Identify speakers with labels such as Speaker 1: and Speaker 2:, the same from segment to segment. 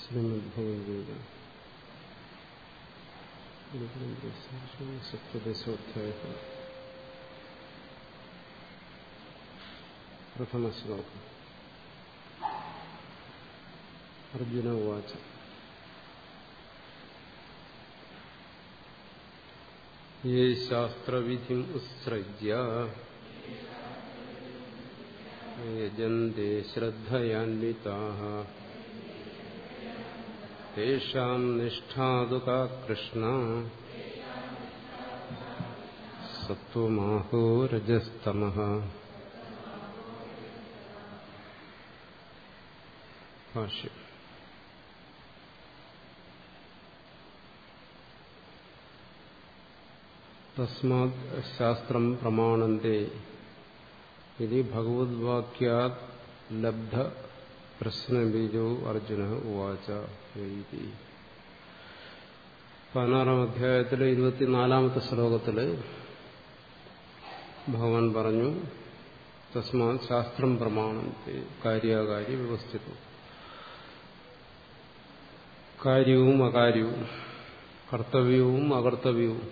Speaker 1: ശ്രീമദ്ഭഗവത്ഗീത സപ്തദശോധ്യായ പ്രഥമശ്ലോകം അർജുന ഉവാച യേ ശാസ്ത്രവിധിം ഉത്സൃജ്യ യജന്തെ ശ്രദ്ധയാന്വിതാः തേഷാം നിഷ്ഠാതു കാ കൃഷ്ണ സത്വമാഹോ രജസ്തമഃ ഭാഷ്യം തസ്മാത് ശാസ്ത്രം പ്രമാണന്തെ ഇത് ഭഗവദ്വാക്യാത് ലബ്ധ പ്രശ്നബീജോ അർജുന ഉവാച എഴുതി പതിനാറാം അധ്യായത്തിലെ ഇരുപത്തിനാലാമത്തെ ശ്ലോകത്തില് ഭഗവാൻ പറഞ്ഞു തസ്മാത് ശാസ്ത്രം പ്രമാണം കാര്യാകാര്യ വ്യവസ്ഥിതം കാര്യവും അകാര്യവും കർത്തവ്യവും അകർത്തവ്യവും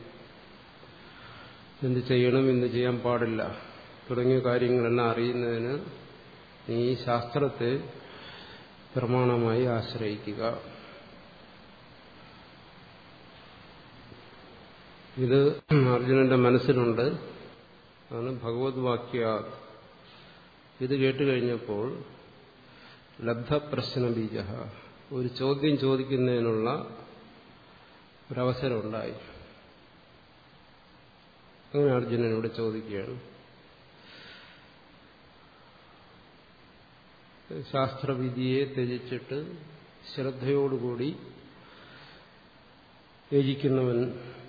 Speaker 1: എന്ത് ചെയ്യണം എന്ത് ചെയ്യാൻ പാടില്ല തുടങ്ങിയ കാര്യങ്ങളെല്ലാം അറിയുന്നതിന് നീ ശാസ്ത്രത്തെ പ്രമാണമായി ആശ്രയിക്കുക ഇത് അർജുനന്റെ മനസ്സിലുണ്ട് അതാണ് ഭഗവത് വാക്യ ഇത് കേട്ടുകഴിഞ്ഞപ്പോൾ ലബ്ധപ്രശ്ന ബീജ ഒരു ചോദ്യം ചോദിക്കുന്നതിനുള്ള ഒരവസരമുണ്ടായി അങ്ങനെ അർജുനനോട് ചോദിക്കുകയാണ് ശാസ്ത്രവിധിയെ ത്യജിച്ചിട്ട് ശ്രദ്ധയോടുകൂടി യജിക്കുന്നവൻ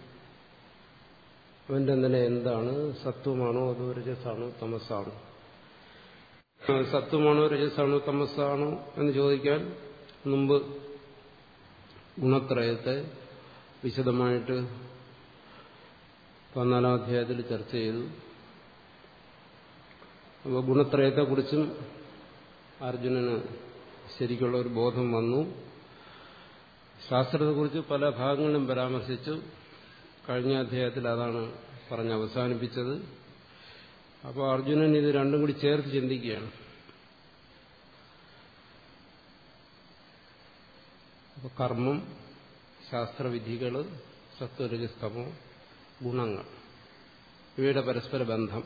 Speaker 1: അവന്റെ നില എന്താണ് സത്വമാണോ അതോ രജസാണോ തമസാണോ സത്വമാണോ രജസാണോ തമസാണോ എന്ന് ചോദിക്കാൻ മുമ്പ് ഗുണത്രയത്തെ വിശദമായിട്ട് പതിനാലാം അധ്യായത്തിൽ ചർച്ച ചെയ്തു അപ്പോൾ ഗുണത്രയത്തെക്കുറിച്ചും അർജുനന് ശരിക്കുള്ള ഒരു ബോധം വന്നു ശാസ്ത്രത്തെക്കുറിച്ച് പല ഭാഗങ്ങളിലും പരാമർശിച്ചു കഴിഞ്ഞ അധ്യായത്തിൽ അതാണ് പറഞ്ഞ് അവസാനിപ്പിച്ചത് അപ്പോൾ അർജുനൻ ഇത് രണ്ടും കൂടി ചേർത്ത് ചിന്തിക്കുകയാണ് അപ്പോൾ കർമ്മം ശാസ്ത്രവിധികൾ സത്വരജസ്തമോ ഗുണങ്ങൾ ഇവയുടെ പരസ്പര ബന്ധം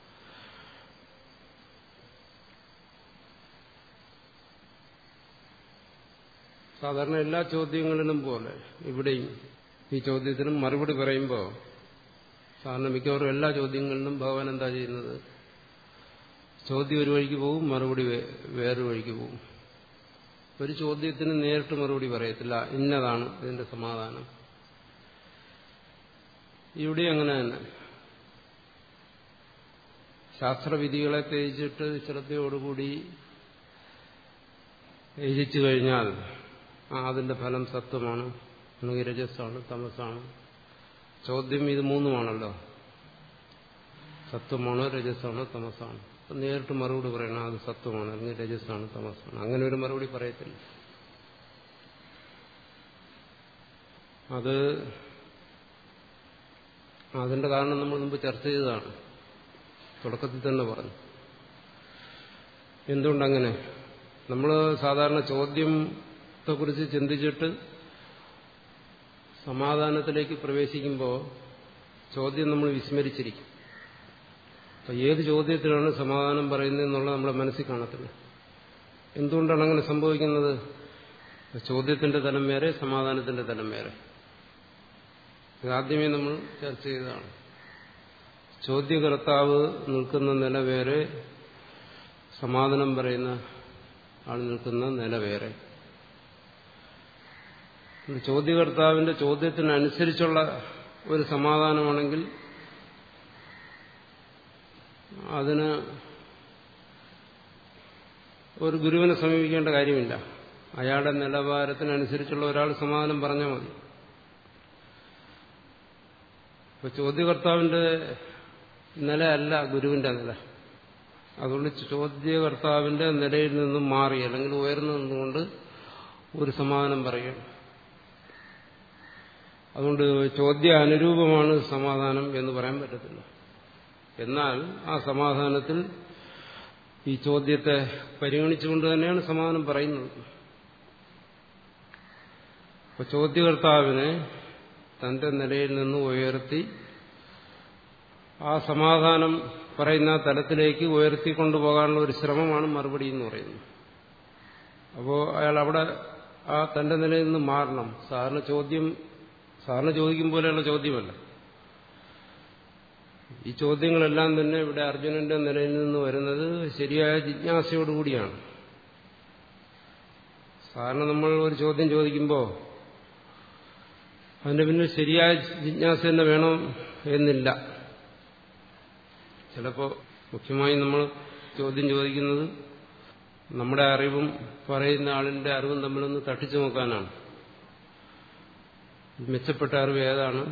Speaker 1: സാധാരണ എല്ലാ ചോദ്യങ്ങളിലും പോലെ ഇവിടെയും ഈ ചോദ്യത്തിനും മറുപടി പറയുമ്പോൾ സാധാരണ മിക്കവാറും എല്ലാ ചോദ്യങ്ങളിലും ഭഗവാൻ എന്താ ചെയ്യുന്നത് ചോദ്യം ഒരു വഴിക്ക് പോകും മറുപടി വേറൊരു വഴിക്ക് പോകും ഒരു ചോദ്യത്തിന് നേരിട്ട് മറുപടി പറയത്തില്ല ഇന്നതാണ് ഇതിന്റെ സമാധാനം ഇവിടെ അങ്ങനെ തന്നെ ശാസ്ത്രവിധികളെ തേജിച്ചിട്ട് ശ്രദ്ധയോടുകൂടി യജിച്ചു കഴിഞ്ഞാൽ ആ അതിന്റെ ഫലം സത്വമാണ് അല്ലെങ്കിൽ രജസ്സാണ് തമസാണ് ചോദ്യം ഇത് മൂന്നുമാണല്ലോ സത്വമാണോ രജസ്സാണോ തമസാണോ അപ്പം നേരിട്ട് മറുപടി പറയണം അത് സത്വമാണ് അല്ലെങ്കിൽ രജസ്സാണ് തമസാണ് അങ്ങനെ ഒരു മറുപടി പറയത്തില്ല അത് അതിന്റെ കാരണം നമ്മൾ മുമ്പ് ചർച്ച ചെയ്തതാണ് തുടക്കത്തിൽ തന്നെ പറഞ്ഞു എന്തുകൊണ്ടങ്ങനെ നമ്മൾ സാധാരണ ചോദ്യത്തെക്കുറിച്ച് ചിന്തിച്ചിട്ട് സമാധാനത്തിലേക്ക് പ്രവേശിക്കുമ്പോൾ ചോദ്യം നമ്മൾ വിസ്മരിച്ചിരിക്കും അപ്പം ഏത് ചോദ്യത്തിലാണ് സമാധാനം പറയുന്നതെന്നുള്ളത് നമ്മുടെ മനസ്സിൽ കാണത്തില്ല എന്തുകൊണ്ടാണ് അങ്ങനെ സംഭവിക്കുന്നത് ചോദ്യത്തിന്റെ തലം വേറെ സമാധാനത്തിന്റെ തലം വേറെ ഇതാദ്യമേ നമ്മൾ ചർച്ച ചെയ്തതാണ് ചോദ്യകർത്താവ് നിൽക്കുന്ന നില വേറെ സമാധാനം പറയുന്ന ആൾ നിൽക്കുന്ന നില വേറെ ചോദ്യകർത്താവിന്റെ ചോദ്യത്തിനനുസരിച്ചുള്ള ഒരു സമാധാനമാണെങ്കിൽ അതിന് ഒരു ഗുരുവിനെ സമീപിക്കേണ്ട കാര്യമില്ല അയാളുടെ നിലവാരത്തിനനുസരിച്ചുള്ള ഒരാൾ സമാധാനം പറഞ്ഞാൽ മതി ഇപ്പൊ ചോദ്യകർത്താവിന്റെ നിലയല്ല ഗുരുവിന്റെ നില അതുകൊണ്ട് ചോദ്യകർത്താവിന്റെ നിലയിൽ നിന്നും മാറി അല്ലെങ്കിൽ ഉയർന്നു നിന്നുകൊണ്ട് ഒരു സമാധാനം പറയുകയാണ് അതുകൊണ്ട് ചോദ്യ അനുരൂപമാണ് സമാധാനം എന്ന് പറയാൻ പറ്റത്തില്ല എന്നാൽ ആ സമാധാനത്തിൽ ഈ ചോദ്യത്തെ പരിഗണിച്ചുകൊണ്ട് തന്നെയാണ് സമാധാനം പറയുന്നത് അപ്പൊ ചോദ്യകർത്താവിനെ തന്റെ നിലയിൽ നിന്ന് ഉയർത്തി ആ സമാധാനം പറയുന്ന തലത്തിലേക്ക് ഉയർത്തിക്കൊണ്ടുപോകാനുള്ള ഒരു ശ്രമമാണ് മറുപടി എന്ന് പറയുന്നത് അപ്പോൾ അയാൾ അവിടെ ആ തന്റെ നിലയിൽ നിന്ന് മാറണം സാറിന് ചോദ്യം സാറിന് ചോദിക്കും പോലെയുള്ള ചോദ്യമല്ല ഈ ചോദ്യങ്ങളെല്ലാം തന്നെ ഇവിടെ അർജുനന്റെ നിലയിൽ നിന്ന് വരുന്നത് ശരിയായ ജിജ്ഞാസയോടുകൂടിയാണ് സാറിന് നമ്മൾ ഒരു ചോദ്യം ചോദിക്കുമ്പോൾ അതിന്റെ പിന്നിൽ ശരിയായ ജിജ്ഞാസ തന്നെ വേണം എന്നില്ല ചിലപ്പോൾ മുഖ്യമായും നമ്മൾ ചോദ്യം ചോദിക്കുന്നത് നമ്മുടെ അറിവും പറയുന്ന ആളിന്റെ അറിവും തമ്മിലൊന്ന് തട്ടിച്ചു നോക്കാനാണ് മെച്ചപ്പെട്ട അറിവ് ഏതാണ്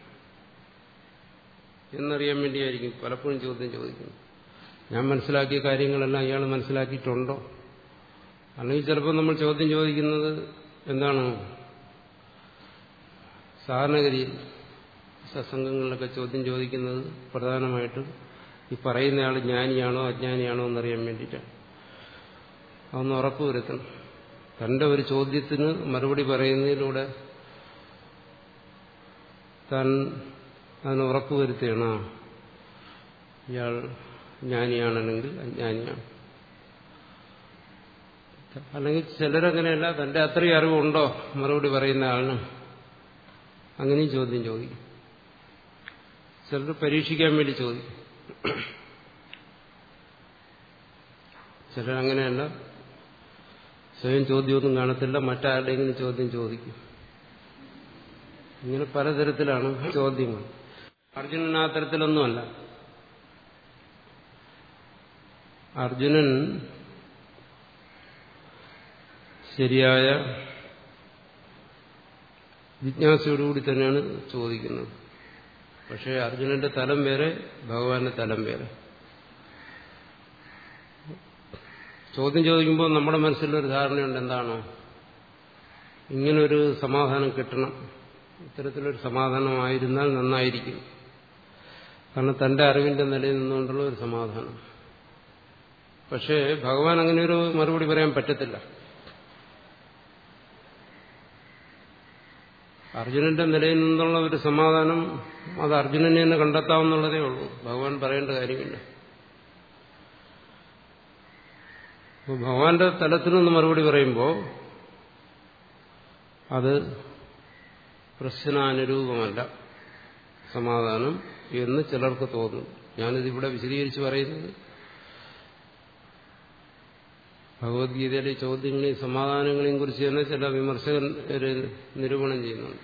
Speaker 1: എന്നറിയാൻ വേണ്ടിയായിരിക്കും പലപ്പോഴും ചോദ്യം ചോദിക്കുന്നത് ഞാൻ മനസ്സിലാക്കിയ കാര്യങ്ങളെല്ലാം ഇയാൾ മനസ്സിലാക്കിയിട്ടുണ്ടോ അല്ലെങ്കിൽ ചിലപ്പോൾ നമ്മൾ ചോദ്യം ചോദിക്കുന്നത് എന്താണ് സാധാരണഗതിയിൽ സത്സംഗങ്ങളിലൊക്കെ ചോദ്യം ചോദിക്കുന്നത് പ്രധാനമായിട്ടും ഈ പറയുന്നയാൾ ജ്ഞാനിയാണോ അജ്ഞാനിയാണോ എന്നറിയാൻ വേണ്ടിയിട്ടാണ് അതൊന്ന് ഉറപ്പുവരുത്തണം തന്റെ ഒരു ചോദ്യത്തിന് മറുപടി പറയുന്നതിലൂടെ താൻ അതിന് ഉറപ്പുവരുത്തുകയാണ് ഇയാൾ ജ്ഞാനിയാണെങ്കിൽ അജ്ഞാനിയാണ് അല്ലെങ്കിൽ ചിലരങ്ങനെയല്ല തന്റെ അത്രയും അറിവുണ്ടോ മറുപടി പറയുന്ന ആളിന് അങ്ങനെയും ചോദ്യം ചോദിക്കും ചിലർ പരീക്ഷിക്കാൻ വേണ്ടി ചോദിക്കും ചിലരങ്ങനെയല്ല സ്വയം ചോദ്യമൊന്നും കാണത്തില്ല മറ്റാരുടെയെങ്കിലും ചോദ്യം ചോദിക്കും ഇങ്ങനെ പലതരത്തിലാണ് ചോദ്യങ്ങൾ അർജുനൻ ആ തരത്തിലൊന്നുമല്ല അർജുനൻ ശരിയായ ജിജ്ഞാസയോടുകൂടി തന്നെയാണ് ചോദിക്കുന്നത് പക്ഷേ അർജുനന്റെ തലം വേറെ ഭഗവാന്റെ തലം വേറെ ചോദ്യം ചോദിക്കുമ്പോൾ നമ്മുടെ മനസ്സിലൊരു ധാരണയുണ്ട് എന്താണ് ഇങ്ങനൊരു സമാധാനം കിട്ടണം ഇത്തരത്തിലൊരു സമാധാനമായിരുന്നാൽ നന്നായിരിക്കും കാരണം തന്റെ അറിവിന്റെ നിലയിൽ നിന്നുകൊണ്ടുള്ള ഒരു സമാധാനം പക്ഷേ ഭഗവാൻ അങ്ങനെ ഒരു മറുപടി പറയാൻ പറ്റത്തില്ല അർജുനന്റെ നിലയിൽ നിന്നുള്ള ഒരു സമാധാനം അത് അർജുനനെ തന്നെ കണ്ടെത്താവുന്നുള്ളതേ ഉള്ളൂ ഭഗവാൻ പറയേണ്ട കാര്യമില്ല അപ്പോൾ ഭഗവാന്റെ തലത്തിൽ നിന്ന് മറുപടി പറയുമ്പോൾ അത് പ്രശ്നാനുരൂപമല്ല സമാധാനം എന്ന് ചിലർക്ക് തോന്നുന്നു ഞാനിതിവിടെ വിശദീകരിച്ച് പറയുന്നത് ഭഗവത്ഗീതയിലെ ചോദ്യങ്ങളെയും സമാധാനങ്ങളെയും കുറിച്ച് തന്നെ ചില വിമർശകർ നിരൂപണം ചെയ്യുന്നുണ്ട്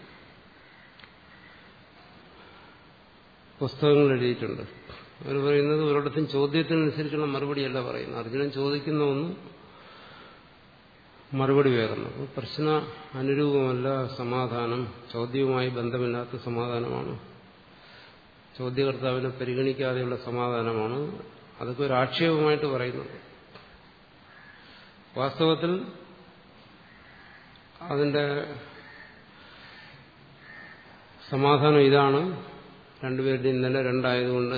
Speaker 1: പുസ്തകങ്ങൾ എഴുതിയിട്ടുണ്ട് അവർ പറയുന്നത് ഒരിടത്തും ചോദ്യത്തിനനുസരിച്ചുള്ള മറുപടിയല്ല പറയുന്നത് അർജുനൻ ചോദിക്കുന്ന ഒന്നും മറുപടി വേറുന്നു പ്രശ്ന അനുരൂപമല്ല സമാധാനം ചോദ്യവുമായി ബന്ധമില്ലാത്ത സമാധാനമാണ് ചോദ്യകർത്താവിനെ പരിഗണിക്കാതെയുള്ള സമാധാനമാണ് അതൊക്കെ ഒരു ആക്ഷേപമായിട്ട് പറയുന്നത് വാസ്തവത്തിൽ അതിന്റെ സമാധാനം ഇതാണ് രണ്ടുപേരുടെയും നില രണ്ടായതുകൊണ്ട്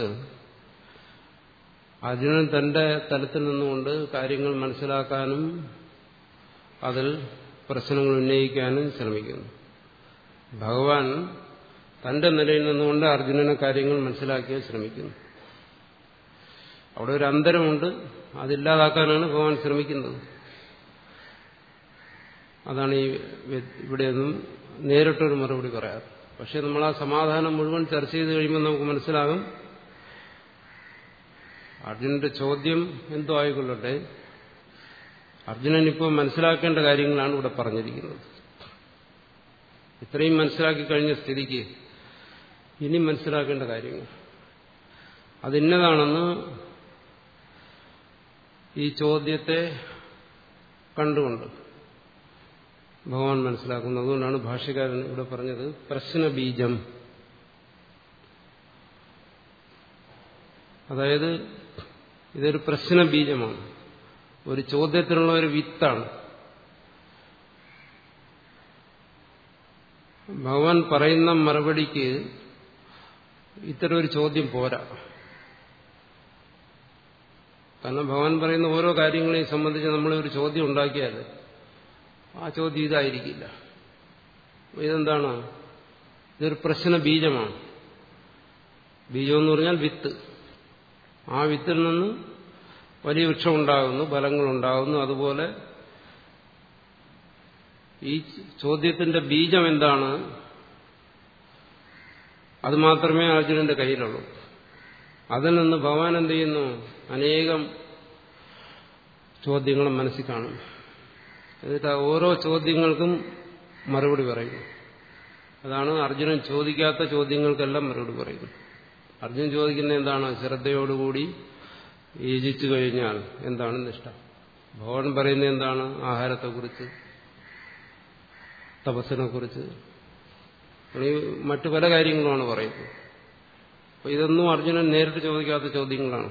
Speaker 1: അർജുനൻ തന്റെ തലത്തിൽ നിന്നുകൊണ്ട് കാര്യങ്ങൾ മനസ്സിലാക്കാനും അതിൽ പ്രശ്നങ്ങൾ ഉന്നയിക്കാനും ശ്രമിക്കുന്നു ഭഗവാൻ തന്റെ നിലയിൽ നിന്നുകൊണ്ട് അർജുനനെ കാര്യങ്ങൾ മനസ്സിലാക്കിയാൽ ശ്രമിക്കുന്നു അവിടെ ഒരു അന്തരമുണ്ട് അതില്ലാതാക്കാനാണ് ഭഗവാൻ ശ്രമിക്കുന്നത് അതാണ് ഈ ഇവിടെയൊന്നും നേരിട്ടൊരു മറുപടി പറയാറ് പക്ഷെ നമ്മൾ ആ സമാധാനം മുഴുവൻ ചർച്ച ചെയ്ത് കഴിയുമ്പോൾ നമുക്ക് മനസ്സിലാകും അർജുനന്റെ ചോദ്യം എന്തോ ആയിക്കൊള്ളട്ടെ അർജുനൻ ഇപ്പോൾ മനസ്സിലാക്കേണ്ട കാര്യങ്ങളാണ് ഇവിടെ പറഞ്ഞിരിക്കുന്നത് ഇത്രയും മനസ്സിലാക്കി കഴിഞ്ഞ സ്ഥിതിക്ക് ഇനി മനസ്സിലാക്കേണ്ട കാര്യങ്ങൾ അതിന്നതാണെന്ന് ഈ ചോദ്യത്തെ കണ്ടുകൊണ്ട് ഭഗവാൻ മനസ്സിലാക്കുന്നത് അതുകൊണ്ടാണ് ഭാഷ്യകാരൻ ഇവിടെ പറഞ്ഞത് പ്രശ്നബീജം അതായത് ഇതൊരു പ്രശ്നബീജമാണ് ഒരു ചോദ്യത്തിനുള്ള ഒരു വിത്താണ് ഭഗവാൻ പറയുന്ന മറുപടിക്ക് ഇത്തരം ഒരു ചോദ്യം പോരാ കാരണം ഭഗവാൻ പറയുന്ന ഓരോ കാര്യങ്ങളെയും സംബന്ധിച്ച് നമ്മൾ ഒരു ചോദ്യം ഉണ്ടാക്കിയാൽ ആ ചോദ്യം ഇതായിരിക്കില്ല ഇതെന്താണ് ഇതൊരു പ്രശ്ന ബീജമാണ് ബീജം എന്ന് പറഞ്ഞാൽ വിത്ത് ആ വിത്തിൽ നിന്ന് വലിയ വൃക്ഷം ഉണ്ടാകുന്നു ഫലങ്ങളുണ്ടാകുന്നു അതുപോലെ ഈ ചോദ്യത്തിന്റെ ബീജം എന്താണ് അത് മാത്രമേ അർജുനന്റെ കയ്യിലുള്ളൂ അതിൽ നിന്ന് ഭഗവാൻ എന്ത് ചെയ്യുന്നു അനേകം ചോദ്യങ്ങൾ മനസ്സിൽ കാണും എന്നിട്ട് ആ ഓരോ ചോദ്യങ്ങൾക്കും മറുപടി പറയും അതാണ് അർജുനൻ ചോദിക്കാത്ത ചോദ്യങ്ങൾക്കെല്ലാം മറുപടി പറയുന്നു അർജുനൻ ചോദിക്കുന്ന എന്താണ് ശ്രദ്ധയോടുകൂടി യോജിച്ചു കഴിഞ്ഞാൽ എന്താണ് നിഷ്ഠ ഭഗവാൻ പറയുന്നത് എന്താണ് ആഹാരത്തെക്കുറിച്ച് തപസ്സിനെ കുറിച്ച് മറ്റു പല കാര്യങ്ങളുമാണ് പറയുന്നത് അപ്പൊ ഇതൊന്നും അർജുനൻ നേരിട്ട് ചോദിക്കാത്ത ചോദ്യങ്ങളാണ്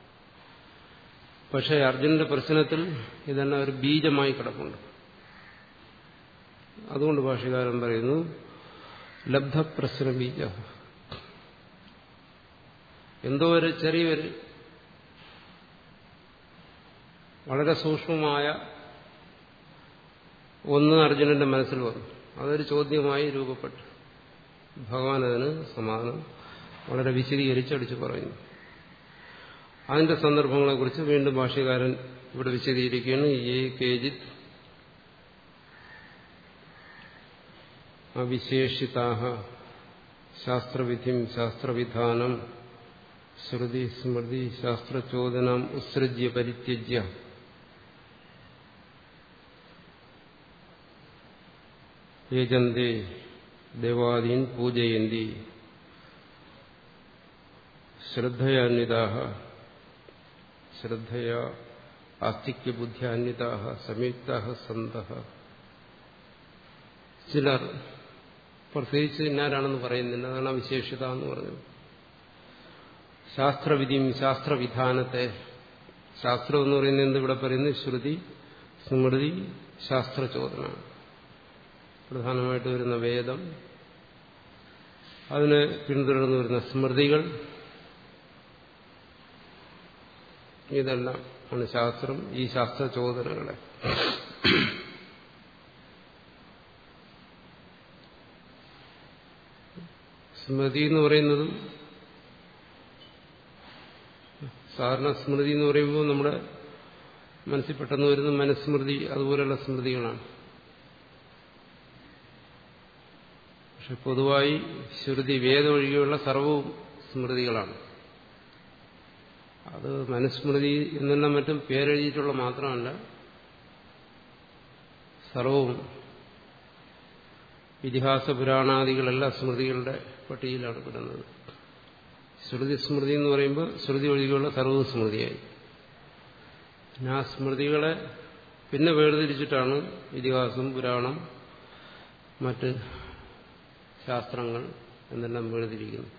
Speaker 1: പക്ഷേ അർജുനന്റെ പ്രശ്നത്തിൽ ഇതെല്ലാം ഒരു ബീജമായി കിടപ്പുണ്ട് അതുകൊണ്ട് ഭാഷകാരൻ പറയുന്നു ലബ്ധപ്രശ്ന ബീജ എന്തോ ഒരു ചെറിയൊരു വളരെ സൂക്ഷ്മമായ ഒന്ന് അർജുനന്റെ മനസ്സിൽ വന്നു അതൊരു ചോദ്യമായി രൂപപ്പെട്ടു ഭഗവാൻ അതിന് സമാധാനം വളരെ വിശദീകരിച്ചടിച്ചു പറയുന്നു അതിന്റെ സന്ദർഭങ്ങളെക്കുറിച്ച് വീണ്ടും ഭാഷ്യകാരൻ ഇവിടെ വിശദീകരിക്കുകയാണ് ഏ കേജിത് അവിശേഷിതാഹ ശാസ്ത്രവിധിം ശാസ്ത്രവിധാനം ശ്രുതി സ്മൃതി ശാസ്ത്രചോദനം ഉത്സൃജ്യ പരിത്യജ്യ യജന്തേ ദേവാദീൻ പൂജയന്തി ശ്രദ്ധയാന്വിതാഹ ശ്രദ്ധയാ ആസ്തിക്യബുദ്ധ്യാന്വിതാഹ സംയുക്താഹ സന്തഃ ചിലർ പ്രത്യേകിച്ച് ഇന്നാരാണെന്ന് പറയുന്നില്ല അതാണ് വിശേഷത എന്ന് പറഞ്ഞത് ശാസ്ത്രവിധിയും ശാസ്ത്രവിധാനത്തെ ശാസ്ത്രം എന്ന് പറയുന്നത് എന്ത് ഇവിടെ പറയുന്നത് ശ്രുതി സ്മൃതി ശാസ്ത്രചോദന പ്രധാനമായിട്ട് വരുന്ന വേദം അതിനെ പിന്തുടർന്ന് വരുന്ന സ്മൃതികൾ ഇതെല്ലാം ആണ് ശാസ്ത്രം ഈ ശാസ്ത്രചോദനകളെ സ്മൃതി എന്ന് പറയുന്നതും സാധാരണ സ്മൃതി എന്ന് പറയുമ്പോൾ നമ്മുടെ മനസ്സിൽ പെട്ടെന്ന് വരുന്ന മനസ്മൃതി അതുപോലെയുള്ള സ്മൃതികളാണ് പക്ഷെ പൊതുവായി ശ്രുതി വേദം ഒഴികെയുള്ള സർവവും സ്മൃതികളാണ് അത് മനുസ്മൃതി എന്നെല്ലാം മറ്റും പേരെഴുതിയിട്ടുള്ള മാത്രമല്ല സർവവും ഇതിഹാസ പുരാണാദികളെല്ലാം സ്മൃതികളുടെ പട്ടികയിലാണ് പെടുന്നത് ശ്രുതി സ്മൃതി എന്ന് പറയുമ്പോൾ ശ്രുതി ഒഴികെയുള്ള സർവ്വ സ്മൃതിയായി പിന്നെ ആ സ്മൃതികളെ പിന്നെ വേർതിരിച്ചിട്ടാണ് ഇതിഹാസം പുരാണം മറ്റ് ശാസ്ത്രങ്ങൾ എന്നെല്ലാം വേർതിരിക്കുന്നത്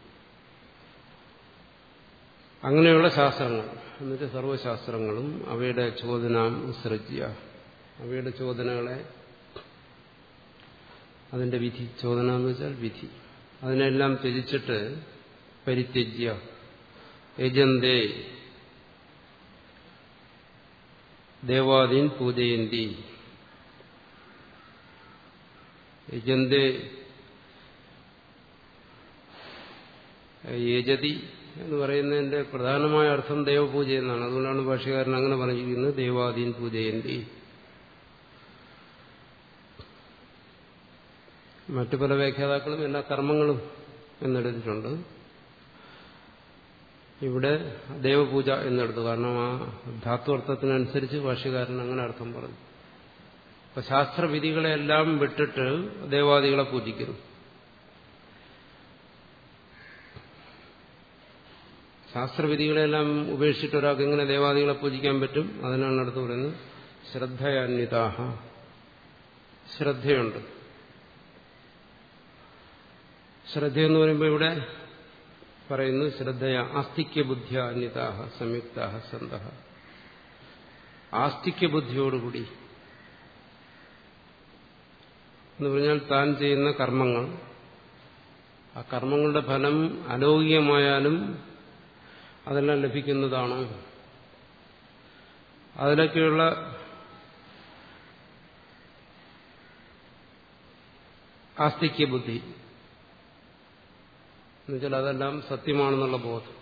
Speaker 1: അങ്ങനെയുള്ള ശാസ്ത്രങ്ങൾ എന്നിട്ട് സർവശാസ്ത്രങ്ങളും അവയുടെ ചോദനം ഉത്സൃജ്യ അവയുടെ ചോദനകളെ അതിന്റെ വിധി ചോദന എന്ന് വെച്ചാൽ വിധി അതിനെല്ലാം ത്യജിച്ചിട്ട് പരിത്യജ്യ യജന്തേ ദേവാദീൻ പൂജയന്തി യജന്തേ യജതി എന്ന് പറയുന്നതിന്റെ പ്രധാനമായ അർത്ഥം ദേവപൂജ എന്നാണ് അതുകൊണ്ടാണ് ഭാഷകാരൻ അങ്ങനെ പറഞ്ഞിരിക്കുന്നത് ദേവാദീൻ പൂജയന്തി മറ്റു പല വ്യാഖ്യാതാക്കളും എല്ലാ കർമ്മങ്ങളും എന്നെടുത്തിട്ടുണ്ട് ഇവിടെ ദേവപൂജ എന്നെടുത്തു കാരണം ആ ധാത്വർത്ഥത്തിനനുസരിച്ച് ഭാഷ്യകാരൻ അങ്ങനെ അർത്ഥം പറഞ്ഞു അപ്പൊ ശാസ്ത്രവിധികളെല്ലാം വിട്ടിട്ട് ദേവാദികളെ പൂജിക്കുന്നു ശാസ്ത്രവിധികളെല്ലാം ഉപേക്ഷിച്ചിട്ട് ഒരാൾക്ക് എങ്ങനെ ദേവാദികളെ പൂജിക്കാൻ പറ്റും അതിനാണ് അടുത്ത് പറയുന്നത് ശ്രദ്ധയാന്വിതാഹ ശ്രദ്ധയുണ്ട് ശ്രദ്ധയെന്ന് പറയുമ്പോൾ ഇവിടെ പറയുന്നു ശ്രദ്ധയ ആസ്തിക്യ ബുദ്ധിയ അന്യതാഹ സംയുക്താഹ സന്ത ആസ്തിക്യ ബുദ്ധിയോടുകൂടി എന്ന് പറഞ്ഞാൽ താൻ ചെയ്യുന്ന കർമ്മങ്ങൾ ആ കർമ്മങ്ങളുടെ ഫലം അലൗകികമായാലും അതെല്ലാം ലഭിക്കുന്നതാണ് അതിലൊക്കെയുള്ള ആസ്തിക്യ ബുദ്ധി എന്നുവെച്ചാൽ അതെല്ലാം സത്യമാണെന്നുള്ള ബോധം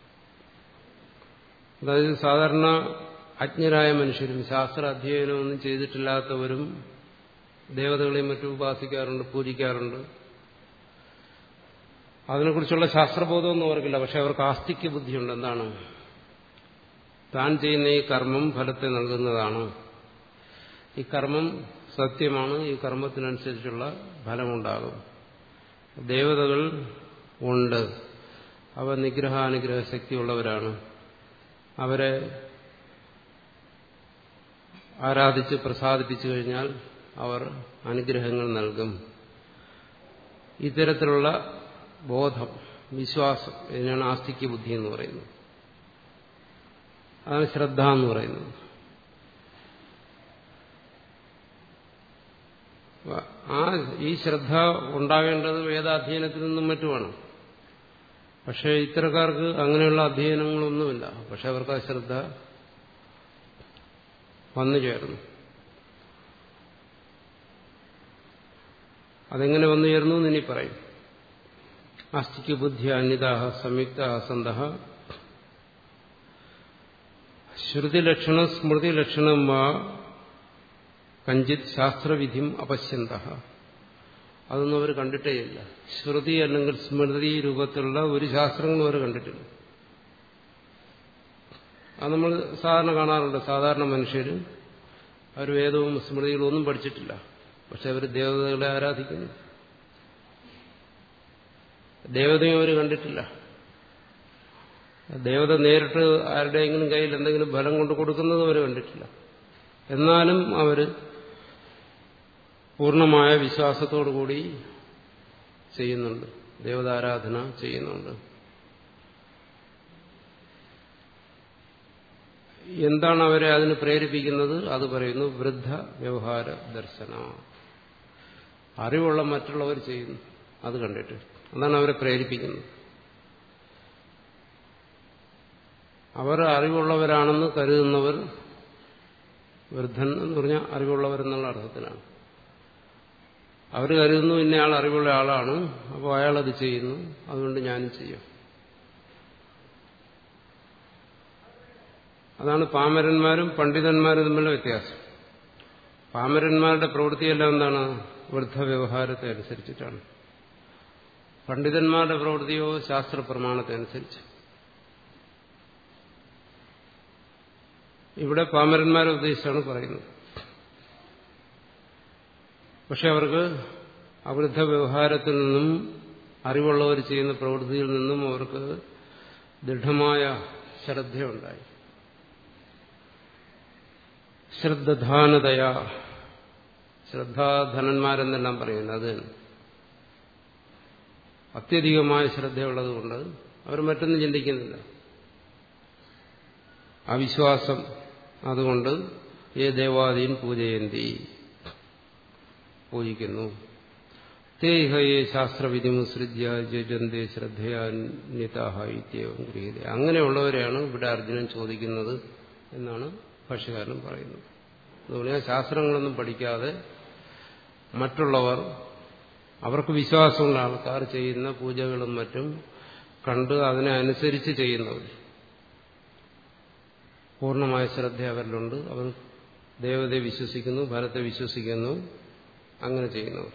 Speaker 1: അതായത് സാധാരണ അജ്ഞരായ മനുഷ്യരും ശാസ്ത്ര അധ്യയനമൊന്നും ചെയ്തിട്ടില്ലാത്തവരും ദേവതകളെയും മറ്റും ഉപാസിക്കാറുണ്ട് പൂജിക്കാറുണ്ട് അതിനെക്കുറിച്ചുള്ള ശാസ്ത്രബോധമൊന്നും അവർക്കില്ല പക്ഷെ അവർക്ക് ആസ്തിക്യ ബുദ്ധിയുണ്ട് എന്താണ് താൻ ചെയ്യുന്ന ഈ കർമ്മം ഫലത്തെ നൽകുന്നതാണ് ഈ കർമ്മം സത്യമാണ് ഈ കർമ്മത്തിനനുസരിച്ചുള്ള ഫലമുണ്ടാകും ദേവതകൾ ഉണ്ട് അവ നിഗ്രഹാനുഗ്രഹ ശക്തിയുള്ളവരാണ് അവരെ ആരാധിച്ച് പ്രസാദിപ്പിച്ചു കഴിഞ്ഞാൽ അവർ അനുഗ്രഹങ്ങൾ നൽകും ഇത്തരത്തിലുള്ള ബോധം വിശ്വാസം ഇതിനാണ് ആസ്തിക്യ ബുദ്ധി എന്ന് പറയുന്നത് അതാണ് ശ്രദ്ധ എന്ന് പറയുന്നത് ആ ഈ ശ്രദ്ധ ഉണ്ടാകേണ്ടത് വേദാധ്യയനത്തിൽ നിന്നും മറ്റുമാണ് പക്ഷേ ഇത്തരക്കാർക്ക് അങ്ങനെയുള്ള അധ്യയനങ്ങളൊന്നുമില്ല പക്ഷെ അവർക്ക് ആ ശ്രദ്ധ വന്നു ചേർന്നു അതെങ്ങനെ വന്നു ചേർന്നു എന്ന് ഇനി പറയും ആസ്തിക്ക് ബുദ്ധി അന്യതാഹ സംയുക്ത സന്ത ശ്രുതിലക്ഷണ സ്മൃതിലക്ഷണം വാ കഞ്ചിത് ശാസ്ത്രവിധിം അപശ്യന്ത അതൊന്നും അവർ കണ്ടിട്ടേയില്ല ശ്രുതി അല്ലെങ്കിൽ സ്മൃതി രൂപത്തിലുള്ള ഒരു ശാസ്ത്രങ്ങളും അവർ കണ്ടിട്ടില്ല അത് നമ്മൾ സാധാരണ കാണാറുണ്ട് സാധാരണ മനുഷ്യർ അവർ വേദവും സ്മൃതികളും ഒന്നും പഠിച്ചിട്ടില്ല പക്ഷെ അവർ ദേവതകളെ ആരാധിക്കുന്നു ദേവതയും അവർ കണ്ടിട്ടില്ല ദേവത നേരിട്ട് ആരുടെയെങ്കിലും കയ്യിൽ എന്തെങ്കിലും ഫലം കൊണ്ട് കൊടുക്കുന്നത് അവർ കണ്ടിട്ടില്ല എന്നാലും അവർ പൂർണ്ണമായ വിശ്വാസത്തോടുകൂടി ചെയ്യുന്നുണ്ട് ദേവതാരാധന ചെയ്യുന്നുണ്ട് എന്താണ് അവരെ അതിന് പ്രേരിപ്പിക്കുന്നത് അത് പറയുന്നു വൃദ്ധ വ്യവഹാര ദർശന അറിവുള്ള മറ്റുള്ളവർ ചെയ്യുന്നു അത് കണ്ടിട്ട് അതാണ് അവരെ പ്രേരിപ്പിക്കുന്നത് അവർ അറിവുള്ളവരാണെന്ന് കരുതുന്നവർ വൃദ്ധൻ എന്ന് പറഞ്ഞാൽ അറിവുള്ളവരെന്നുള്ള അർത്ഥത്തിലാണ് അവർ കരുതുന്നു ഇന്നയാൾ അറിവുള്ള ആളാണ് അപ്പോൾ അയാളത് ചെയ്യുന്നു അതുകൊണ്ട് ഞാനും ചെയ്യും അതാണ് പാമരന്മാരും പണ്ഡിതന്മാരും തമ്മിലുള്ള വ്യത്യാസം പാമരന്മാരുടെ പ്രവൃത്തിയെല്ലാം എന്താണ് വൃദ്ധവ്യവഹാരത്തെ അനുസരിച്ചിട്ടാണ് പണ്ഡിതന്മാരുടെ പ്രവൃത്തിയോ ശാസ്ത്ര പ്രമാണത്തെ അനുസരിച്ച് ഇവിടെ പാമരന്മാരെ ഉദ്ദേശിച്ചാണ് പറയുന്നത് പക്ഷെ അവർക്ക് അവൃദ്ധ വ്യവഹാരത്തിൽ നിന്നും അറിവുള്ളവർ ചെയ്യുന്ന പ്രവൃത്തിയിൽ നിന്നും അവർക്ക് ദൃഢമായ ശ്രദ്ധയുണ്ടായി ശ്രദ്ധാനതയാ ശ്രദ്ധാധനന്മാരെന്നെല്ലാം പറയുന്നത് അത് അത്യധികമായ ശ്രദ്ധയുള്ളതുകൊണ്ട് അവർ മറ്റൊന്നും ചിന്തിക്കുന്നില്ല അവിശ്വാസം അതുകൊണ്ട് ഏ ദേവാദീൻ പൂജയന്തി പൂജിക്കുന്നു തേഹയെ ശാസ്ത്രവിധിമുസൃജ്യ ജജന്തേ ശ്രദ്ധയാന്യതാഹ ഇത്യവും ഗൃഹീത അങ്ങനെയുള്ളവരെയാണ് ഇവിടെ അർജുനൻ ചോദിക്കുന്നത് എന്നാണ് ഭാഷകാരൻ പറയുന്നത് അതുകൊണ്ട് ശാസ്ത്രങ്ങളൊന്നും പഠിക്കാതെ മറ്റുള്ളവർ അവർക്ക് വിശ്വാസമുള്ള ആൾക്കാർ ചെയ്യുന്ന പൂജകളും മറ്റും കണ്ട് അതിനെ അനുസരിച്ച് ചെയ്യുന്നവർ പൂർണ്ണമായ ശ്രദ്ധ അവരിലുണ്ട് അവർ ദേവതയെ വിശ്വസിക്കുന്നു ഫലത്തെ വിശ്വസിക്കുന്നു അങ്ങനെ ചെയ്യുന്നവർ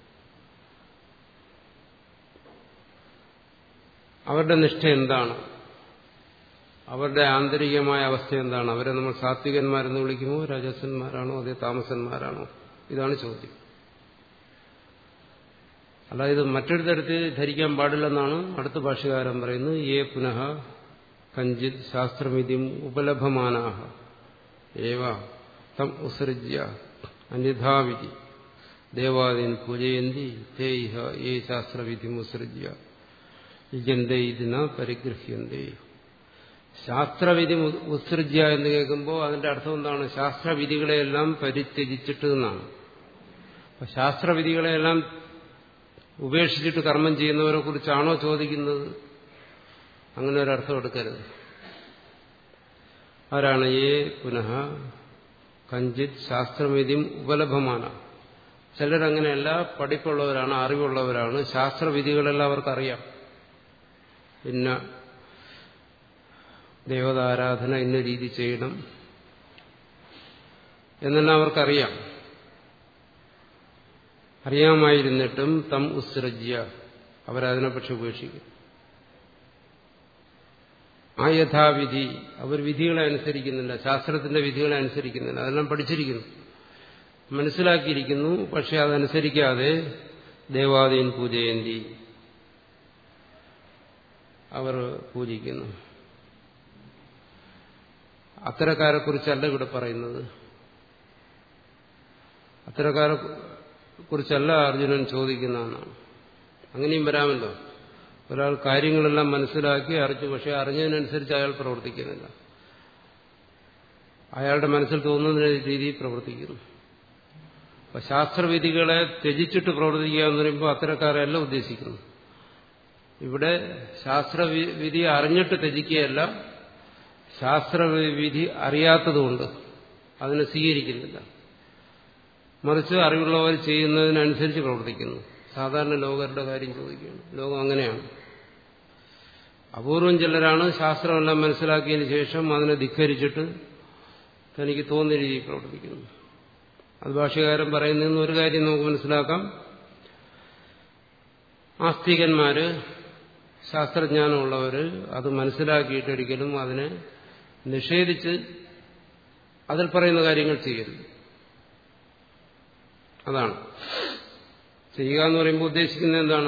Speaker 1: അവരുടെ നിഷ്ഠ എന്താണ് അവരുടെ ആന്തരികമായ അവസ്ഥ എന്താണ് അവരെ നമ്മൾ സാത്വികന്മാരെന്ന് വിളിക്കുമോ രാജസന്മാരാണോ അതേ താമസന്മാരാണോ ഇതാണ് ചോദ്യം അതായത് മറ്റൊരു തരത്തിൽ ധരിക്കാൻ പാടില്ലെന്നാണ് അടുത്ത ഭാഷകാരൻ പറയുന്നത് ഏ പുനഃ കഞ്ചിത് ശാസ്ത്രമിതിം ഉപലഭമാനാഹ ഏവ തം ഉസൃജ്യ അന്യഥാവിധി ദേവാദീൻ പൂജയന്തി തേ ഇഹ ഏ ശാസ്ത്രവിധി ഉസൃജ്യ ഇജന്തേ ഇതിന പരിഗ്രഹ്യന്തേ ശാസ്ത്രവിധി ഉത്സൃജ്യ എന്ന് കേൾക്കുമ്പോൾ അതിന്റെ അർത്ഥം എന്താണ് ശാസ്ത്രവിധികളെയെല്ലാം പരിത്യജിച്ചിട്ട് എന്നാണ് അപ്പൊ ശാസ്ത്രവിധികളെല്ലാം ഉപേക്ഷിച്ചിട്ട് കർമ്മം ചെയ്യുന്നവരെ കുറിച്ചാണോ ചോദിക്കുന്നത് അങ്ങനെ ഒരർത്ഥം എടുക്കരുത് ആരാണ് ഏ പുനഃ കഞ്ചിത് ശാസ്ത്രവിധിയും ഉപലഭമാണ് ചിലരങ്ങനെയല്ല പഠിപ്പുള്ളവരാണ് അറിവുള്ളവരാണ് ശാസ്ത്രവിധികളെല്ലാം അവർക്കറിയാം ഇന്ന ദേവതാരാധന ഇന്ന രീതി ചെയ്യണം എന്നെല്ലാം അവർക്കറിയാം അറിയാമായിരുന്നിട്ടും തം ഉത്സൃജ്യ അവരതിനെപ്പറ്റി ഉപേക്ഷിക്കും ആ യഥാവിധി അവർ വിധികളെ അനുസരിക്കുന്നില്ല ശാസ്ത്രത്തിന്റെ വിധികളെ അനുസരിക്കുന്നില്ല അതെല്ലാം പഠിച്ചിരിക്കുന്നു മനസ്സിലാക്കിയിരിക്കുന്നു പക്ഷെ അതനുസരിക്കാതെ ദേവാദീൻ പൂജയന്തി അവർ പൂജിക്കുന്നു അത്തരക്കാരെ കുറിച്ചല്ല ഇവിടെ പറയുന്നത് അത്തരക്കാരെ കുറിച്ചല്ല അർജുനൻ ചോദിക്കുന്നതെന്നാണ് അങ്ങനെയും വരാമല്ലോ ഒരാൾ കാര്യങ്ങളെല്ലാം മനസ്സിലാക്കി അറിഞ്ഞു പക്ഷെ അറിഞ്ഞതിനനുസരിച്ച് അയാൾ പ്രവർത്തിക്കുന്നില്ല അയാളുടെ മനസ്സിൽ തോന്നുന്ന രീതിയിൽ പ്രവർത്തിക്കുന്നു അപ്പൊ ശാസ്ത്രവിധികളെ ത്യജിച്ചിട്ട് പ്രവർത്തിക്കുക എന്ന് പറയുമ്പോൾ അത്തരക്കാരെയല്ല ഉദ്ദേശിക്കുന്നു ഇവിടെ ശാസ്ത്രവിധി അറിഞ്ഞിട്ട് ത്യജിക്കുകയല്ല ശാസ്ത്രവിധി അറിയാത്തതുകൊണ്ട് അതിനെ സ്വീകരിക്കുന്നില്ല മറിച്ച് അറിവുള്ളവർ ചെയ്യുന്നതിനനുസരിച്ച് പ്രവർത്തിക്കുന്നു സാധാരണ ലോകരുടെ കാര്യം ചോദിക്കുകയാണ് ലോകം അങ്ങനെയാണ് അപൂർവം ചിലരാണ് ശാസ്ത്രമെല്ലാം മനസ്സിലാക്കിയതിന് ശേഷം അതിനെ ധിക്കരിച്ചിട്ട് തനിക്ക് തോന്നിയ രീതിയിൽ പ്രവർത്തിക്കുന്നു അത് ഭാഷകാരൻ പറയുന്നതെന്ന് ഒരു കാര്യം നമുക്ക് മനസ്സിലാക്കാം ആസ്തികന്മാര് ശാസ്ത്രജ്ഞാനമുള്ളവർ അത് മനസ്സിലാക്കിയിട്ടൊരിക്കലും അതിനെ നിഷേധിച്ച് അതിൽ പറയുന്ന കാര്യങ്ങൾ ചെയ്യരുത് അതാണ് ചെയ്യുക എന്ന് പറയുമ്പോൾ ഉദ്ദേശിക്കുന്നത് എന്താണ്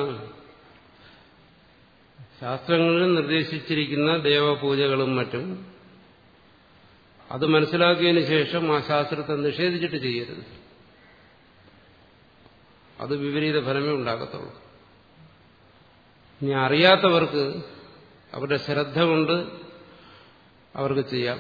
Speaker 1: ശാസ്ത്രങ്ങളിൽ നിർദ്ദേശിച്ചിരിക്കുന്ന ദേവപൂജകളും മറ്റും അത് മനസ്സിലാക്കിയതിനു ശേഷം ആ ശാസ്ത്രത്തെ നിഷേധിച്ചിട്ട് ചെയ്യരുത് അത് വിപരീത ഫലമേ ഉണ്ടാകത്തുള്ളൂ ഇനി അറിയാത്തവർക്ക് അവരുടെ ശ്രദ്ധ കൊണ്ട് അവർക്ക് ചെയ്യാം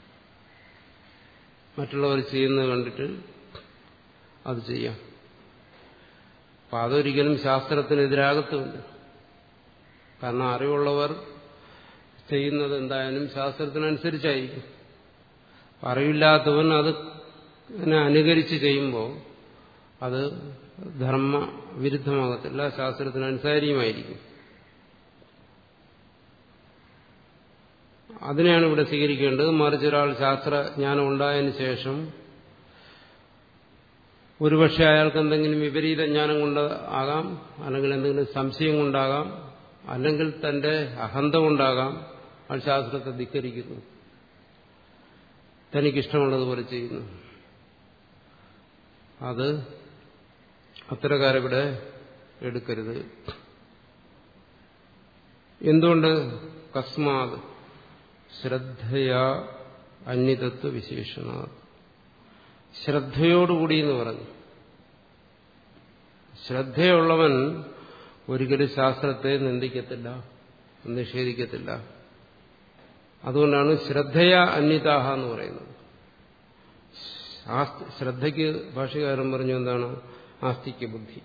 Speaker 1: മറ്റുള്ളവർ ചെയ്യുന്നത് കണ്ടിട്ട് അത് ചെയ്യാം അപ്പം അതൊരിക്കലും ശാസ്ത്രത്തിനെതിരാകത്തുമില്ല കാരണം അറിവുള്ളവർ ചെയ്യുന്നത് എന്തായാലും ശാസ്ത്രത്തിനനുസരിച്ചായിരിക്കും അറിവില്ലാത്തവൻ അത് അനുകരിച്ച് ചെയ്യുമ്പോൾ അത് ധർമ്മ വിരുദ്ധമാകത്തില്ല ശാസ്ത്രത്തിന് അനുസാരിയുമായിരിക്കും അതിനെയാണ് ഇവിടെ സ്വീകരിക്കേണ്ടത് മറിച്ച് ഒരാൾ ശാസ്ത്രജ്ഞാനം ഉണ്ടായതിനു ശേഷം ഒരുപക്ഷെ അയാൾക്ക് എന്തെങ്കിലും വിപരീത ജ്ഞാനം കൊണ്ട് ആകാം അല്ലെങ്കിൽ എന്തെങ്കിലും സംശയം കൊണ്ടാകാം അല്ലെങ്കിൽ തന്റെ അഹന്ത കൊണ്ടാകാം അയാൾ ശാസ്ത്രത്തെ ധിക്കരിക്കുന്നു തനിക്കിഷ്ടമുള്ളതുപോലെ ചെയ്യുന്നു അത് അത്തരക്കാരിവിടെ എടുക്കരുത് എന്തുകൊണ്ട് കസ്മാത് ശ്രദ്ധയാ അന്യതത്വ വിശേഷണ ശ്രദ്ധയോടുകൂടി എന്ന് പറഞ്ഞു ശ്രദ്ധയുള്ളവൻ ഒരിക്കലും ശാസ്ത്രത്തെ നിന്ദിക്കത്തില്ല നിഷേധിക്കത്തില്ല അതുകൊണ്ടാണ് ശ്രദ്ധയ അന്യതാഹ എന്ന് പറയുന്നത് ശ്രദ്ധയ്ക്ക് ഭാഷകാരൻ പറഞ്ഞു എന്താണ് ആസ്തിക്ക് ബുദ്ധി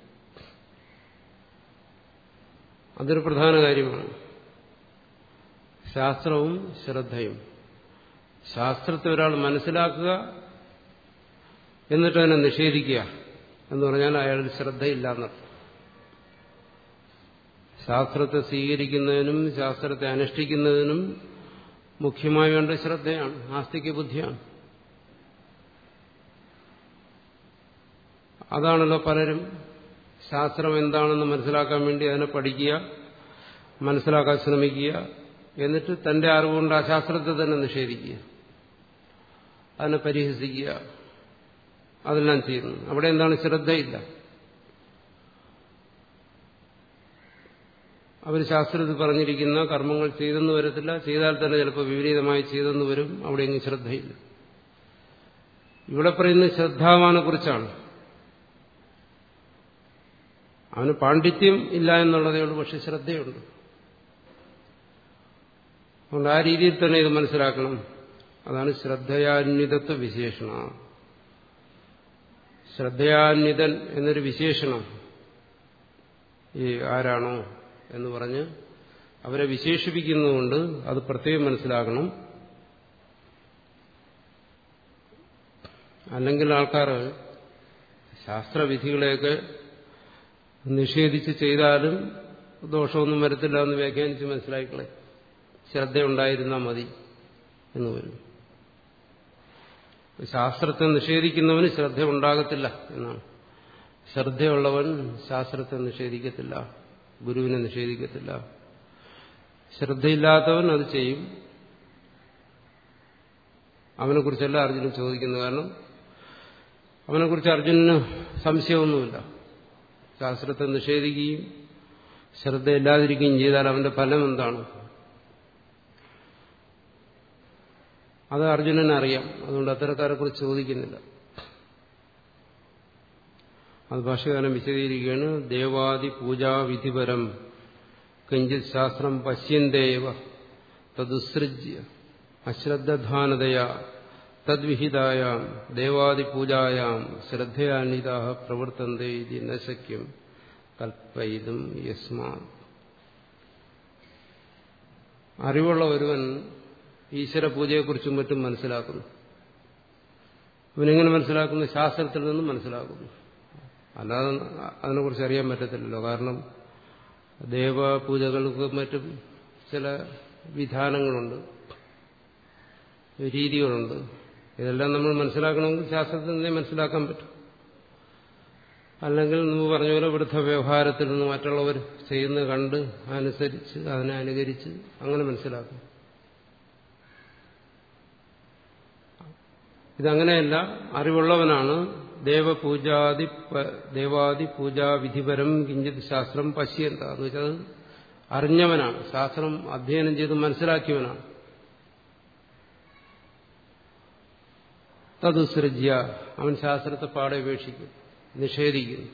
Speaker 1: അതൊരു പ്രധാന കാര്യമാണ് ശാസ്ത്രവും ശ്രദ്ധയും ശാസ്ത്രത്തെ ഒരാൾ മനസ്സിലാക്കുക എന്നിട്ട് അതിനെ നിഷേധിക്കുക എന്ന് പറഞ്ഞാൽ അയാളിൽ ശ്രദ്ധയില്ല എന്നർത്ഥം ശാസ്ത്രത്തെ സ്വീകരിക്കുന്നതിനും ശാസ്ത്രത്തെ അനുഷ്ഠിക്കുന്നതിനും മുഖ്യമായി വേണ്ട ശ്രദ്ധയാണ് ആസ്തിക ബുദ്ധിയാണ് അതാണല്ലോ പലരും ശാസ്ത്രം എന്താണെന്ന് മനസ്സിലാക്കാൻ വേണ്ടി അതിനെ പഠിക്കുക മനസ്സിലാക്കാൻ ശ്രമിക്കുക എന്നിട്ട് തന്റെ അറിവുകൊണ്ട് ആ ശാസ്ത്രത്തെ തന്നെ നിഷേധിക്കുക അതിനെ പരിഹസിക്കുക അതെല്ലാം ചെയ്യുന്നു അവിടെ എന്താണ് ശ്രദ്ധയില്ല അവർ ശാസ്ത്രത്തിൽ പറഞ്ഞിരിക്കുന്ന കർമ്മങ്ങൾ ചെയ്തെന്ന് വരത്തില്ല ചെയ്താൽ തന്നെ ചിലപ്പോൾ വിപരീതമായി ചെയ്തെന്ന് വരും അവിടെ എങ്ങും ശ്രദ്ധയില്ല ഇവിടെ പറയുന്നത് ശ്രദ്ധാവാനെ കുറിച്ചാണ് അവന് പാണ്ഡിത്യം ഇല്ല എന്നുള്ളതേ ഉള്ളൂ പക്ഷെ ശ്രദ്ധയുണ്ട് അതുകൊണ്ട് ആ രീതിയിൽ തന്നെ ഇത് മനസ്സിലാക്കണം അതാണ് ശ്രദ്ധയാന്വിതത്വ വിശേഷണ ശ്രദ്ധയാന്വിതൻ എന്നൊരു വിശേഷണം ഈ ആരാണോ എന്ന് പറഞ്ഞ് അവരെ വിശേഷിപ്പിക്കുന്നതുകൊണ്ട് അത് പ്രത്യേകം മനസ്സിലാക്കണം അല്ലെങ്കിൽ ആൾക്കാർ ശാസ്ത്രവിധികളെയൊക്കെ നിഷേധിച്ച് ചെയ്താലും ദോഷമൊന്നും വരത്തില്ല എന്ന് വ്യാഖ്യാനിച്ച് മനസ്സിലാക്കിക്കളെ ശ്രദ്ധയുണ്ടായിരുന്നാൽ മതി എന്ന് വരും ശാസ്ത്രത്തെ നിഷേധിക്കുന്നവന് ശ്രദ്ധ ഉണ്ടാകത്തില്ല എന്നാണ് ശ്രദ്ധയുള്ളവൻ ശാസ്ത്രത്തെ നിഷേധിക്കത്തില്ല ഗുരുവിനെ നിഷേധിക്കത്തില്ല ശ്രദ്ധയില്ലാത്തവൻ അത് ചെയ്യും അവനെക്കുറിച്ചല്ല അർജുനൻ ചോദിക്കുന്നത് കാരണം അവനെക്കുറിച്ച് അർജുനന് സംശയമൊന്നുമില്ല ശാസ്ത്രത്തെ നിഷേധിക്കുകയും ശ്രദ്ധയില്ലാതിരിക്കുകയും ചെയ്താൽ അവന്റെ ഫലം എന്താണ് അത് അർജുനന് അറിയാം അതുകൊണ്ട് അത്തരക്കാരെ കുറിച്ച് ചോദിക്കുന്നില്ല അത് ഭാഷകാരൻ വിശദീകരിക്കുകയാണ് ദേവാദി പൂജാവിധിപരം കിഞ്ചിത് ശാസ്ത്രം പശ്യന്തേവ തദുസൃജ്യ അശ്രദ്ധാനതയാ തദ്വിഹിതായാം ദേവാദിപൂജായാം ശ്രദ്ധയാന്വിതാ പ്രവർത്തന്തെ ഇത് നശക്യം കൽപ്പയിതും യസ്മാ അറിവുള്ള ഒരുവൻ ഈശ്വര പൂജയെക്കുറിച്ചും മറ്റും മനസ്സിലാക്കുന്നു അവനെങ്ങനെ മനസ്സിലാക്കുന്നു ശാസ്ത്രത്തിൽ നിന്നും മനസ്സിലാക്കുന്നു അല്ലാതെ അതിനെക്കുറിച്ച് അറിയാൻ പറ്റത്തില്ലല്ലോ കാരണം ദേവപൂജകൾക്കും മറ്റും ചില വിധാനങ്ങളുണ്ട് രീതികളുണ്ട് ഇതെല്ലാം നമ്മൾ മനസ്സിലാക്കണമെങ്കിൽ ശാസ്ത്രത്തിൽ നിന്നേ മനസ്സിലാക്കാൻ പറ്റും അല്ലെങ്കിൽ നമ്മൾ പറഞ്ഞ പോലെ ഇവിടുത്തെ വ്യവഹാരത്തിൽ നിന്ന് മറ്റുള്ളവർ ചെയ്യുന്നത് കണ്ട് അനുസരിച്ച് അതിനെ അനുകരിച്ച് അങ്ങനെ മനസ്സിലാക്കും ഇതങ്ങനെയല്ല അറിവുള്ളവനാണ് ദേവപൂജാതി ദേവാദി പൂജാവിധിപരം കിഞ്ചിത് ശാസ്ത്രം പശ്യന്ത എന്ന് വെച്ചാൽ അത് അറിഞ്ഞവനാണ് ശാസ്ത്രം അധ്യയനം ചെയ്ത് മനസ്സിലാക്കിയവനാണ് തതുസൃജ്യ അവൻ ശാസ്ത്രത്തെ പാടെ ഉപേക്ഷിക്കും നിഷേധിക്കുന്നു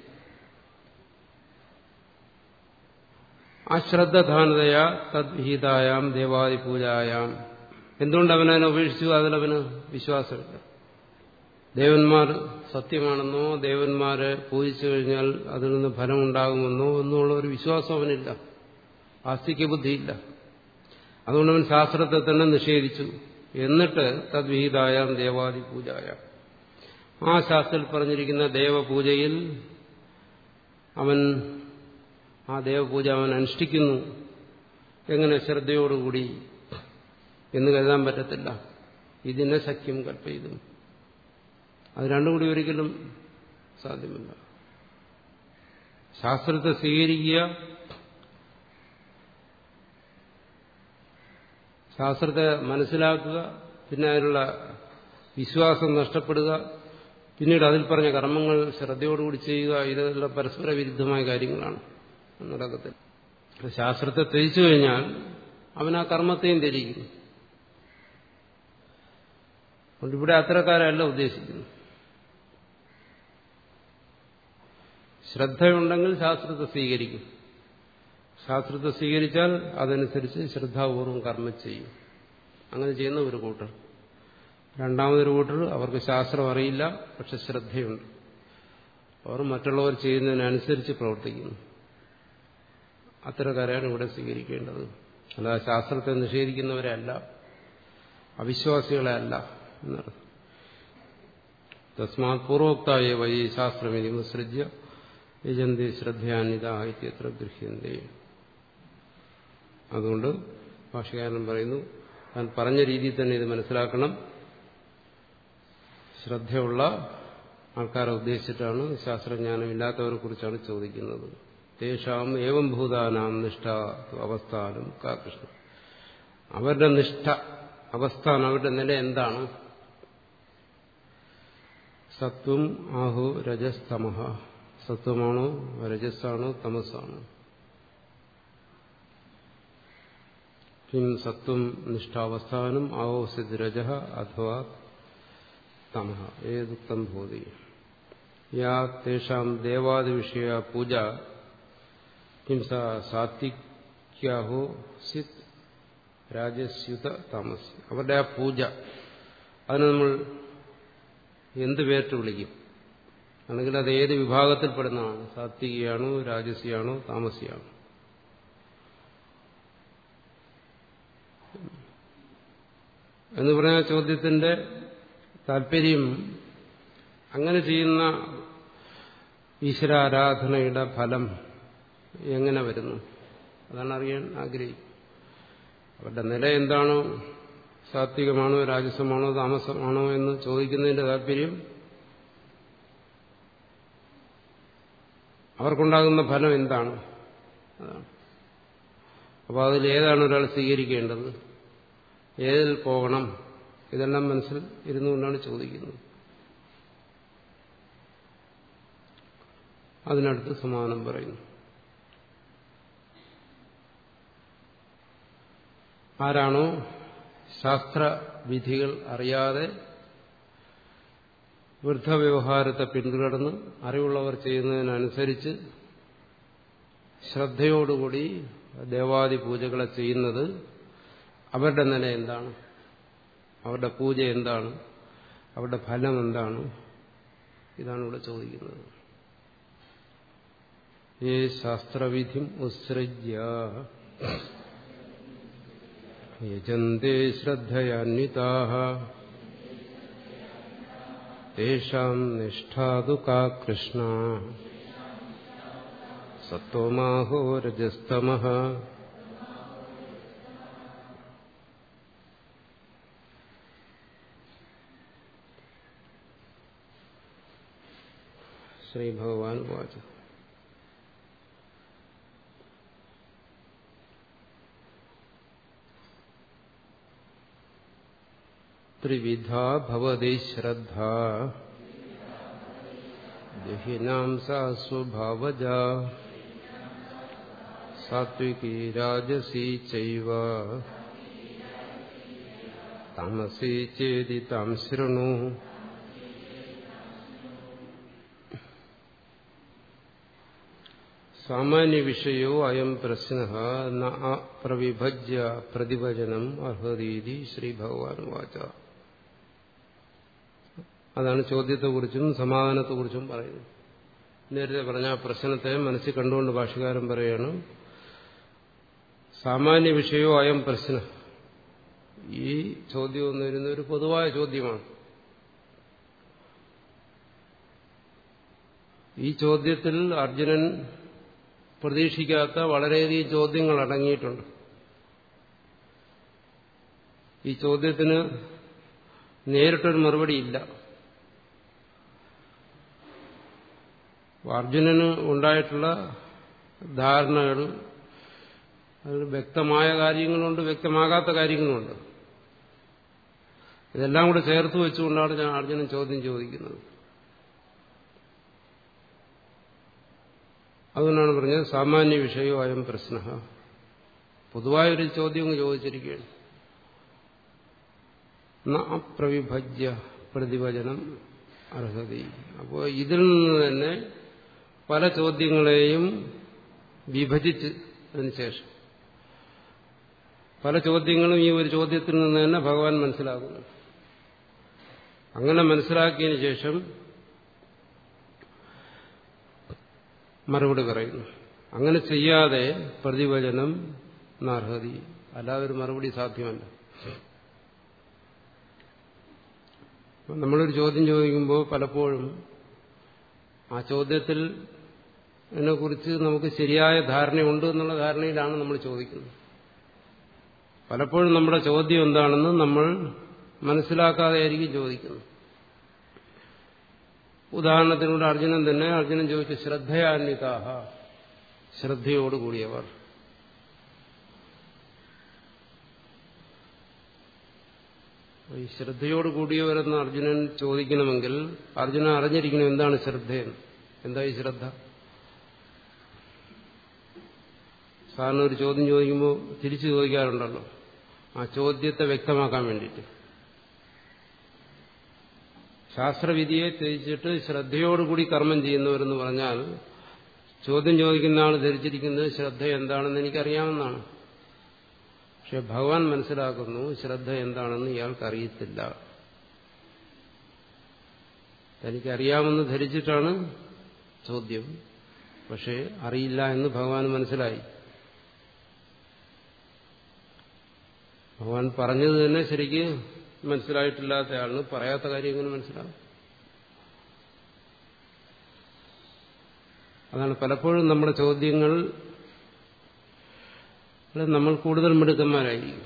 Speaker 1: അശ്രദ്ധാനതയാ തദ്വിഹിതായാം ദേവാദി പൂജായാം എന്തുകൊണ്ട് അവനതിനെ ഉപേക്ഷിച്ചു അതിലവന് വിശ്വാസമില്ല ദേവന്മാർ സത്യമാണെന്നോ ദേവന്മാരെ പൂജിച്ചു കഴിഞ്ഞാൽ അതിൽ നിന്ന് ഫലമുണ്ടാകുമെന്നോ എന്നുള്ള ഒരു വിശ്വാസം അവനില്ല ആസ്തിക ബുദ്ധിയില്ല അതുകൊണ്ട് അവൻ ശാസ്ത്രത്തെ തന്നെ നിഷേധിച്ചു എന്നിട്ട് തദ്വിഹിതായാം ദേവാദി പൂജായ ആ ശാസ്ത്രത്തിൽ പറഞ്ഞിരിക്കുന്ന ദേവപൂജയിൽ അവൻ ആ ദേവപൂജ അവൻ അനുഷ്ഠിക്കുന്നു എങ്ങനെ ശ്രദ്ധയോടുകൂടി എന്ന് കരുതാൻ പറ്റത്തില്ല ഇതിനെ സഖ്യം കൽപ്പയിതും അത് രണ്ടും കൂടി ഒരിക്കലും സാധ്യമല്ല ശാസ്ത്രത്തെ സ്വീകരിക്കുക ശാസ്ത്രത്തെ മനസ്സിലാക്കുക പിന്നെ അതിനുള്ള വിശ്വാസം നഷ്ടപ്പെടുക പിന്നീട് അതിൽ പറഞ്ഞ കർമ്മങ്ങൾ ശ്രദ്ധയോടുകൂടി ചെയ്യുക ഇതെല്ലാം പരസ്പര വിരുദ്ധമായ കാര്യങ്ങളാണ് നടക്കത്തിൽ ശാസ്ത്രത്തെ ത്യജിച്ചു കഴിഞ്ഞാൽ അവൻ ആ കർമ്മത്തെയും ത്യജിക്കുന്നു അതുകൊണ്ട് ഇവിടെ അത്തരക്കാരല്ല ഉദ്ദേശിക്കുന്നു ശ്രദ്ധയുണ്ടെങ്കിൽ ശാസ്ത്രത്തെ സ്വീകരിക്കും ശാസ്ത്രത്തെ സ്വീകരിച്ചാൽ അതനുസരിച്ച് ശ്രദ്ധാപൂർവം കർമ്മം ചെയ്യും അങ്ങനെ ചെയ്യുന്ന ഒരു കൂട്ടർ രണ്ടാമതൊരു കൂട്ടർ അവർക്ക് ശാസ്ത്രം അറിയില്ല പക്ഷെ ശ്രദ്ധയുണ്ട് അവർ മറ്റുള്ളവർ ചെയ്യുന്നതിനനുസരിച്ച് പ്രവർത്തിക്കുന്നു അത്തരക്കാരെയാണ് ഇവിടെ സ്വീകരിക്കേണ്ടത് അല്ലാതെ ശാസ്ത്രത്തെ നിഷേധിക്കുന്നവരെ അല്ല അവിശ്വാസികളെ അല്ല എന്നർത്ഥം തസ്മാത് പൂർവോക്തായ വൈ ശാസ്ത്രമിതി മുസൃജ്യ യജന്തി ശ്രദ്ധയാനിത ഇത്യത്ര ഗൃഹ്യന്തേ അതുകൊണ്ട് ഭാഷകാരൻ പറയുന്നു താൻ പറഞ്ഞ രീതിയിൽ തന്നെ ഇത് മനസ്സിലാക്കണം ശ്രദ്ധയുള്ള ആൾക്കാരെ ഉദ്ദേശിച്ചിട്ടാണ് ശാസ്ത്രജ്ഞാനം ഇല്ലാത്തവരെ കുറിച്ചാണ് ചോദിക്കുന്നത് തേഷാം ഏവം ഭൂതാനാം നിഷ്ഠ അവസ്ഥാനം കാകൃഷ്ണ അവരുടെ നിഷ്ഠ അവസ്ഥാനം അവരുടെ നില എന്താണ് സത്വം ആഹു രജസ്തമഹ സത്വമാണോ രജസ്സാണോ തമസാണോ കിം സത്വം നിഷ്ഠാവസ്ഥാനം ആവോസിത് രജ അഥവാ തമഹ ഏതുക്തം ഭൂതി യാ തേഷാം ദേവാദിവിഷയ പൂജ കിം സ സാത്വിക്യാഹോ സിത് രാജസ്യുത താമസ് അവരുടെ ആ പൂജ അതിന് നമ്മൾ എന്ത് പേരിട്ട് വിളിക്കും അല്ലെങ്കിൽ അത് ഏത് വിഭാഗത്തിൽപ്പെടുന്നതാണ് സാത്വികയാണോ രാജസിയാണോ താമസിയാണോ എന്ന് പറഞ്ഞ ചോദ്യത്തിന്റെ താല്പര്യം അങ്ങനെ ചെയ്യുന്ന ഈശ്വരാരാധനയുടെ ഫലം എങ്ങനെ വരുന്നു അതാണ് അറിയാൻ ആഗ്രഹിക്കും അവരുടെ നില എന്താണോ സാത്വികമാണോ രാജസമാണോ താമസമാണോ എന്ന് ചോദിക്കുന്നതിന്റെ താല്പര്യം അവർക്കുണ്ടാകുന്ന ഫലം എന്താണ് അതാണ് അപ്പോൾ അതിൽ ഏതാണ് ഒരാൾ സ്വീകരിക്കേണ്ടത് ഏതിൽ പോകണം ഇതെല്ലാം മനസ്സിൽ ഇരുന്നുകൊണ്ടാണ് ചോദിക്കുന്നത് അതിനടുത്ത് സമാനം പറയുന്നു ആരാണോ ശാസ്ത്രവിധികൾ അറിയാതെ വൃദ്ധവ്യവഹാരത്തെ പിന്തുടർന്ന് അറിവുള്ളവർ ചെയ്യുന്നതിനനുസരിച്ച് ശ്രദ്ധയോടുകൂടി ദേവാദി പൂജകളെ ചെയ്യുന്നത് അവരുടെ നില എന്താണ് അവരുടെ പൂജ എന്താണ് അവരുടെ ഫലം എന്താണ് ഇതാണ് ഇവിടെ ചോദിക്കുന്നത് ഏ ശാസ്ത്രവിധിം ഉത്സൃജ്യ യജന്തേ ശ്രദ്ധയാന്വിതാ തേഷാം നിഷ്ഠാതു കാ കൃഷ്ണ സത്വമാഹോ രജസ്തമ ശ്രീഭഗവാൻ വാച ത്രിവിധാ ഭവതി ശ്രദ്ധ ജഹിനാം സാ സ്വഭാവജ സാത്വികി രാജസി ചൈവ താമസി ചേതി താം ശൃണു സാമാന്യ വിഷയോ അയം പ്രശ്ന ന പ്രവിഭജ്യ പ്രതിഭജനം അർഹതീതി ശ്രീ ഭഗവാൻ വാച അതാണ് ചോദ്യത്തെക്കുറിച്ചും സമാധാനത്തെക്കുറിച്ചും പറയുന്നത് നേരത്തെ പറഞ്ഞ ആ പ്രശ്നത്തെ മനസ്സിൽ കണ്ടുകൊണ്ട് ഭാഷകാരൻ പറയാണ് സാമാന്യ വിഷയോ അയം പ്രശ്ന ഈ ചോദ്യം എന്ന് വരുന്ന ഒരു പൊതുവായ ചോദ്യമാണ് ഈ ചോദ്യത്തിൽ അർജുനൻ പ്രതീക്ഷിക്കാത്ത വളരെയധികം ചോദ്യങ്ങൾ അടങ്ങിയിട്ടുണ്ട് ഈ ചോദ്യത്തിന് നേരിട്ടൊരു മറുപടി ഇല്ല അർജുനന് ഉണ്ടായിട്ടുള്ള ധാരണകൾ അതിൽ വ്യക്തമായ കാര്യങ്ങളുണ്ട് വ്യക്തമാകാത്ത കാര്യങ്ങളുണ്ട് ഇതെല്ലാം കൂടെ ചേർത്ത് വെച്ചുകൊണ്ടാണ് ഞാൻ അർജുനൻ ചോദ്യം ചോദിക്കുന്നത് അതുകൊണ്ടാണ് പറഞ്ഞത് സാമാന്യ വിഷയമായും പ്രശ്ന പൊതുവായൊരു ചോദ്യം ചോദിച്ചിരിക്കുകയാണ് അപ്രവിഭജ്യ പ്രതിവചനം അർഹതി അപ്പോൾ ഇതിൽ നിന്ന് തന്നെ പല ചോദ്യങ്ങളെയും വിഭജിച്ച് അതിന് ശേഷം പല ചോദ്യങ്ങളും ഈ ഒരു ചോദ്യത്തിൽ നിന്ന് തന്നെ ഭഗവാൻ മനസ്സിലാക്കുന്നു അങ്ങനെ മനസ്സിലാക്കിയതിന് ശേഷം മറുപടി പറയുന്നു അങ്ങനെ ചെയ്യാതെ പ്രതിവചനം നാർഹതി അല്ലാതെ ഒരു മറുപടി സാധ്യമല്ല നമ്മളൊരു ചോദ്യം ചോദിക്കുമ്പോൾ പലപ്പോഴും ആ ചോദ്യത്തിൽ ഇതിനെക്കുറിച്ച് നമുക്ക് ശരിയായ ധാരണയുണ്ട് എന്നുള്ള ധാരണയിലാണ് നമ്മൾ ചോദിക്കുന്നത് പലപ്പോഴും നമ്മുടെ ചോദ്യം എന്താണെന്ന് നമ്മൾ മനസ്സിലാക്കാതെ ആയിരിക്കും ചോദിക്കുന്നത് ഉദാഹരണത്തിനൂടെ അർജുനൻ തന്നെ അർജുനൻ ചോദിച്ചു ശ്രദ്ധയാന്വിതാഹ ശ്രദ്ധയോടുകൂടിയവർ ഈ ശ്രദ്ധയോട് കൂടിയവരെന്ന് അർജുനൻ ചോദിക്കണമെങ്കിൽ അർജുനൻ അറിഞ്ഞിരിക്കണം എന്താണ് ശ്രദ്ധയെന്ന് എന്താ ഈ ശ്രദ്ധ സാറിന് ഒരു ചോദ്യം ചോദിക്കുമ്പോൾ തിരിച്ചു ചോദിക്കാറുണ്ടല്ലോ ആ ചോദ്യത്തെ വ്യക്തമാക്കാൻ വേണ്ടിയിട്ട് ശാസ്ത്രവിധിയെ ത്യജിച്ചിട്ട് ശ്രദ്ധയോടുകൂടി കർമ്മം ചെയ്യുന്നവരെന്ന് പറഞ്ഞാൽ ചോദ്യം ചോദിക്കുന്ന ആൾ ധരിച്ചിരിക്കുന്നത് ശ്രദ്ധ എന്താണെന്ന് എനിക്കറിയാവുന്നതാണ് പക്ഷെ ഭഗവാൻ മനസ്സിലാക്കുന്നു ശ്രദ്ധ എന്താണെന്ന് ഇയാൾക്ക് അറിയത്തില്ല തനിക്ക് അറിയാമെന്ന് ധരിച്ചിട്ടാണ് ചോദ്യം പക്ഷേ അറിയില്ല എന്ന് ഭഗവാൻ മനസ്സിലായി ഭഗവാൻ പറഞ്ഞത് തന്നെ ശരിക്ക് മനസ്സിലായിട്ടില്ലാത്ത ആളിന് പറയാത്ത കാര്യം എങ്ങനെ മനസ്സിലാവും അതാണ് പലപ്പോഴും നമ്മുടെ ചോദ്യങ്ങൾ നമ്മൾ കൂടുതൽ മിടുക്കന്മാരായിരിക്കും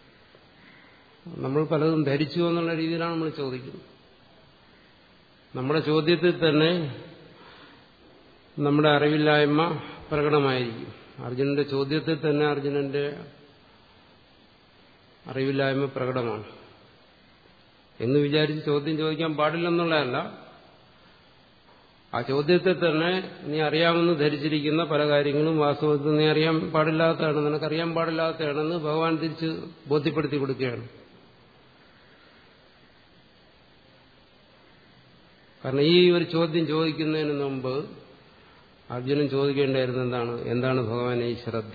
Speaker 1: നമ്മൾ പലതും ധരിച്ചു എന്നുള്ള രീതിയിലാണ് നമ്മൾ ചോദിക്കുന്നത് നമ്മുടെ ചോദ്യത്തിൽ തന്നെ നമ്മുടെ അറിവില്ലായ്മ പ്രകടമായിരിക്കും അർജുനന്റെ ചോദ്യത്തിൽ തന്നെ അർജുനന്റെ അറിവില്ലായ്മ പ്രകടമാണ് എന്ന് വിചാരിച്ച് ചോദ്യം ചോദിക്കാൻ പാടില്ലെന്നുള്ളതല്ല ആ ചോദ്യത്തെ തന്നെ നീ അറിയാമെന്ന് ധരിച്ചിരിക്കുന്ന പല കാര്യങ്ങളും വാസ്തവത്തിൽ നീ അറിയാൻ പാടില്ലാത്തതാണ് നിനക്കറിയാൻ പാടില്ലാത്തതാണെന്ന് ഭഗവാൻ തിരിച്ച് ബോധ്യപ്പെടുത്തി കൊടുക്കുകയാണ് കാരണം ഈ ഒരു ചോദ്യം ചോദിക്കുന്നതിന് മുമ്പ് അർജുനൻ ചോദിക്കേണ്ടായിരുന്ന എന്താണ് എന്താണ് ഭഗവാൻ ഈ ശ്രദ്ധ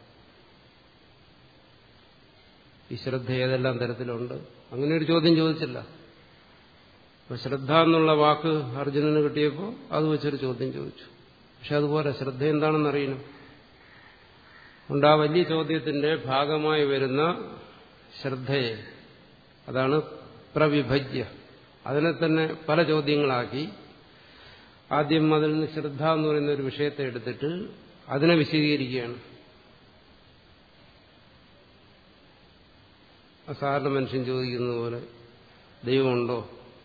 Speaker 1: ഈ ശ്രദ്ധ ഏതെല്ലാം തരത്തിലുണ്ട് അങ്ങനെ ഒരു ചോദ്യം ചോദിച്ചില്ല അപ്പൊ ശ്രദ്ധ എന്നുള്ള വാക്ക് അർജുനന് കിട്ടിയപ്പോൾ അത് വെച്ചൊരു ചോദ്യം ചോദിച്ചു പക്ഷെ അതുപോലെ ശ്രദ്ധ എന്താണെന്ന് അറിയണം ഉണ്ട് ആ വലിയ ചോദ്യത്തിന്റെ ഭാഗമായി വരുന്ന ശ്രദ്ധയെ അതാണ് പ്രവിഭജ്യ അതിനെ തന്നെ പല ചോദ്യങ്ങളാക്കി ആദ്യം അതിൽ നിന്ന് ശ്രദ്ധ എന്ന് പറയുന്ന ഒരു വിഷയത്തെ എടുത്തിട്ട് അതിനെ വിശദീകരിക്കുകയാണ് സാധാരണ മനുഷ്യൻ ചോദിക്കുന്ന പോലെ ദൈവമുണ്ടോ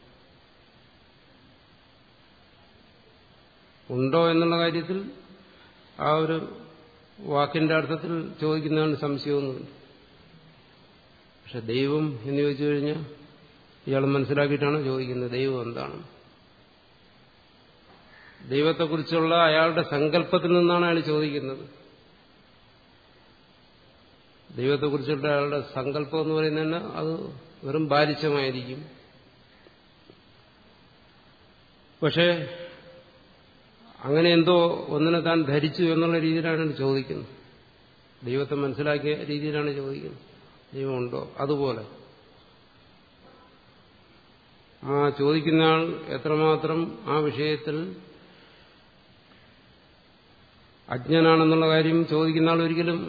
Speaker 1: ഉണ്ടോ എന്നുള്ള കാര്യത്തിൽ ആ ഒരു വാക്കിന്റെ അർത്ഥത്തിൽ ചോദിക്കുന്നതാണ് സംശയമൊന്നുമില്ല പക്ഷെ ദൈവം എന്ന് ചോദിച്ചു കഴിഞ്ഞാൽ ഇയാൾ മനസ്സിലാക്കിയിട്ടാണ് ചോദിക്കുന്നത് ദൈവം എന്താണ് ദൈവത്തെക്കുറിച്ചുള്ള അയാളുടെ സങ്കല്പത്തിൽ നിന്നാണ് അയാൾ ചോദിക്കുന്നത് ദൈവത്തെക്കുറിച്ചുള്ള അയാളുടെ സങ്കല്പം എന്ന് പറയുന്നതന്നെ അത് വെറും ബാലിശമായിരിക്കും പക്ഷേ അങ്ങനെ എന്തോ ഒന്നിനെ താൻ ധരിച്ചു എന്നുള്ള രീതിയിലാണ് ചോദിക്കുന്നത് ദൈവത്തെ മനസ്സിലാക്കിയ രീതിയിലാണ് ചോദിക്കുന്നത് ദൈവമുണ്ടോ അതുപോലെ ആ ചോദിക്കുന്ന ആൾ എത്രമാത്രം ആ വിഷയത്തിൽ അജ്ഞനാണെന്നുള്ള കാര്യം ചോദിക്കുന്ന ആൾ ഒരിക്കലും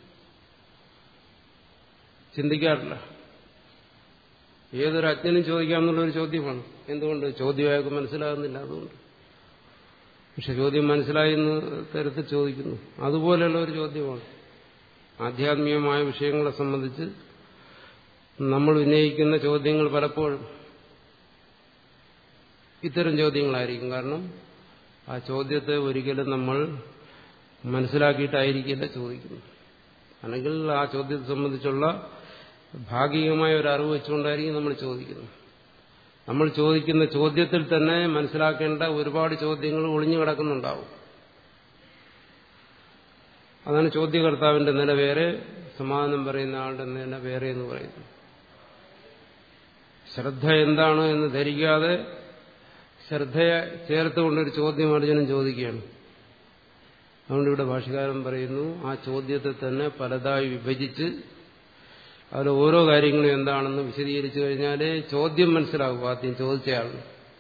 Speaker 1: ചിന്തിക്കാറില്ല ഏതൊരു അജ്ഞനും ചോദിക്കാമെന്നുള്ള ഒരു ചോദ്യമാണ് എന്തുകൊണ്ട് ചോദ്യം അയാൾക്ക് മനസ്സിലാകുന്നില്ല അതുകൊണ്ട് പക്ഷെ ചോദ്യം മനസ്സിലായി എന്ന് തരത്തിൽ ചോദിക്കുന്നു അതുപോലെയുള്ള ഒരു ചോദ്യമാണ് ആധ്യാത്മികമായ വിഷയങ്ങളെ സംബന്ധിച്ച് നമ്മൾ ഉന്നയിക്കുന്ന ചോദ്യങ്ങൾ പലപ്പോഴും ഇത്തരം ചോദ്യങ്ങളായിരിക്കും കാരണം ആ ചോദ്യത്തെ ഒരിക്കലും നമ്മൾ മനസ്സിലാക്കിയിട്ടായിരിക്കില്ല ചോദിക്കുന്നത് അല്ലെങ്കിൽ ആ ചോദ്യത്തെ സംബന്ധിച്ചുള്ള ഭാഗികമായ ഒരു അറിവ് വെച്ചുകൊണ്ടായിരിക്കും നമ്മൾ ചോദിക്കുന്നത് നമ്മൾ ചോദിക്കുന്ന ചോദ്യത്തിൽ തന്നെ മനസ്സിലാക്കേണ്ട ഒരുപാട് ചോദ്യങ്ങൾ ഒളിഞ്ഞു കിടക്കുന്നുണ്ടാവും അതാണ് ചോദ്യകർത്താവിന്റെ നില വേറെ സമാധാനം പറയുന്ന ആളുടെ നില വേറെ എന്ന് പറയുന്നു ശ്രദ്ധ എന്താണ് എന്ന് ധരിക്കാതെ ശ്രദ്ധയെ ചേർത്തുകൊണ്ടൊരു ചോദ്യം അർജുനൻ ചോദിക്കുകയാണ് അതുകൊണ്ട് ഇവിടെ ഭാഷകാരൻ പറയുന്നു ആ ചോദ്യത്തെ തന്നെ പലതായി വിഭജിച്ച് അതിൽ ഓരോ കാര്യങ്ങളും എന്താണെന്ന് വിശദീകരിച്ചു കഴിഞ്ഞാലേ ചോദ്യം മനസ്സിലാകും ആദ്യം ചോദിച്ചയാളിന്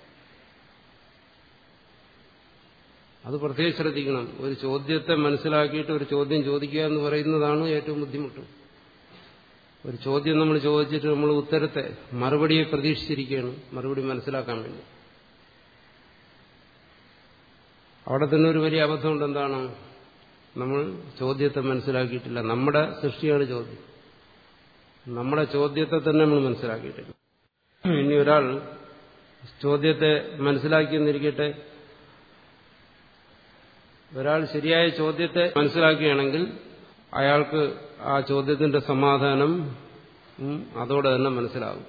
Speaker 1: അത് പ്രത്യേകം ശ്രദ്ധിക്കണം ഒരു ചോദ്യത്തെ മനസ്സിലാക്കിയിട്ട് ഒരു ചോദ്യം ചോദിക്കുക എന്ന് പറയുന്നതാണ് ഏറ്റവും ബുദ്ധിമുട്ട് ഒരു ചോദ്യം നമ്മൾ ചോദിച്ചിട്ട് നമ്മൾ ഉത്തരത്തെ മറുപടിയെ പ്രതീക്ഷിച്ചിരിക്കുകയാണ് മറുപടി മനസ്സിലാക്കാൻ വേണ്ടി അവിടെ തന്നെ ഒരു വലിയ അബദ്ധമുണ്ട് എന്താണ് നമ്മൾ ചോദ്യത്തെ മനസ്സിലാക്കിയിട്ടില്ല നമ്മുടെ സൃഷ്ടിയാണ് ചോദ്യം നമ്മുടെ ചോദ്യത്തെ തന്നെ നമ്മൾ മനസ്സിലാക്കിയിട്ടില്ല ഇനി ഒരാൾ ചോദ്യത്തെ മനസ്സിലാക്കിയെന്നിരിക്കട്ടെ ഒരാൾ ശരിയായ ചോദ്യത്തെ മനസ്സിലാക്കുകയാണെങ്കിൽ അയാൾക്ക് ആ ചോദ്യത്തിന്റെ സമാധാനം അതോടെ തന്നെ മനസ്സിലാകും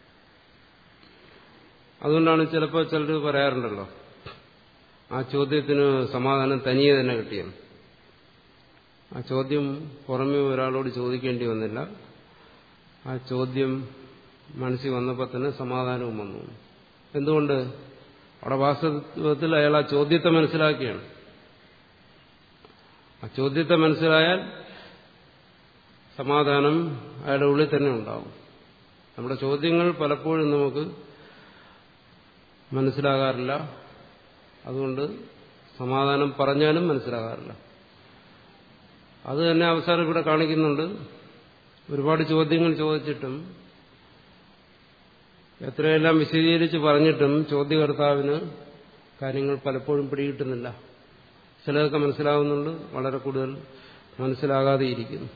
Speaker 1: അതുകൊണ്ടാണ് ചിലപ്പോൾ ചിലർ പറയാറുണ്ടല്ലോ ആ ചോദ്യത്തിന് സമാധാനം തനിയെ തന്നെ കിട്ടിയെന്ന് ആ ചോദ്യം പുറമേ ഒരാളോട് ചോദിക്കേണ്ടി വന്നില്ല ആ ചോദ്യം മനസ്സിൽ വന്നപ്പോൾ തന്നെ സമാധാനവും വന്നു എന്തുകൊണ്ട് അവിടെ വാസ്തവത്തിൽ അയാൾ ആ ചോദ്യത്തെ മനസ്സിലാക്കിയാണ് ആ ചോദ്യത്തെ മനസ്സിലായാൽ സമാധാനം അയാളുടെ ഉള്ളിൽ തന്നെ ഉണ്ടാവും നമ്മുടെ ചോദ്യങ്ങൾ പലപ്പോഴും നമുക്ക് മനസ്സിലാകാറില്ല അതുകൊണ്ട് സമാധാനം പറഞ്ഞാലും മനസ്സിലാകാറില്ല അത് തന്നെ അവസാനം ഇവിടെ കാണിക്കുന്നുണ്ട് ഒരുപാട് ചോദ്യങ്ങൾ ചോദിച്ചിട്ടും എത്രയെല്ലാം വിശദീകരിച്ച് പറഞ്ഞിട്ടും ചോദ്യകർത്താവിന് കാര്യങ്ങൾ പലപ്പോഴും പിടികിട്ടുന്നില്ല ചിലതൊക്കെ മനസ്സിലാവുന്നുണ്ട് വളരെ കൂടുതൽ മനസ്സിലാകാതെ ഇരിക്കുന്നു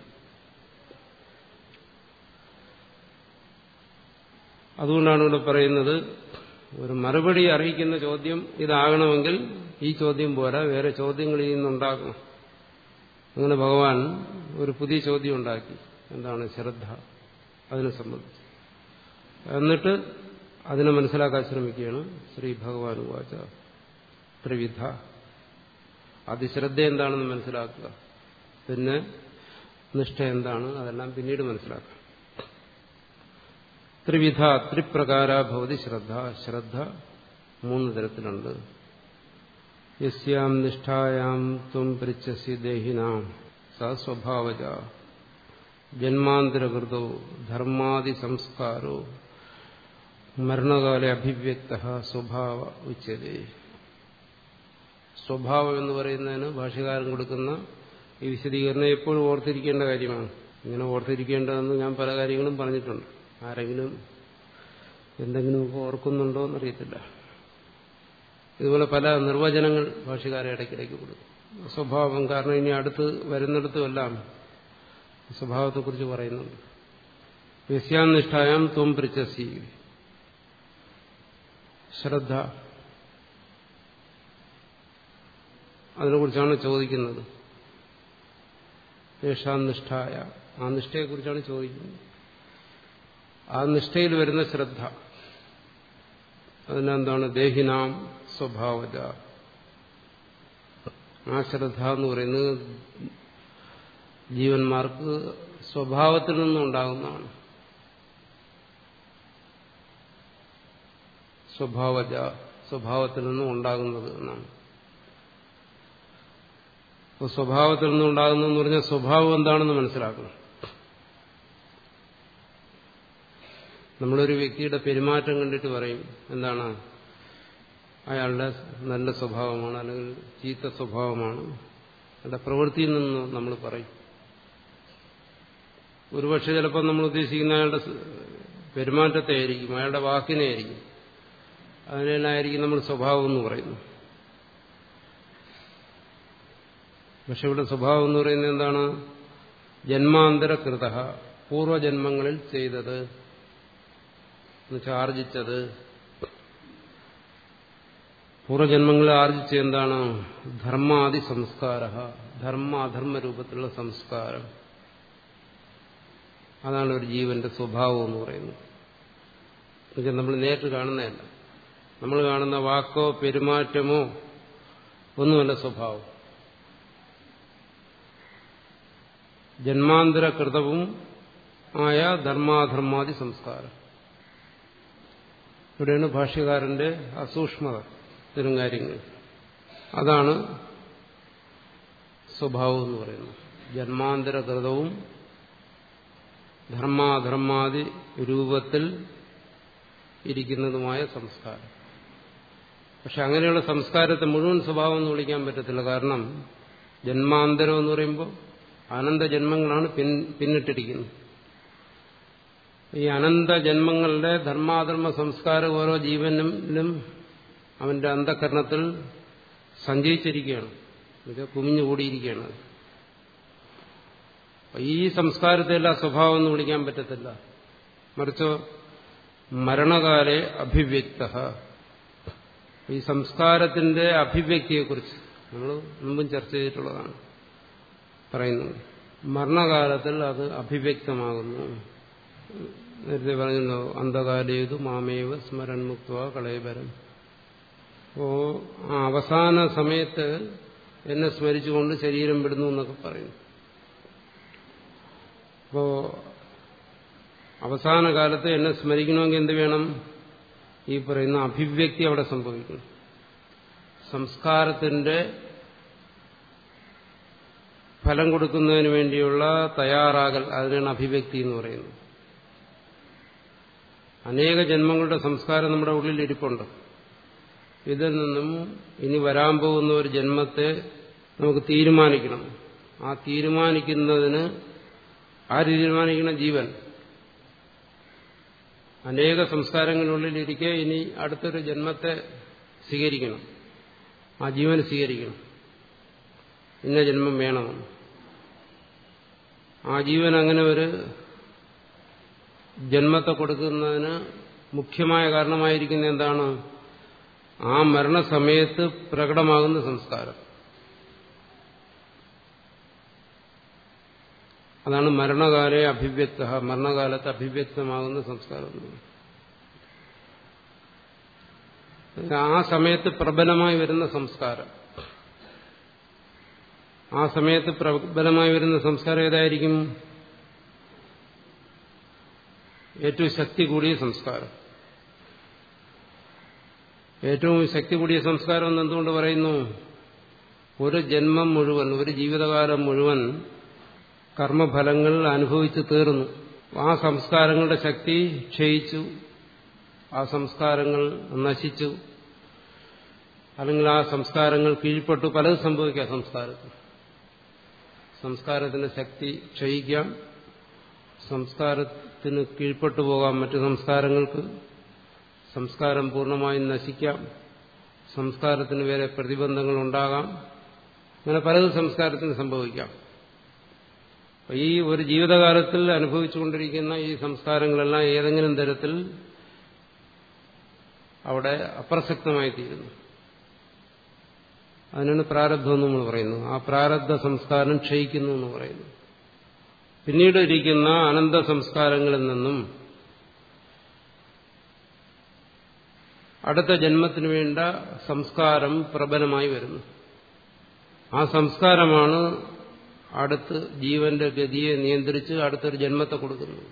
Speaker 1: അതുകൊണ്ടാണ് ഇവിടെ പറയുന്നത് ഒരു മറുപടി അറിയിക്കുന്ന ചോദ്യം ഇതാകണമെങ്കിൽ ഈ ചോദ്യം പോരാ വേറെ ചോദ്യങ്ങൾ ഇതിൽ നിന്നുണ്ടാക്കണം അങ്ങനെ ഭഗവാൻ ഒരു പുതിയ ചോദ്യം ഉണ്ടാക്കി എന്താണ് ശ്രദ്ധ അതിനെ സംബന്ധിച്ച് എന്നിട്ട് അതിനെ മനസ്സിലാക്കാൻ ശ്രമിക്കുകയാണ് ശ്രീ ഭഗവാൻ വാച ത്രിവിധ അതിശ്രദ്ധ എന്താണെന്ന് മനസ്സിലാക്കുക പിന്നെ നിഷ്ഠ എന്താണ് അതെല്ലാം പിന്നീട് മനസ്സിലാക്കാം ത്രിവിധ ത്രിപ്രകാര ഭവതി ശ്രദ്ധ ശ്രദ്ധ മൂന്ന് തരത്തിലുണ്ട് യസ്യാം നിഷ്ഠായാം ത്വം പൃച്ഛസി ദേഹിനാം സ സ്വഭാവജ ജന്മാന്തരകൃതോ ധർമാദി സംസ്കാരോ മരണകാലെ അഭിവ്യക്ത സ്വഭാവ ഉച്ചതേ സ്വഭാവം എന്ന് പറയുന്നതിന് ഭാഷകാരൻ കൊടുക്കുന്ന ഈ വിശദീകരണം എപ്പോഴും ഓർത്തിരിക്കേണ്ട കാര്യമാണ് ഇങ്ങനെ ഓർത്തിരിക്കേണ്ടതെന്ന് ഞാൻ പല കാര്യങ്ങളും പറഞ്ഞിട്ടുണ്ട് ആരെങ്കിലും എന്തെങ്കിലുമൊക്കെ ഓർക്കുന്നുണ്ടോ എന്നറിയത്തില്ല ഇതുപോലെ പല നിർവചനങ്ങൾ ഭാഷകാരെ ഇടയ്ക്കിടയ്ക്ക് കൊടുക്കും സ്വഭാവം കാരണം ഇനി അടുത്ത് വരുന്നിടത്തുമെല്ലാം സ്വഭാവത്തെക്കുറിച്ച് പറയുന്നുണ്ട് യസ്യാനിഷ്ഠായാം ത്വം പൃച്ഛസി ശ്രദ്ധ അതിനെക്കുറിച്ചാണ് ചോദിക്കുന്നത് യേശാം നിഷ്ഠായ ആ നിഷ്ഠയെക്കുറിച്ചാണ് ചോദിക്കുന്നത് ആ നിഷ്ഠയിൽ വരുന്ന ശ്രദ്ധ അതിനെന്താണ് ദേഹിനാം സ്വഭാവജ ആ ശ്രദ്ധ എന്ന് പറയുന്നത് ജീവന്മാർക്ക് സ്വഭാവത്തിൽ നിന്നുണ്ടാകുന്നതാണ് സ്വഭാവജ സ്വഭാവത്തിൽ നിന്നും ഉണ്ടാകുന്നത് എന്നാണ് അപ്പോൾ സ്വഭാവത്തിൽ നിന്നുണ്ടാകുന്നതെന്ന് പറഞ്ഞാൽ സ്വഭാവം എന്താണെന്ന് മനസ്സിലാക്കണം നമ്മളൊരു വ്യക്തിയുടെ പെരുമാറ്റം കണ്ടിട്ട് പറയും എന്താണ് അയാളുടെ നല്ല സ്വഭാവമാണ് അല്ലെങ്കിൽ ചീത്ത സ്വഭാവമാണ് അയാളുടെ പ്രവൃത്തിയിൽ നിന്ന് നമ്മൾ പറയും ഒരുപക്ഷെ ചിലപ്പോൾ നമ്മൾ ഉദ്ദേശിക്കുന്ന അയാളുടെ പെരുമാറ്റത്തെ ആയിരിക്കും അയാളുടെ വാക്കിനെ ആയിരിക്കും അതിനെല്ലായിരിക്കും നമ്മൾ സ്വഭാവം എന്ന് പറയുന്നു പക്ഷെ ഇവിടെ സ്വഭാവം എന്ന് പറയുന്നത് എന്താണ് ജന്മാന്തരകൃത പൂർവജന്മങ്ങളിൽ ചെയ്തത് എന്നുവെച്ചാൽ ആർജിച്ചത് പൂർവജന്മങ്ങളിൽ ആർജിച്ച എന്താണ് ധർമാദി സംസ്കാര ധർമ്മ അധർമ്മ രൂപത്തിലുള്ള സംസ്കാരം അതാണ് ഒരു ജീവന്റെ സ്വഭാവം എന്ന് പറയുന്നത് എന്നുവെച്ചാൽ നമ്മൾ നേരിട്ട് കാണുന്നതല്ല നമ്മൾ കാണുന്ന വാക്കോ പെരുമാറ്റമോ ഒന്നുമല്ല സ്വഭാവം ജന്മാന്തരകൃതവും ആയ ധർമാധർമാദി സംസ്കാരം ഇവിടെയാണ് ഭാഷ്യകാരന്റെ അസൂക്ഷ്മത ഇത്തരം കാര്യങ്ങൾ അതാണ് സ്വഭാവം എന്ന് പറയുന്നത് ജന്മാന്തരകൃതവും ധർമാധർമാദി രൂപത്തിൽ ഇരിക്കുന്നതുമായ സംസ്കാരം പക്ഷെ അങ്ങനെയുള്ള സംസ്കാരത്തെ മുഴുവൻ സ്വഭാവം എന്ന് വിളിക്കാൻ പറ്റത്തില്ല കാരണം ജന്മാന്തരം എന്ന് പറയുമ്പോൾ അനന്ത ജന്മങ്ങളാണ് പിൻ പിന്നിട്ടിരിക്കുന്നത് ഈ അനന്ത ജന്മങ്ങളുടെ ധർമാധർമ്മ സംസ്കാരം ഓരോ ജീവനിലും അവന്റെ അന്ധകരണത്തിൽ സഞ്ചയിച്ചിരിക്കുകയാണ് ഇത് കുമിഞ്ഞുകൂടിയിരിക്കുകയാണ് ഈ സംസ്കാരത്തെ എല്ലാം സ്വഭാവം എന്ന് വിളിക്കാൻ പറ്റത്തില്ല മറിച്ചോ മരണകാലെ അഭിവ്യക്ത ഈ സംസ്കാരത്തിന്റെ അഭിവ്യക്തിയെക്കുറിച്ച് നമ്മൾ മുമ്പും ചർച്ച ചെയ്തിട്ടുള്ളതാണ് പറയുന്നത് മരണകാലത്തിൽ അത് അഭിവ്യക്തമാകുന്നു നേരത്തെ പറഞ്ഞല്ലോ അന്ധകാലേതു മാമേവ സ്മരൺ മുക്ത കളയപരം അപ്പോ ആ അവസാന സമയത്ത് എന്നെ സ്മരിച്ചുകൊണ്ട് ശരീരം വിടുന്നു എന്നൊക്കെ പറയുന്നു അപ്പോ അവസാന കാലത്ത് എന്നെ സ്മരിക്കണമെങ്കിൽ എന്ത് വേണം ഈ പറയുന്ന അഭിവ്യക്തി അവിടെ സംഭവിക്കണം സംസ്കാരത്തിന്റെ ഫലം കൊടുക്കുന്നതിന് വേണ്ടിയുള്ള തയ്യാറാകൽ അതിനാണ് അഭിവ്യക്തി എന്ന് പറയുന്നത് അനേക ജന്മങ്ങളുടെ സംസ്കാരം നമ്മുടെ ഉള്ളിൽ ഇരിപ്പുണ്ട് ഇതിൽ നിന്നും ഇനി വരാൻ പോകുന്ന ഒരു ജന്മത്തെ നമുക്ക് തീരുമാനിക്കണം ആ തീരുമാനിക്കുന്നതിന് ആര് തീരുമാനിക്കണം ജീവൻ അനേക സംസ്കാരങ്ങളുള്ളിലിരിക്കെ ഇനി അടുത്തൊരു ജന്മത്തെ സ്വീകരിക്കണം ആ ജീവൻ സ്വീകരിക്കണം ഇന്ന ജന്മം വേണമെന്ന് ആ ജീവൻ അങ്ങനെ ഒരു ജന്മത്തെ കൊടുക്കുന്നതിന് മുഖ്യമായ കാരണമായിരിക്കുന്ന എന്താണ് ആ മരണസമയത്ത് പ്രകടമാകുന്ന സംസ്കാരം അതാണ് മരണകാലെ അഭിവ്യക്ത മരണകാലത്ത് അഭിവ്യക്തമാകുന്ന സംസ്കാരം ആ സമയത്ത് പ്രബലമായി വരുന്ന സംസ്കാരം ആ സമയത്ത് പ്രബലമായി വരുന്ന സംസ്കാരം ഏതായിരിക്കും ഏറ്റവും ശക്തി കൂടിയ സംസ്കാരം ഏറ്റവും ശക്തി കൂടിയ സംസ്കാരം എന്ന് എന്തുകൊണ്ട് പറയുന്നു ഒരു ജന്മം മുഴുവൻ ഒരു ജീവിതകാലം മുഴുവൻ കർമ്മഫലങ്ങൾ അനുഭവിച്ചു തീർന്നു ആ സംസ്കാരങ്ങളുടെ ശക്തി ക്ഷയിച്ചു ആ സംസ്കാരങ്ങൾ നശിച്ചു അല്ലെങ്കിൽ ആ സംസ്കാരങ്ങൾ കീഴ്പ്പെട്ടു പലതും സംഭവിക്കാം സംസ്കാരത്തിൽ സംസ്കാരത്തിന്റെ ശക്തി ക്ഷയിക്കാം സംസ്കാരത്തിന് കീഴ്പ്പെട്ടു പോകാം മറ്റു സംസ്കാരങ്ങൾക്ക് സംസ്കാരം പൂർണ്ണമായും നശിക്കാം സംസ്കാരത്തിന് വേറെ പ്രതിബന്ധങ്ങൾ ഉണ്ടാകാം അങ്ങനെ പലതും സംസ്കാരത്തിന് സംഭവിക്കാം ഈ ഒരു ജീവിതകാലത്തിൽ അനുഭവിച്ചുകൊണ്ടിരിക്കുന്ന ഈ സംസ്കാരങ്ങളെല്ലാം ഏതെങ്കിലും തരത്തിൽ അവിടെ അപ്രസക്തമായി തീരുന്നു അതിനാണ് പ്രാരബ്ധം എന്ന് നമ്മൾ പറയുന്നു ആ പ്രാരബ്ധ സംസ്കാരം ക്ഷയിക്കുന്നു എന്ന് പറയുന്നു പിന്നീട് ഇരിക്കുന്ന അനന്ത സംസ്കാരങ്ങളിൽ നിന്നും അടുത്ത ജന്മത്തിനു വേണ്ട സംസ്കാരം പ്രബലമായി വരുന്നു ആ സംസ്കാരമാണ് അടുത്ത് ജീവന്റെ ഗതിയെ നിയന്ത്രിച്ച് അടുത്തൊരു ജന്മത്തെ കൊടുക്കുന്നത്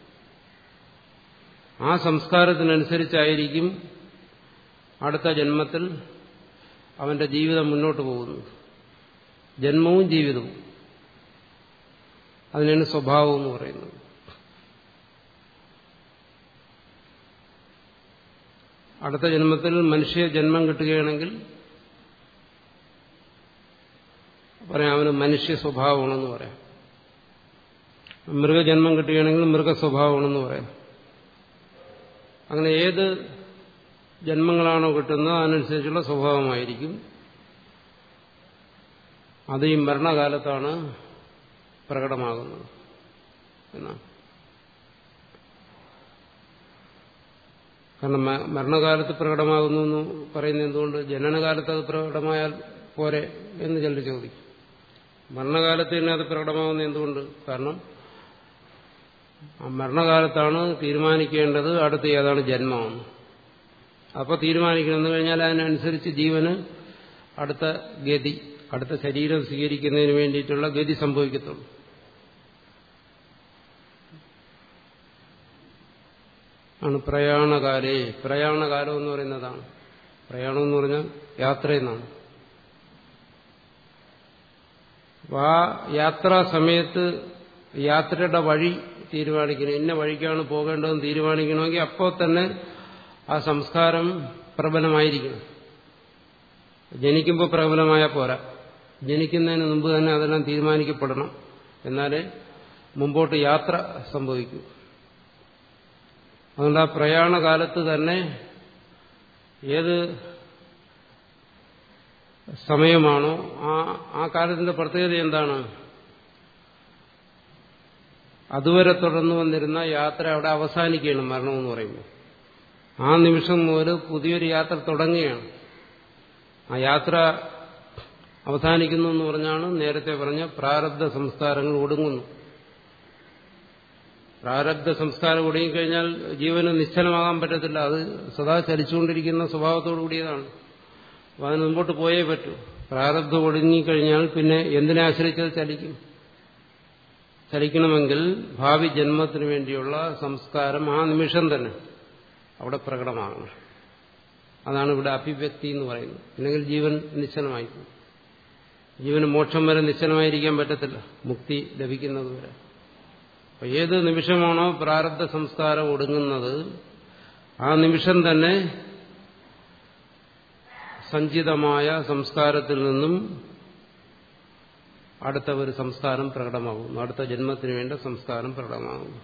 Speaker 1: ആ സംസ്കാരത്തിനനുസരിച്ചായിരിക്കും അടുത്ത ജന്മത്തിൽ അവന്റെ ജീവിതം മുന്നോട്ട് പോകുന്നു ജന്മവും ജീവിതവും അതിനാണ് സ്വഭാവം എന്ന് പറയുന്നത് അടുത്ത ജന്മത്തിൽ മനുഷ്യ ജന്മം കിട്ടുകയാണെങ്കിൽ പറയാം അവന് മനുഷ്യ സ്വഭാവമാണെന്ന് പറയാം മൃഗജന്മം കിട്ടുകയാണെങ്കിൽ മൃഗസ്വഭാവമാണെന്ന് പറയാം അങ്ങനെ ഏത് ജന്മങ്ങളാണോ കിട്ടുന്നത് അതിനനുസരിച്ചുള്ള സ്വഭാവമായിരിക്കും അത് ഈ മരണകാലത്താണ് പ്രകടമാകുന്നത് എന്നാണ് കാരണം മരണകാലത്ത് പ്രകടമാകുന്നു എന്ന് പറയുന്നത് എന്തുകൊണ്ട് ജനനകാലത്ത് അത് പ്രകടമായാൽ പോരെ എന്ന് ചിലർ ചോദിക്കും മരണകാലത്ത് തന്നെ അത് പ്രകടമാകുന്നത് എന്തുകൊണ്ട് കാരണം ആ മരണകാലത്താണ് തീരുമാനിക്കേണ്ടത് അടുത്ത ഏതാണ് ജന്മമെന്ന് അപ്പോൾ തീരുമാനിക്കണമെന്ന് കഴിഞ്ഞാൽ അതിനനുസരിച്ച് ജീവന് അടുത്ത ഗതി അടുത്ത ശരീരം സ്വീകരിക്കുന്നതിന് വേണ്ടിയിട്ടുള്ള ഗതി സംഭവിക്കത്തുള്ളൂ ആണ് പ്രയാണകാലേ പ്രയാണകാലം എന്ന് പറയുന്നതാണ് പ്രയാണം എന്ന് പറഞ്ഞാൽ യാത്രയെന്നാണ് അപ്പൊ ആ യാത്രാ സമയത്ത് യാത്രയുടെ വഴി തീരുമാനിക്കണം ഇന്ന വഴിക്കാണ് പോകേണ്ടതെന്ന് തീരുമാനിക്കണമെങ്കിൽ അപ്പോൾ തന്നെ ആ സംസ്കാരം പ്രബലമായിരിക്കണം ജനിക്കുമ്പോൾ പ്രബലമായ പോരാ ജനിക്കുന്നതിന് മുമ്പ് തന്നെ അതെല്ലാം തീരുമാനിക്കപ്പെടണം എന്നാലേ മുമ്പോട്ട് യാത്ര സംഭവിക്കൂ അതുകൊണ്ട് ആ പ്രയാണകാലത്ത് തന്നെ ഏത് സമയമാണോ ആ ആ കാലത്തിന്റെ പ്രത്യേകത എന്താണ് അതുവരെ തുടർന്നു വന്നിരുന്ന യാത്ര അവിടെ അവസാനിക്കുകയാണ് മരണമെന്ന് പറയുമ്പോൾ ആ നിമിഷം മുതൽ പുതിയൊരു യാത്ര തുടങ്ങുകയാണ് ആ യാത്ര അവസാനിക്കുന്നു എന്ന് പറഞ്ഞാണ് നേരത്തെ പറഞ്ഞ പ്രാരബ്ധ സംസ്കാരങ്ങൾ ഒടുങ്ങുന്നു പ്രാരബ്ധ സംസ്കാരം ഒടുങ്ങിക്കഴിഞ്ഞാൽ ജീവന് നിശ്ചലമാകാൻ പറ്റത്തില്ല അത് സദാ ചലിച്ചുകൊണ്ടിരിക്കുന്ന സ്വഭാവത്തോടു കൂടിയതാണ് അപ്പം അതിന് മുമ്പോട്ട് പോയേ പറ്റൂ പ്രാരബ്ധം ഒടുങ്ങിക്കഴിഞ്ഞാൽ പിന്നെ എന്തിനെ ആശ്രയിച്ചത് ചലിക്കും ചലിക്കണമെങ്കിൽ ഭാവി ജന്മത്തിന് വേണ്ടിയുള്ള സംസ്കാരം ആ നിമിഷം തന്നെ അവിടെ പ്രകടമാകണം അതാണ് ഇവിടെ അഭിവ്യക്തി എന്ന് പറയുന്നത് അല്ലെങ്കിൽ ജീവൻ നിശ്ചലമായി ജീവന് മോക്ഷം വരെ നിശ്ചലമായിരിക്കാൻ പറ്റത്തില്ല മുക്തി ലഭിക്കുന്നത് വരെ അപ്പൊ ഏത് നിമിഷമാണോ പ്രാരബ്ധ സംസ്കാരം ഒടുങ്ങുന്നത് ആ നിമിഷം തന്നെ സഞ്ചിതമായ സംസ്കാരത്തിൽ നിന്നും അടുത്ത ഒരു സംസ്കാരം പ്രകടമാകുന്നു അടുത്ത ജന്മത്തിന് വേണ്ട സംസ്കാരം പ്രകടമാകുന്നു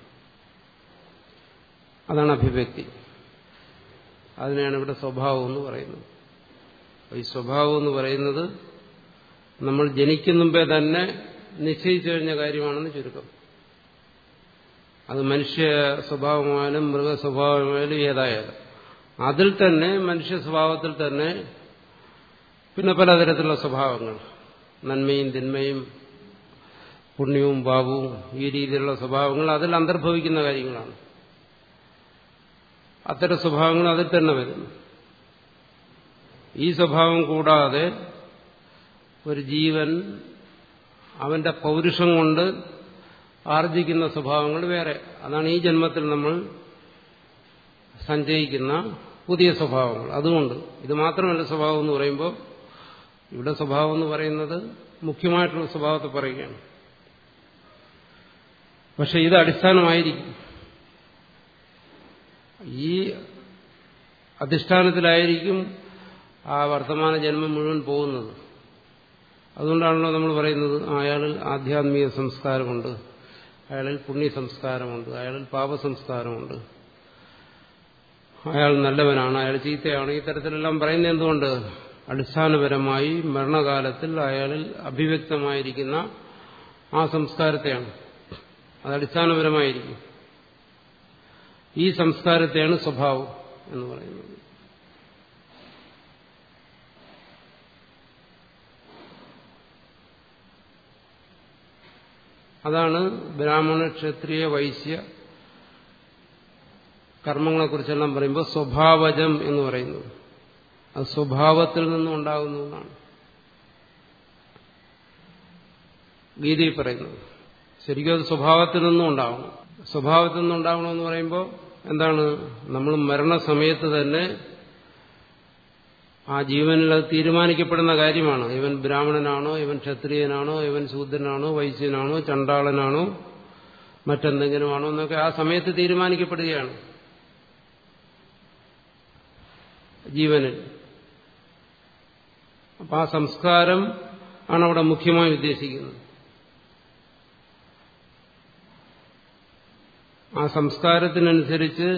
Speaker 1: അതാണ് അഭിവ്യക്തി അതിനെയാണ് ഇവിടെ സ്വഭാവം എന്ന് പറയുന്നത് ഈ സ്വഭാവം എന്ന് പറയുന്നത് നമ്മൾ ജനിക്കും മുമ്പേ തന്നെ നിശ്ചയിച്ചു കഴിഞ്ഞ കാര്യമാണെന്ന് ചുരുക്കം അത് മനുഷ്യ സ്വഭാവമായാലും മൃഗ സ്വഭാവമായാലും ഏതായാലും അതിൽ തന്നെ മനുഷ്യ സ്വഭാവത്തിൽ തന്നെ പിന്നെ പലതരത്തിലുള്ള സ്വഭാവങ്ങൾ നന്മയും തിന്മയും പുണ്യവും പാപവും ഈ രീതിയിലുള്ള സ്വഭാവങ്ങൾ അതിൽ അന്തർഭവിക്കുന്ന കാര്യങ്ങളാണ് അത്തരം സ്വഭാവങ്ങൾ അതിൽ തന്നെ വരുന്നു ഈ സ്വഭാവം കൂടാതെ ഒരു ജീവൻ അവന്റെ പൗരുഷം കൊണ്ട് ആർജിക്കുന്ന സ്വഭാവങ്ങൾ വേറെ അതാണ് ഈ ജന്മത്തിൽ നമ്മൾ സഞ്ചയിക്കുന്ന പുതിയ സ്വഭാവങ്ങൾ അതുകൊണ്ട് ഇത് മാത്രമല്ല സ്വഭാവം എന്ന് പറയുമ്പോൾ ഇവിടെ സ്വഭാവം എന്ന് പറയുന്നത് മുഖ്യമായിട്ടുള്ള സ്വഭാവത്തെ പറയുകയാണ് പക്ഷെ ഇത് അടിസ്ഥാനമായിരിക്കും ഈ അധിഷ്ഠാനത്തിലായിരിക്കും ആ വർത്തമാന ജന്മം മുഴുവൻ പോകുന്നത് അതുകൊണ്ടാണല്ലോ നമ്മൾ പറയുന്നത് അയാളിൽ ആധ്യാത്മിക സംസ്കാരമുണ്ട് അയാളിൽ പുണ്യ സംസ്കാരമുണ്ട് അയാളിൽ പാപസംസ്കാരമുണ്ട് അയാൾ നല്ലവനാണ് അയാൾ ചീത്തയാണ് ഈ തരത്തിലെല്ലാം പറയുന്നത് എന്തുകൊണ്ട് അടിസ്ഥാനപരമായി മരണകാലത്തിൽ അയാളിൽ അഭിവ്യക്തമായിരിക്കുന്ന ആ സംസ്കാരത്തെയാണ് അത് അടിസ്ഥാനപരമായിരിക്കും ഈ സംസ്കാരത്തെയാണ് സ്വഭാവം എന്ന് പറയുന്നത് അതാണ് ബ്രാഹ്മണ ക്ഷത്രിയ വൈശ്യ കർമ്മങ്ങളെക്കുറിച്ചെല്ലാം പറയുമ്പോൾ സ്വഭാവജം എന്ന് പറയുന്നത് അത് സ്വഭാവത്തിൽ നിന്നും ഉണ്ടാകുന്നതാണ് ഗീതയിൽ പറയുന്നത് ശരിക്കും അത് സ്വഭാവത്തിൽ നിന്നും ഉണ്ടാവണം സ്വഭാവത്തിൽ നിന്നും ഉണ്ടാവണമെന്ന് പറയുമ്പോൾ എന്താണ് നമ്മൾ മരണസമയത്ത് തന്നെ ആ ജീവനിൽ അത് തീരുമാനിക്കപ്പെടുന്ന കാര്യമാണ് ഇവൻ ബ്രാഹ്മണനാണോ ഇവൻ ക്ഷത്രിയനാണോ ഇവൻ ശൂദ്രനാണോ വൈശ്യനാണോ ചണ്ടാളനാണോ മറ്റെന്തെങ്കിലും ആണോ എന്നൊക്കെ ആ സമയത്ത് തീരുമാനിക്കപ്പെടുകയാണ് ജീവനിൽ അപ്പൊ ആ സംസ്കാരം ആണ് അവിടെ മുഖ്യമായി ഉദ്ദേശിക്കുന്നത് ആ സംസ്കാരത്തിനനുസരിച്ച്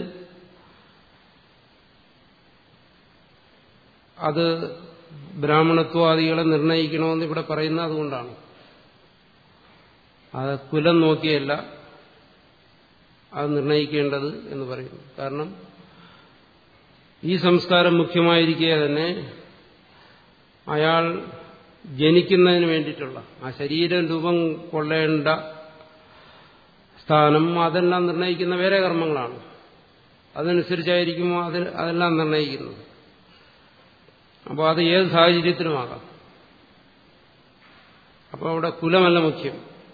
Speaker 1: അത് ബ്രാഹ്മണത്വാദികളെ നിർണയിക്കണമെന്ന് ഇവിടെ പറയുന്നത് അതുകൊണ്ടാണ് അത് കുലം നോക്കിയല്ല അത് നിർണയിക്കേണ്ടത് എന്ന് പറയുന്നു കാരണം ഈ സംസ്കാരം മുഖ്യമായിരിക്കെ തന്നെ അയാൾ ജനിക്കുന്നതിന് വേണ്ടിയിട്ടുള്ള ആ ശരീരം രൂപം കൊള്ളേണ്ട സ്ഥാനം അതെല്ലാം നിർണയിക്കുന്ന വേറെ കർമ്മങ്ങളാണ് അതനുസരിച്ചായിരിക്കും അത് അതെല്ലാം നിർണയിക്കുന്നത് അപ്പോൾ അത് ഏത് സാഹചര്യത്തിലുമാകാം അപ്പോൾ അവിടെ കുലമല്ല മുഖ്യം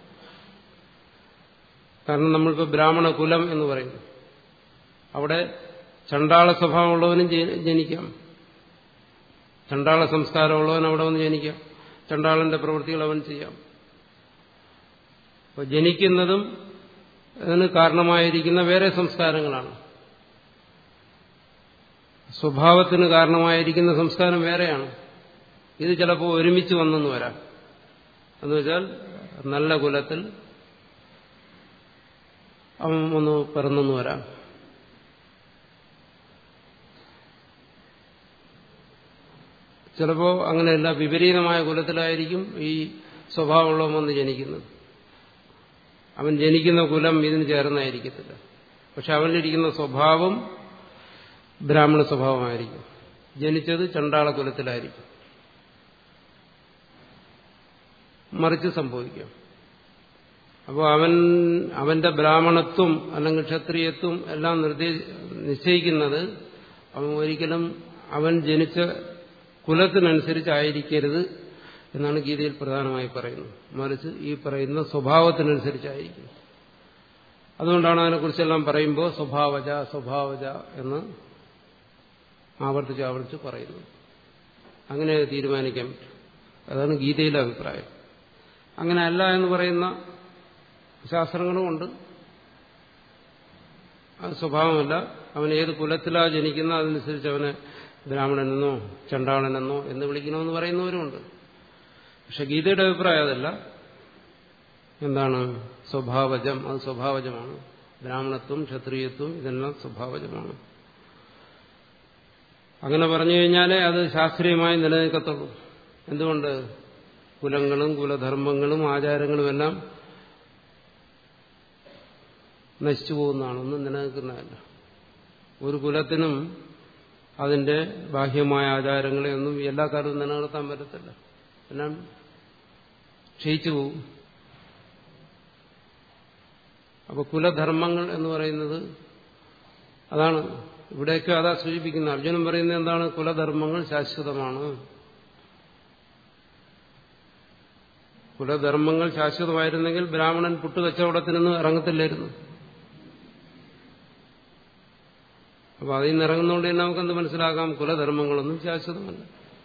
Speaker 1: കാരണം നമ്മളിപ്പോൾ ബ്രാഹ്മണ കുലം എന്ന് പറയുന്നു അവിടെ ചണ്ടാള സ്വഭാവമുള്ളവനും ജനിക്കാം ചണ്ടാള സംസ്കാരമുള്ളവൻ അവിടെ വന്ന് ജനിക്കാം ചണ്ടാളന്റെ പ്രവൃത്തികൾ അവൻ ചെയ്യാം അപ്പോൾ ജനിക്കുന്നതും അതിന് കാരണമായിരിക്കുന്ന വേറെ സംസ്കാരങ്ങളാണ് സ്വഭാവത്തിന് കാരണമായിരിക്കുന്ന സംസ്കാരം വേറെയാണ് ഇത് ചിലപ്പോൾ ഒരുമിച്ച് വന്നെന്ന് വരാം എന്നുവെച്ചാൽ നല്ല കുലത്തിൽ അവൻ ഒന്ന് പിറന്നെന്ന് വരാം ചിലപ്പോൾ അങ്ങനെയല്ല വിപരീതമായ കുലത്തിലായിരിക്കും ഈ സ്വഭാവമുള്ളവൻ വന്ന് ജനിക്കുന്നത് അവൻ ജനിക്കുന്ന കുലം ഇതിന് ചേർന്നായിരിക്കത്തില്ല പക്ഷെ അവനിലിരിക്കുന്ന സ്വഭാവം ബ്രാഹ്മണ സ്വഭാവമായിരിക്കും ജനിച്ചത് ചണ്ടാള കുലത്തിലായിരിക്കും മറിച്ച് സംഭവിക്കാം അപ്പോൾ അവൻ അവന്റെ ബ്രാഹ്മണത്വം അല്ലെങ്കിൽ ക്ഷത്രിയത്വം എല്ലാം നിർദ്ദേശ നിശ്ചയിക്കുന്നത് അവൻ ഒരിക്കലും അവൻ ജനിച്ച കുലത്തിനനുസരിച്ചായിരിക്കരുത് എന്നാണ് ഗീതയിൽ പ്രധാനമായി പറയുന്നത് മറിച്ച് ഈ പറയുന്ന സ്വഭാവത്തിനനുസരിച്ചായിരിക്കും അതുകൊണ്ടാണ് അതിനെക്കുറിച്ചെല്ലാം പറയുമ്പോൾ സ്വഭാവജ സ്വഭാവജ എന്ന് ആവർത്തിച്ച് ആവർത്തിച്ച് പറയുന്നത് അങ്ങനെ തീരുമാനിക്കാൻ പറ്റും അതാണ് ഗീതയിലെ അഭിപ്രായം അങ്ങനെ അല്ല എന്ന് പറയുന്ന ശാസ്ത്രങ്ങളുമുണ്ട് അത് സ്വഭാവമല്ല അവൻ ഏത് കുലത്തിലാ ജനിക്കുന്ന അതനുസരിച്ച് അവനെ ബ്രാഹ്മണനെന്നോ ചണ്ടാളനെന്നോ എന്ന് വിളിക്കണമെന്ന് പറയുന്നവരുമുണ്ട് പക്ഷെ ഗീതയുടെ അഭിപ്രായം അതല്ല എന്താണ് സ്വഭാവജം അത് സ്വഭാവജമാണ് ബ്രാഹ്മണത്വം ക്ഷത്രിയത്വം ഇതെല്ലാം സ്വഭാവജമാണ് അങ്ങനെ പറഞ്ഞു കഴിഞ്ഞാലേ അത് ശാസ്ത്രീയമായി നിലനിൽക്കത്തുള്ളൂ എന്തുകൊണ്ട് കുലങ്ങളും കുലധർമ്മങ്ങളും ആചാരങ്ങളും എല്ലാം നശിച്ചു പോകുന്നതാണ് ഒന്നും നിലനിൽക്കുന്നതല്ല ഒരു കുലത്തിനും അതിന്റെ ബാഹ്യമായ ആചാരങ്ങളെ ഒന്നും എല്ലാ കാലവും നിലനിർത്താൻ പറ്റത്തില്ല എല്ലാം ക്ഷയിച്ചു പോകും അപ്പൊ കുലധർമ്മങ്ങൾ എന്ന് പറയുന്നത് അതാണ് ഇവിടെയൊക്കെ അതാ സൂചിപ്പിക്കുന്നത് അർജുനൻ പറയുന്നത് എന്താണ് കുലധർമ്മങ്ങൾ ശാശ്വതമാണ് കുലധർമ്മങ്ങൾ ശാശ്വതമായിരുന്നെങ്കിൽ ബ്രാഹ്മണൻ പുട്ടുകച്ചവടത്തിനൊന്നും ഇറങ്ങത്തില്ലായിരുന്നു അപ്പൊ അതിൽ നിന്ന് ഇറങ്ങുന്നതുകൊണ്ട് തന്നെ നമുക്കെന്ത് മനസ്സിലാക്കാം കുലധർമ്മങ്ങളൊന്നും ശാശ്വതമല്ല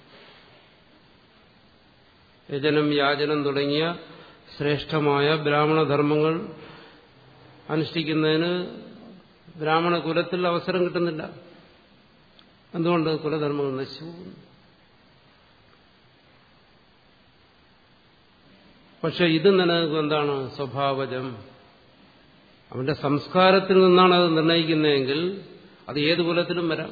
Speaker 1: യജനം യാചനം തുടങ്ങിയ ശ്രേഷ്ഠമായ ബ്രാഹ്മണധർമ്മങ്ങൾ അനുഷ്ഠിക്കുന്നതിന് ബ്രാഹ്മണ കുലത്തിൽ അവസരം കിട്ടുന്നില്ല എന്തുകൊണ്ട് കുലധർമ്മങ്ങൾ നശിച്ചു പോകുന്നു പക്ഷെ ഇത് നിലനിൽക്കും എന്താണ് സ്വഭാവജം അവന്റെ സംസ്കാരത്തിൽ നിന്നാണ് അത് നിർണയിക്കുന്നതെങ്കിൽ അത് ഏത് കുലത്തിലും വരാം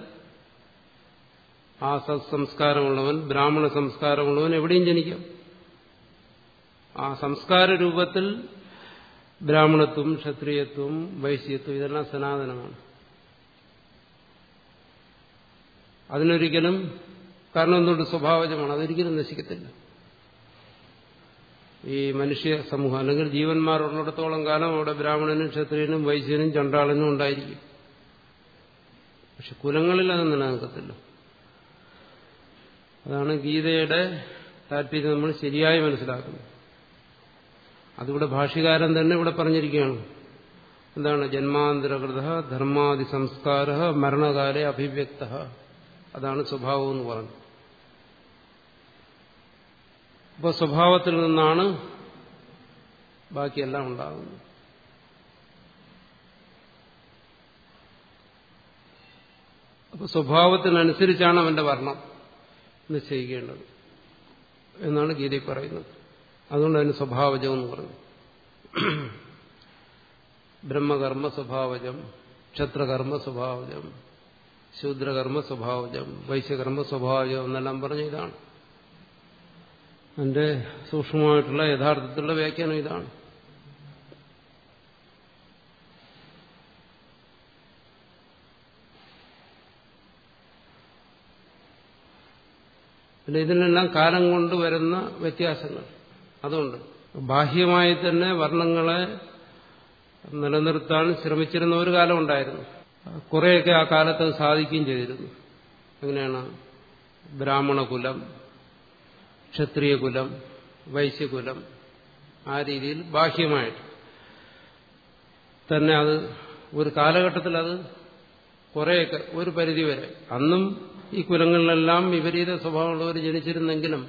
Speaker 1: ആ സത്സംസ്കാരമുള്ളവൻ ബ്രാഹ്മണ സംസ്കാരമുള്ളവൻ എവിടെയും ജനിക്കാം ആ സംസ്കാര രൂപത്തിൽ ബ്രാഹ്മണത്വം ക്ഷത്രിയത്വം വൈശ്യത്വം ഇതെല്ലാം സനാതനമാണ് അതിനൊരിക്കലും കാരണം എന്തുകൊണ്ട് സ്വഭാവജമാണ് അതൊരിക്കലും നശിക്കത്തില്ല ഈ മനുഷ്യ സമൂഹം അല്ലെങ്കിൽ ജീവന്മാരുള്ളിടത്തോളം കാലം അവിടെ ബ്രാഹ്മണനും ക്ഷത്രിയനും വൈശ്യനും ചണ്ടാളനും ഉണ്ടായിരിക്കും പക്ഷെ കുലങ്ങളിൽ അത് നിലനിൽക്കത്തില്ല അതാണ് ഗീതയുടെ താല്പര്യം നമ്മൾ ശരിയായി മനസ്സിലാക്കുന്നത് അതിവിടെ ഭാഷ്യകാരൻ തന്നെ ഇവിടെ പറഞ്ഞിരിക്കുകയാണ് എന്താണ് ജന്മാന്തരകൃത ധർമാദി സംസ്കാര മരണകാലെ അഭിവ്യക്ത അതാണ് സ്വഭാവം എന്ന് പറഞ്ഞു അപ്പോൾ സ്വഭാവത്തിൽ നിന്നാണ് ബാക്കിയെല്ലാം ഉണ്ടാകുന്നത് അപ്പോൾ സ്വഭാവത്തിനനുസരിച്ചാണ് അവന്റെ വർണ്ണം നിശ്ചയിക്കേണ്ടത് എന്നാണ് ഗീതയിൽ പറയുന്നത് അതുകൊണ്ട് അതിന് സ്വഭാവജം എന്ന് പറഞ്ഞു ബ്രഹ്മകർമ്മ സ്വഭാവജം ക്ഷത്രകർമ്മ സ്വഭാവജം ശൂദ്രകർമ്മ സ്വഭാവജം വൈശ്യകർമ്മ സ്വഭാവജം എന്നെല്ലാം പറഞ്ഞ ഇതാണ് അതിന്റെ സൂക്ഷ്മമായിട്ടുള്ള യഥാർത്ഥത്തിലുള്ള വ്യാഖ്യാനം ഇതാണ് പിന്നെ ഇതിനെല്ലാം കാലം കൊണ്ട് വരുന്ന വ്യത്യാസങ്ങൾ അതുകൊണ്ട് ബാഹ്യമായി തന്നെ വർണ്ണങ്ങളെ നിലനിർത്താൻ ശ്രമിച്ചിരുന്ന ഒരു കാലം ഉണ്ടായിരുന്നു കുറേയൊക്കെ ആ കാലത്ത് സാധിക്കുകയും ചെയ്തിരുന്നു എങ്ങനെയാണ് ബ്രാഹ്മണകുലം ക്ഷത്രിയകുലം വൈശ്യകുലം ആ രീതിയിൽ ബാഹ്യമായിട്ട് തന്നെ അത് ഒരു കാലഘട്ടത്തിൽ അത് കുറേയൊക്കെ ഒരു പരിധിവരെ അന്നും ഈ കുലങ്ങളിലെല്ലാം വിപരീത സ്വഭാവമുള്ളവർ ജനിച്ചിരുന്നെങ്കിലും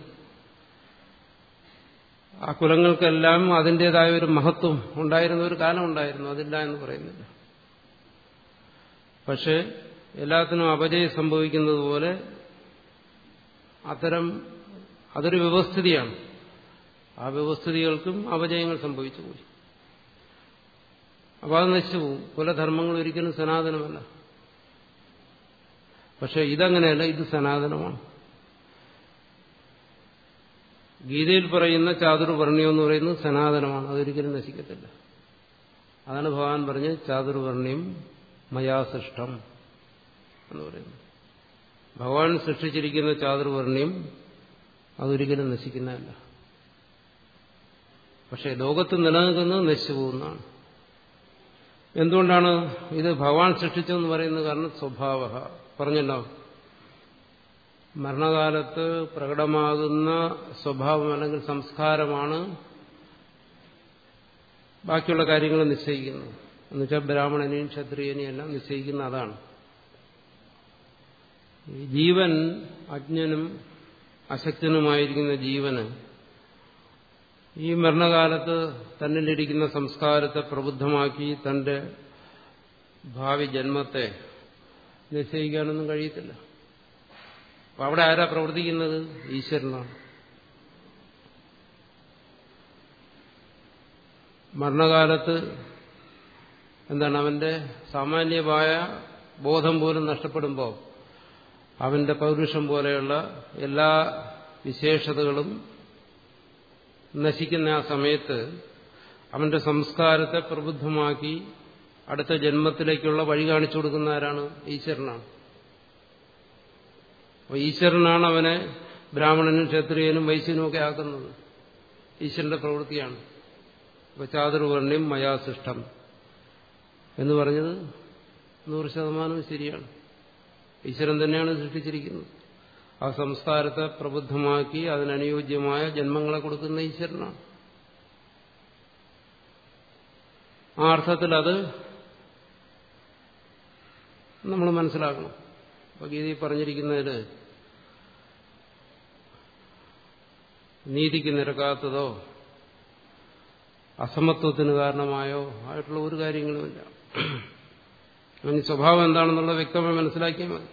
Speaker 1: ആ കുലങ്ങൾക്കെല്ലാം അതിൻ്റെതായ ഒരു മഹത്വം ഉണ്ടായിരുന്ന ഒരു കാലം ഉണ്ടായിരുന്നു അതില്ല എന്ന് പറയുന്നില്ല പക്ഷേ എല്ലാത്തിനും അപജയം സംഭവിക്കുന്നത് പോലെ അത്തരം അതൊരു വ്യവസ്ഥിതിയാണ് ആ വ്യവസ്ഥിതികൾക്കും അപജയങ്ങൾ സംഭവിച്ചു പോയി അപ്പോൾ അത് നശിച്ചു പോകും കുലധർമ്മങ്ങൾ ഒരിക്കലും സനാതനമല്ല പക്ഷെ ഇതങ്ങനെയല്ല ഇത് സനാതനമാണ് ഗീതയിൽ പറയുന്ന ചാതുർവർണ്ണ്യം എന്ന് പറയുന്നത് സനാതനമാണ് അതൊരിക്കലും നശിക്കത്തില്ല അതാണ് ഭഗവാൻ പറഞ്ഞ് ചാതുർവർണ്ണ്യം മയാ സൃഷ്ടം എന്ന് പറയുന്നത് ഭഗവാൻ സൃഷ്ടിച്ചിരിക്കുന്ന ചാതുർവർണ്ണ്യം അതൊരിക്കലും നശിക്കുന്നതല്ല പക്ഷെ ലോകത്ത് നിലനിൽക്കുന്നത് നശിച്ചു പോകുന്നതാണ് എന്തുകൊണ്ടാണ് ഇത് ഭഗവാൻ സൃഷ്ടിച്ചതെന്ന് പറയുന്നത് കാരണം സ്വഭാവ പറഞ്ഞല്ലോ മരണകാലത്ത് പ്രകടമാകുന്ന സ്വഭാവം അല്ലെങ്കിൽ സംസ്കാരമാണ് ബാക്കിയുള്ള കാര്യങ്ങൾ നിശ്ചയിക്കുന്നത് എന്നുവെച്ചാൽ ബ്രാഹ്മണനെയും ക്ഷത്രിയനെയും എല്ലാം നിശ്ചയിക്കുന്ന അതാണ് ജീവൻ അജ്ഞനും അശക്തനുമായിരിക്കുന്ന ജീവന് ഈ മരണകാലത്ത് തന്നിലിരിക്കുന്ന സംസ്കാരത്തെ പ്രബുദ്ധമാക്കി തന്റെ ഭാവി ജന്മത്തെ നിശ്ചയിക്കാനൊന്നും കഴിയത്തില്ല അപ്പൊ അവിടെ ആരാ പ്രവർത്തിക്കുന്നത് ഈശ്വരനാണ് മരണകാലത്ത് എന്താണ് അവന്റെ സാമാന്യമായ ബോധം പോലും നഷ്ടപ്പെടുമ്പോൾ അവന്റെ പൗരുഷം പോലെയുള്ള എല്ലാ വിശേഷതകളും നശിക്കുന്ന ആ സമയത്ത് അവന്റെ സംസ്കാരത്തെ പ്രബുദ്ധമാക്കി അടുത്ത ജന്മത്തിലേക്കുള്ള വഴി കാണിച്ചു കൊടുക്കുന്ന ആരാണ് ഈശ്വരനാണ് അപ്പോൾ ഈശ്വരനാണ് അവനെ ബ്രാഹ്മണനും ക്ഷത്രിയനും വൈശ്യനും ഒക്കെ ആക്കുന്നത് ഈശ്വരന്റെ പ്രവൃത്തിയാണ് ഇപ്പൊ ചാതുർവർണ്ണ്യം മയാസൃഷ്ടം എന്ന് പറഞ്ഞത് നൂറ് ശതമാനം ശരിയാണ് ഈശ്വരൻ തന്നെയാണ് സൃഷ്ടിച്ചിരിക്കുന്നത് ആ സംസ്കാരത്തെ പ്രബുദ്ധമാക്കി അതിനനുയോജ്യമായ ജന്മങ്ങളെ കൊടുക്കുന്ന ഈശ്വരനാണ് ആ അർത്ഥത്തിൽ അത് നമ്മൾ മനസ്സിലാക്കണം അപ്പൊ ഗീതയിൽ പറഞ്ഞിരിക്കുന്നതിൽ നീതിക്ക് നിരക്കാത്തതോ അസമത്വത്തിന് കാരണമായോ ആയിട്ടുള്ള ഒരു കാര്യങ്ങളുമില്ല അതിന് സ്വഭാവം എന്താണെന്നുള്ള വ്യക്തമായി മനസ്സിലാക്കിയാൽ മതി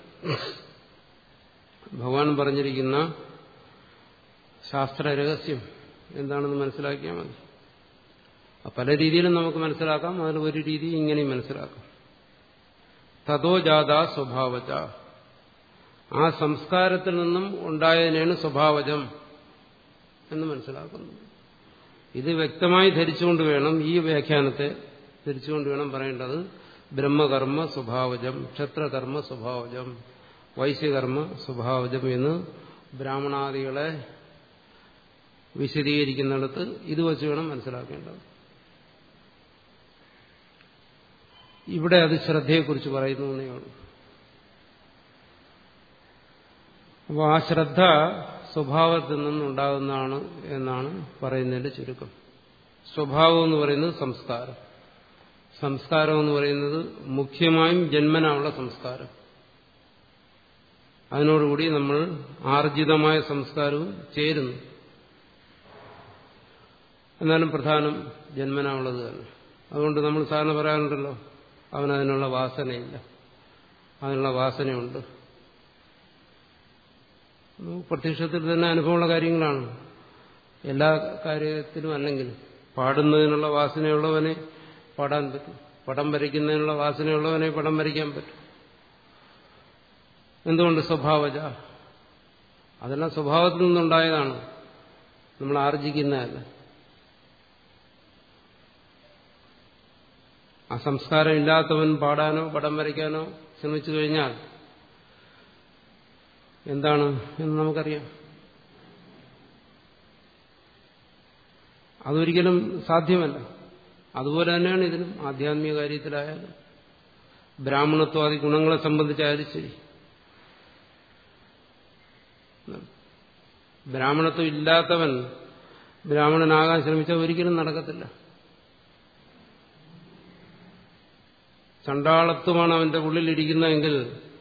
Speaker 1: ഭഗവാൻ പറഞ്ഞിരിക്കുന്ന ശാസ്ത്ര രഹസ്യം എന്താണെന്ന് മനസ്സിലാക്കിയാൽ മതി പല രീതിയിലും നമുക്ക് മനസ്സിലാക്കാം അതിൽ ഒരു രീതി ഇങ്ങനെയും മനസ്സിലാക്കാം തതോ ജാത സ്വഭാവജ ആ സംസ്കാരത്തിൽ നിന്നും ഉണ്ടായതിനാണ് സ്വഭാവജം എന്ന് മനസ്സിലാക്കുന്നു ഇത് വ്യക്തമായി ധരിച്ചുകൊണ്ട് വേണം ഈ വ്യാഖ്യാനത്തെ ധരിച്ചുകൊണ്ട് വേണം പറയേണ്ടത് ബ്രഹ്മകർമ്മ സ്വഭാവജം ക്ഷത്രകർമ്മ സ്വഭാവജം വൈശ്യകർമ്മ സ്വഭാവജം എന്ന് ബ്രാഹ്മണാദികളെ വിശദീകരിക്കുന്നിടത്ത് ഇത് വെച്ച് വേണം മനസ്സിലാക്കേണ്ടത് ഇവിടെ അത് ശ്രദ്ധയെക്കുറിച്ച് പറയുന്നു എന്നേ ഉള്ളൂ അപ്പോൾ ആ ശ്രദ്ധ സ്വഭാവത്തിൽ നിന്നുണ്ടാകുന്നതാണ് എന്നാണ് പറയുന്നതിന്റെ ചുരുക്കം സ്വഭാവം എന്ന് പറയുന്നത് സംസ്കാരം സംസ്കാരം എന്ന് പറയുന്നത് മുഖ്യമായും ജന്മനായുള്ള സംസ്കാരം അതിനോടുകൂടി നമ്മൾ ആർജിതമായ സംസ്കാരവും ചേരുന്നു എന്നാലും പ്രധാനം ജന്മനാവുള്ളത് തന്നെ അതുകൊണ്ട് നമ്മൾ സാധാരണ പറയാറുണ്ടല്ലോ അവനതിനുള്ള വാസനയില്ല അതിനുള്ള വാസനയുണ്ട് പ്രത്യക്ഷത്തിൽ തന്നെ അനുഭവമുള്ള കാര്യങ്ങളാണ് എല്ലാ കാര്യത്തിലും അല്ലെങ്കിൽ പാടുന്നതിനുള്ള വാസനയുള്ളവനെ പാടാൻ പറ്റും പടം വരയ്ക്കുന്നതിനുള്ള വാസനയുള്ളവനെ പടം വരയ്ക്കാൻ പറ്റും എന്തുകൊണ്ട് സ്വഭാവജ അതെല്ലാം സ്വഭാവത്തിൽ നിന്നുണ്ടായതാണ് നമ്മൾ ആർജിക്കുന്നതല്ല ആ സംസ്കാരം ഇല്ലാത്തവൻ പാടാനോ പടം വരയ്ക്കാനോ ശ്രമിച്ചു കഴിഞ്ഞാൽ എന്താണ് എന്ന് നമുക്കറിയാം അതൊരിക്കലും സാധ്യമല്ല അതുപോലെ തന്നെയാണ് ഇതിനും ആധ്യാത്മിക കാര്യത്തിലായാലും ബ്രാഹ്മണത്വാദി ഗുണങ്ങളെ സംബന്ധിച്ചായാലും ശരി ബ്രാഹ്മണത്വം ഇല്ലാത്തവൻ ബ്രാഹ്മണനാകാൻ ശ്രമിച്ചാൽ ഒരിക്കലും നടക്കത്തില്ല ചണ്ടാളത്വമാണ് അവന്റെ ഉള്ളിലിരിക്കുന്നതെങ്കിൽ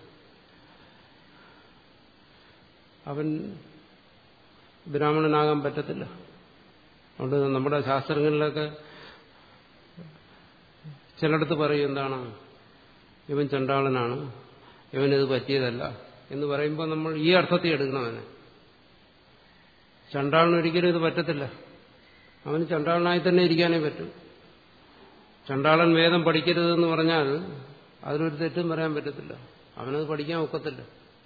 Speaker 1: അവൻ ബ്രാഹ്മണനാകാൻ പറ്റത്തില്ല അതുകൊണ്ട് നമ്മുടെ ശാസ്ത്രങ്ങളിലൊക്കെ ചിലടത്ത് പറയും എന്താണ് ഇവൻ ചണ്ടാളനാണ് ഇവനിത് പറ്റിയതല്ല എന്ന് പറയുമ്പോൾ നമ്മൾ ഈ അർത്ഥത്തിൽ എടുക്കണവനെ ചണ്ടാളിന് ഒരിക്കലും ഇത് പറ്റത്തില്ല അവന് ചണ്ടാളനായി തന്നെ ഇരിക്കാനേ പറ്റൂ ചണ്ടാളൻ വേദം പഠിക്കരുതെന്ന് പറഞ്ഞാൽ അതിലൊരു തെറ്റും പറയാൻ പറ്റത്തില്ല അവനത് പഠിക്കാൻ ഒക്കത്തില്ല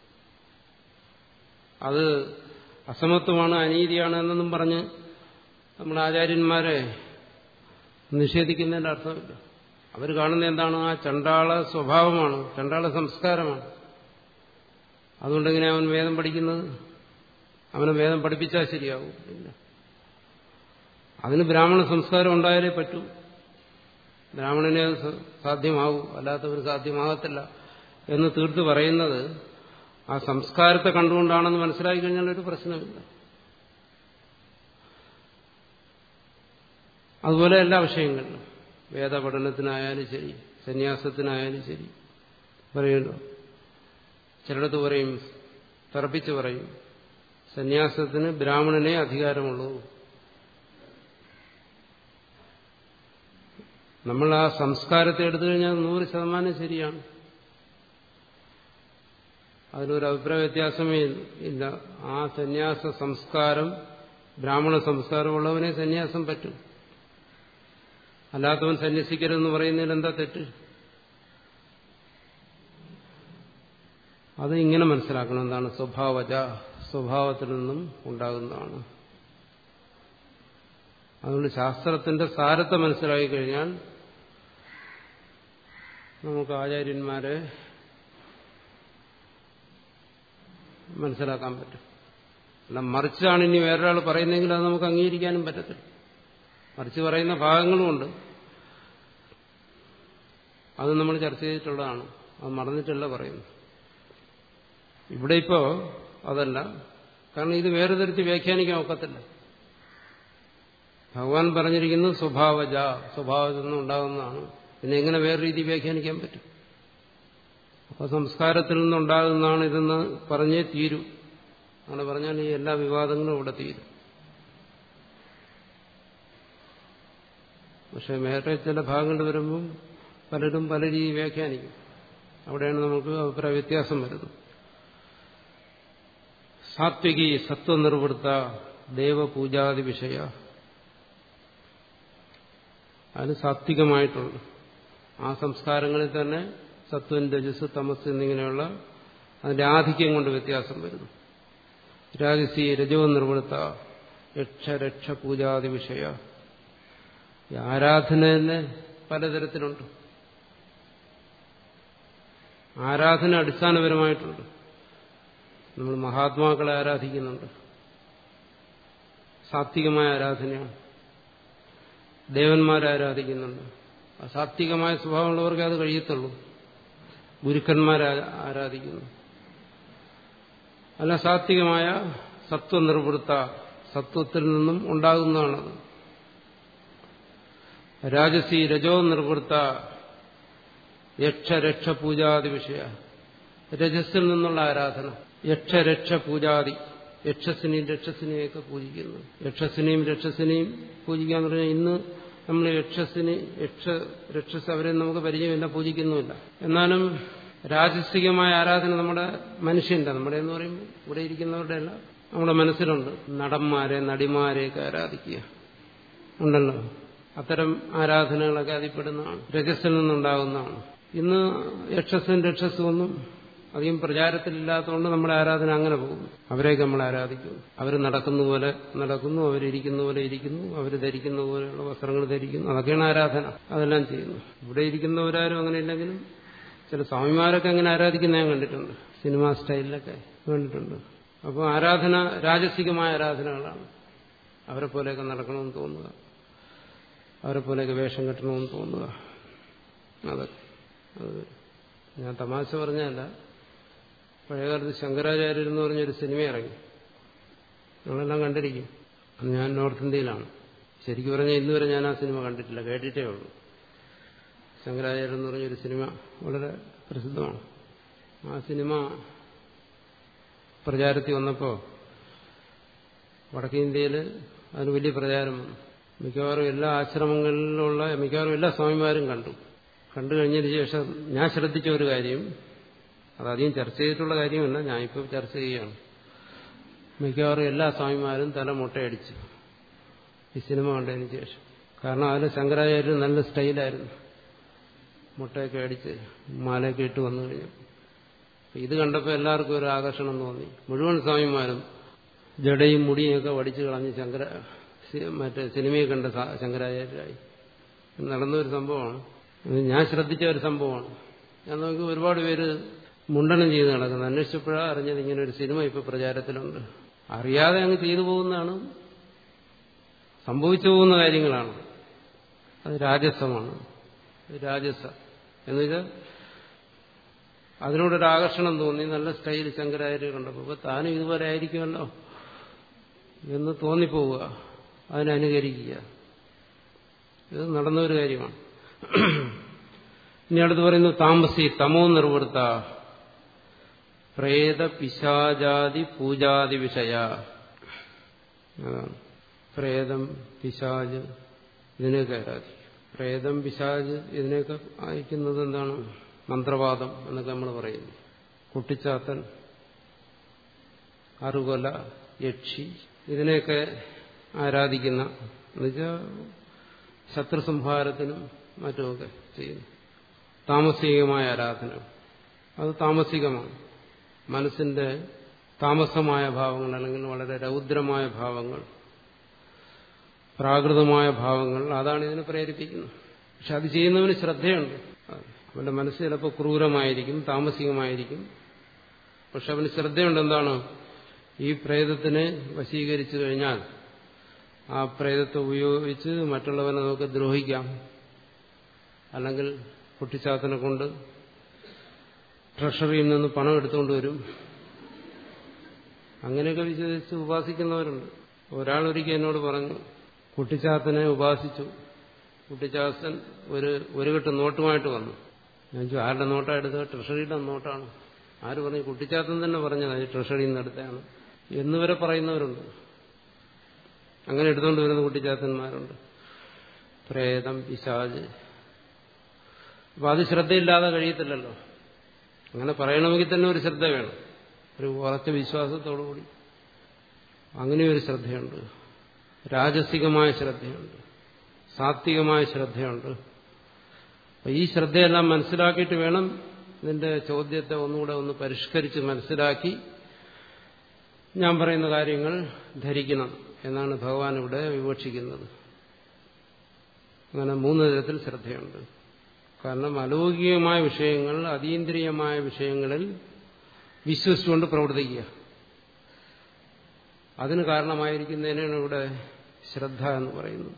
Speaker 1: അത് അസമത്വമാണ് അനീതിയാണ് എന്നൊന്നും പറഞ്ഞ് നമ്മുടെ ആചാര്യന്മാരെ നിഷേധിക്കുന്നതിന്റെ അർത്ഥമില്ല അവർ കാണുന്ന എന്താണ് ആ ചണ്ടാള സ്വഭാവമാണ് ചണ്ടാള സംസ്കാരമാണ് അതുകൊണ്ടെങ്ങനെ അവൻ വേദം പഠിക്കുന്നത് അവനെ വേദം പഠിപ്പിച്ചാൽ ശരിയാവും ഇല്ല അതിന് ബ്രാഹ്മണ സംസ്കാരം ഉണ്ടായാലേ പറ്റൂ ബ്രാഹ്മണനെ സാധ്യമാവൂ അല്ലാത്തവർ സാധ്യമാകത്തില്ല എന്ന് തീർത്ത് പറയുന്നത് ആ സംസ്കാരത്തെ കണ്ടുകൊണ്ടാണെന്ന് മനസ്സിലാക്കി കഴിഞ്ഞാൽ ഒരു പ്രശ്നമില്ല അതുപോലെ എല്ലാ വിഷയങ്ങളിലും വേദപഠനത്തിനായാലും ശരി സന്യാസത്തിനായാലും ശരി പറയുമല്ലോ ചിലടത്ത് പറയും തറപ്പിച്ച് പറയും സന്യാസത്തിന് ബ്രാഹ്മണനെ അധികാരമുള്ളൂ നമ്മൾ ആ സംസ്കാരത്തെ എടുത്തു കഴിഞ്ഞാൽ നൂറ് ശതമാനം ശരിയാണ് അതിലൊരു അഭിപ്രായ വ്യത്യാസമേ ഇല്ല ആ സന്യാസ സംസ്കാരം ബ്രാഹ്മണ സംസ്കാരമുള്ളവനെ സന്യാസം പറ്റും അല്ലാത്തവൻ സന്യസിക്കരുതെന്ന് പറയുന്നതിൽ എന്താ തെറ്റ് അത് ഇങ്ങനെ മനസ്സിലാക്കണം എന്താണ് സ്വഭാവജ സ്വഭാവത്തിൽ നിന്നും ഉണ്ടാകുന്നതാണ് അതുകൊണ്ട് ശാസ്ത്രത്തിന്റെ സാരത്തെ മനസ്സിലാക്കി കഴിഞ്ഞാൽ നമുക്ക് ആചാര്യന്മാരെ മനസ്സിലാക്കാൻ പറ്റും അല്ല മറിച്ചാണ് ഇനി വേറൊരാൾ പറയുന്നെങ്കിൽ അത് നമുക്ക് അംഗീകരിക്കാനും പറ്റത്തില്ല മറിച്ച് പറയുന്ന ഭാഗങ്ങളുമുണ്ട് അത് നമ്മൾ ചർച്ച ചെയ്തിട്ടുള്ളതാണ് അത് മറന്നിട്ടല്ല പറയുന്നു ഇവിടെ ഇപ്പോ അതല്ല കാരണം ഇത് വേറെ തരത്തിൽ വ്യാഖ്യാനിക്കാൻ ഒക്കത്തില്ല ഭഗവാൻ പറഞ്ഞിരിക്കുന്നത് സ്വഭാവജ സ്വഭാവത്തിൽ നിന്ന് ഉണ്ടാകുന്നതാണ് പിന്നെ എങ്ങനെ വേറെ രീതി വ്യാഖ്യാനിക്കാൻ പറ്റും അപ്പൊ സംസ്കാരത്തിൽ നിന്നുണ്ടാകുന്നതാണ് ഇതെന്ന് പറഞ്ഞേ തീരൂ അങ്ങനെ പറഞ്ഞാൽ ഈ എല്ലാ വിവാദങ്ങളും ഇവിടെ തീരും പക്ഷെ വേറെ ചില ഭാഗങ്ങൾ വരുമ്പം പലരും പല രീതി വ്യാഖ്യാനിക്കും അവിടെയാണ് നമുക്ക് അഭിപ്രായ വ്യത്യാസം വരുന്നത് സാത്വികി സത്വനിർവൃത്ത ദേവപൂജാതി വിഷയ അതിന് സാത്വികമായിട്ടുണ്ട് ആ സംസ്കാരങ്ങളിൽ തന്നെ സത്വൻ രജസ് തമസ് എന്നിങ്ങനെയുള്ള അതിന്റെ ആധിക്യം കൊണ്ട് വ്യത്യാസം വരുന്നു രാജസി രജോ നിർവൃത്ത യക്ഷ രക്ഷ പൂജാതി വിഷയ ഈ ആരാധന തന്നെ പലതരത്തിലുണ്ട് ആരാധന അടിസ്ഥാനപരമായിട്ടുണ്ട് നമ്മൾ മഹാത്മാക്കളെ ആരാധിക്കുന്നുണ്ട് സാത്വികമായ ആരാധനയാണ് ദേവന്മാരെ ആരാധിക്കുന്നുണ്ട് അസാത്വികമായ സ്വഭാവമുള്ളവർക്ക് അത് കഴിയത്തുള്ളൂ ഗുരുക്കന്മാരെ ആരാധിക്കുന്നു അല്ല സാത്വികമായ സത്വനിർവൃത്ത സത്വത്തിൽ നിന്നും ഉണ്ടാകുന്നതാണത് രാജസി രജോ നിർവൃത്ത യക്ഷരക്ഷ പൂജാതി വിഷയ രജസ്സിൽ നിന്നുള്ള ആരാധന യക്ഷരക്ഷ പൂജാതി യക്ഷസിനെയും രക്ഷസിനെയൊക്കെ പൂജിക്കുന്നു യക്ഷസിനെയും രക്ഷസിനെയും പൂജിക്കാന്ന് പറഞ്ഞാൽ ഇന്ന് നമ്മൾ യക്ഷസിനെ യക്ഷ രക്ഷസ് അവരെ നമുക്ക് പരിചയമില്ല പൂജിക്കുന്നുമില്ല എന്നാലും രാജസികമായ ആരാധന നമ്മുടെ മനുഷ്യന്റെ നമ്മുടെ എന്ന് പറയുമ്പോൾ ഇവിടെ ഇരിക്കുന്നവരുടെ അല്ല നമ്മുടെ മനസ്സിലുണ്ട് നടന്മാരെ നടിമാരെയൊക്കെ ആരാധിക്കുക ഉണ്ടല്ലോ അത്തരം ആരാധനകളൊക്കെ അതിൽപ്പെടുന്നതാണ് രജസ്സിൽ നിന്നുണ്ടാകുന്നതാണ് ഇന്ന് യക്ഷസും രക്ഷസും ഒന്നും അധികം പ്രചാരത്തിലില്ലാത്തതുകൊണ്ട് നമ്മുടെ ആരാധന അങ്ങനെ പോകുന്നു അവരെയൊക്കെ നമ്മൾ ആരാധിക്കുന്നു അവർ നടക്കുന്ന പോലെ നടക്കുന്നു അവരിയ്ക്കുന്ന പോലെ ഇരിക്കുന്നു അവർ ധരിക്കുന്ന പോലെയുള്ള വസ്ത്രങ്ങൾ ധരിക്കുന്നു അതൊക്കെയാണ് ആരാധന അതെല്ലാം ചെയ്യുന്നു ഇവിടെ ഇരിക്കുന്നവരാരും അങ്ങനെ ഇല്ലെങ്കിലും ചില സ്വാമിമാരൊക്കെ അങ്ങനെ ആരാധിക്കുന്ന ഞാൻ കണ്ടിട്ടുണ്ട് സിനിമാ സ്റ്റൈലിലൊക്കെ കണ്ടിട്ടുണ്ട് അപ്പോൾ ആരാധന രാജസികമായ ആരാധനകളാണ് അവരെ പോലെയൊക്കെ നടക്കണമെന്ന് തോന്നുക അവരെ പോലെയൊക്കെ വേഷം കെട്ടണമെന്ന് തോന്നുക അതൊക്കെ അത് ഞാൻ തമാശ പറഞ്ഞല്ല പഴയകാലത്ത് ശങ്കരാചാര്യർ എന്ന് പറഞ്ഞൊരു സിനിമ ഇറങ്ങി നമ്മളെല്ലാം കണ്ടിരിക്കും അത് ഞാൻ നോർത്ത് ഇന്ത്യയിലാണ് ശരിക്കും പറഞ്ഞാൽ ഇന്നുവരെ ഞാൻ ആ സിനിമ കണ്ടിട്ടില്ല കേട്ടിട്ടേ ഉള്ളൂ ശങ്കരാചാര്യർ എന്ന് പറഞ്ഞൊരു സിനിമ വളരെ പ്രസിദ്ധമാണ് ആ സിനിമ പ്രചാരത്തിൽ വന്നപ്പോൾ വടക്കേ ഇന്ത്യയിൽ അതിന് വലിയ പ്രചാരം വന്നു മിക്കവാറും എല്ലാ ആശ്രമങ്ങളിലുള്ള മിക്കവാറും എല്ലാ സ്വാമിമാരും കണ്ടു കണ്ടു കഴിഞ്ഞതിന് ശേഷം ഞാൻ ശ്രദ്ധിച്ച ഒരു കാര്യം അതധികം ചർച്ച ചെയ്തിട്ടുള്ള കാര്യമല്ല ഞാനിപ്പോൾ ചർച്ച ചെയ്യുകയാണ് മിക്കവാറും എല്ലാ സ്വാമിമാരും തല മുട്ടയടിച്ചു ഈ സിനിമ കണ്ടതിന് ശേഷം കാരണം അതിൽ ശങ്കരാചാര്യർ നല്ല സ്റ്റൈലായിരുന്നു മുട്ടയൊക്കെ അടിച്ച് മാലയൊക്കെ ഇട്ട് വന്നു കഴിഞ്ഞു ഇത് കണ്ടപ്പോൾ എല്ലാവർക്കും ഒരു ആകർഷണം തോന്നി മുഴുവൻ സ്വാമിമാരും ജടയും മുടിയും ഒക്കെ വടിച്ചു കളഞ്ഞ് ശങ്കര മറ്റേ സിനിമയെ കണ്ട ശങ്കരാചാര്യരായി നടന്നൊരു സംഭവമാണ് ഞാൻ ശ്രദ്ധിച്ച ഒരു സംഭവമാണ് ഞാൻ നോക്കി ഒരുപാട് പേര് മുണ്ടനം ചെയ്ത് നടക്കുന്നത് അന്വേഷിച്ചപ്പോഴാണ് അറിഞ്ഞത് ഇങ്ങനെ ഒരു സിനിമ ഇപ്പോൾ പ്രചാരത്തിലുണ്ട് അറിയാതെ അങ്ങ് ചെയ്തു പോകുന്നതാണ് സംഭവിച്ചു പോകുന്ന കാര്യങ്ങളാണ് അത് രാജസമാണ് രാജസ എന്നുവെച്ചാൽ അതിനോടൊരു ആകർഷണം തോന്നി നല്ല സ്റ്റൈൽ ശങ്കരാചാര്യ കണ്ടപ്പോൾ അപ്പോൾ താനും ഇതുപോലെ ആയിരിക്കുമല്ലോ എന്ന് തോന്നിപ്പോവുക അതിനനുകരിക്കുക ഇത് നടന്ന ഒരു കാര്യമാണ് ഇനി അടുത്ത് പറയുന്നു താമസി തമോ നിർവൃത്ത പ്രേത പിശാചാദി പൂജാതി വിഷയ അതാണ് പ്രേതം പിശാജ് ഇതിനെയൊക്കെ ആരാധിക്കും പ്രേതം പിശാജ് ഇതിനെയൊക്കെ അയക്കുന്നത് എന്താണ് മന്ത്രവാദം എന്നൊക്കെ നമ്മൾ പറയുന്നു കുട്ടിച്ചാത്തൻ അറുകൊല യക്ഷി ഇതിനെയൊക്കെ ആരാധിക്കുന്ന എന്നുവെച്ചാൽ ശത്രുസംഹാരത്തിനും മറ്റുമൊക്കെ ചെയ്യുന്നു താമസികമായ ആരാധന അത് താമസികമാണ് മനസ്സിന്റെ താമസമായ ഭാവങ്ങൾ അല്ലെങ്കിൽ വളരെ രൗദ്രമായ ഭാവങ്ങൾ പ്രാകൃതമായ ഭാവങ്ങൾ അതാണ് ഇതിനെ പ്രേരിപ്പിക്കുന്നത് പക്ഷെ അത് ചെയ്യുന്നവന് ശ്രദ്ധയുണ്ട് അവന്റെ മനസ്സ് ചിലപ്പോൾ ക്രൂരമായിരിക്കും താമസികമായിരിക്കും പക്ഷെ അവന് ശ്രദ്ധയുണ്ട് എന്താണ് ഈ പ്രേതത്തിനെ വശീകരിച്ചു കഴിഞ്ഞാൽ ആ പ്രേതത്തെ ഉപയോഗിച്ച് മറ്റുള്ളവനെ നമുക്ക് ദ്രോഹിക്കാം അല്ലെങ്കിൽ കുട്ടിച്ചാത്തനെ കൊണ്ട് ട്രഷറിയിൽ നിന്ന് പണം എടുത്തുകൊണ്ട് വരും അങ്ങനെയൊക്കെ വിശ്വസിച്ച് ഉപാസിക്കുന്നവരുണ്ട് ഒരാൾ ഒരിക്കൽ എന്നോട് പറഞ്ഞു കുട്ടിച്ചാത്തനെ ഉപാസിച്ചു കുട്ടിച്ചാത്തൻ ഒരു ഒരു കെട്ട് നോട്ടുമായിട്ട് വന്നു ഞാൻ ചോദിച്ചു ആരുടെ നോട്ടാ എടുത്തത് ട്രഷറിയുടെ നോട്ടാണ് ആര് പറഞ്ഞു കുട്ടിച്ചാത്തൻ തന്നെ പറഞ്ഞത് അത് ട്രഷറിയിൽ നിന്ന് എടുത്തതാണ് എന്നുവരെ പറയുന്നവരുണ്ട് അങ്ങനെ എടുത്തുകൊണ്ട് വരുന്ന കുട്ടിച്ചാത്തന്മാരുണ്ട് പ്രേതം പിശാജ് അപ്പൊ അത് ശ്രദ്ധയില്ലാതെ കഴിയത്തില്ലല്ലോ അങ്ങനെ പറയണമെങ്കിൽ തന്നെ ഒരു ശ്രദ്ധ വേണം ഒരു ഉറച്ച വിശ്വാസത്തോടുകൂടി അങ്ങനെ ഒരു ശ്രദ്ധയുണ്ട് രാജസികമായ ശ്രദ്ധയുണ്ട് സാത്വികമായ ശ്രദ്ധയുണ്ട് അപ്പൊ ഈ ശ്രദ്ധയെല്ലാം മനസ്സിലാക്കിയിട്ട് വേണം ഇതിന്റെ ചോദ്യത്തെ ഒന്നുകൂടെ ഒന്ന് പരിഷ്കരിച്ച് മനസ്സിലാക്കി ഞാൻ പറയുന്ന കാര്യങ്ങൾ ധരിക്കണം എന്നാണ് ഭഗവാൻ ഇവിടെ വിവക്ഷിക്കുന്നത് അങ്ങനെ മൂന്ന് തരത്തിൽ ശ്രദ്ധയുണ്ട് കാരണം അലൗകികമായ വിഷയങ്ങൾ അതീന്ദ്രിയമായ വിഷയങ്ങളിൽ വിശ്വസിച്ചുകൊണ്ട് പ്രവർത്തിക്കുക അതിന് കാരണമായിരിക്കുന്നതിനാണ് ഇവിടെ ശ്രദ്ധ എന്ന് പറയുന്നത്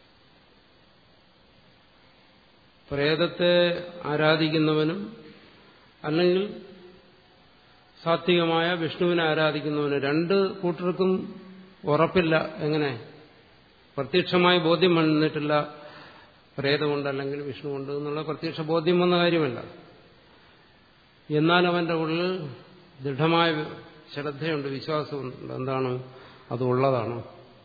Speaker 1: പ്രേതത്തെ ആരാധിക്കുന്നവനും അല്ലെങ്കിൽ സാത്വികമായ വിഷ്ണുവിനെ ആരാധിക്കുന്നവന് രണ്ട് കൂട്ടർക്കും ഉറപ്പില്ല എങ്ങനെ പ്രത്യക്ഷമായ ബോധ്യം വന്നിട്ടില്ല പ്രേതമുണ്ട് അല്ലെങ്കിൽ വിഷ്ണുവുണ്ട് എന്നുള്ള പ്രത്യക്ഷ ബോധ്യം വന്ന കാര്യമല്ല എന്നാൽ അവന്റെ ഉള്ളിൽ ദൃഢമായ ശ്രദ്ധയുണ്ട് വിശ്വാസമുണ്ട് എന്താണ് അത് ഉള്ളതാണ്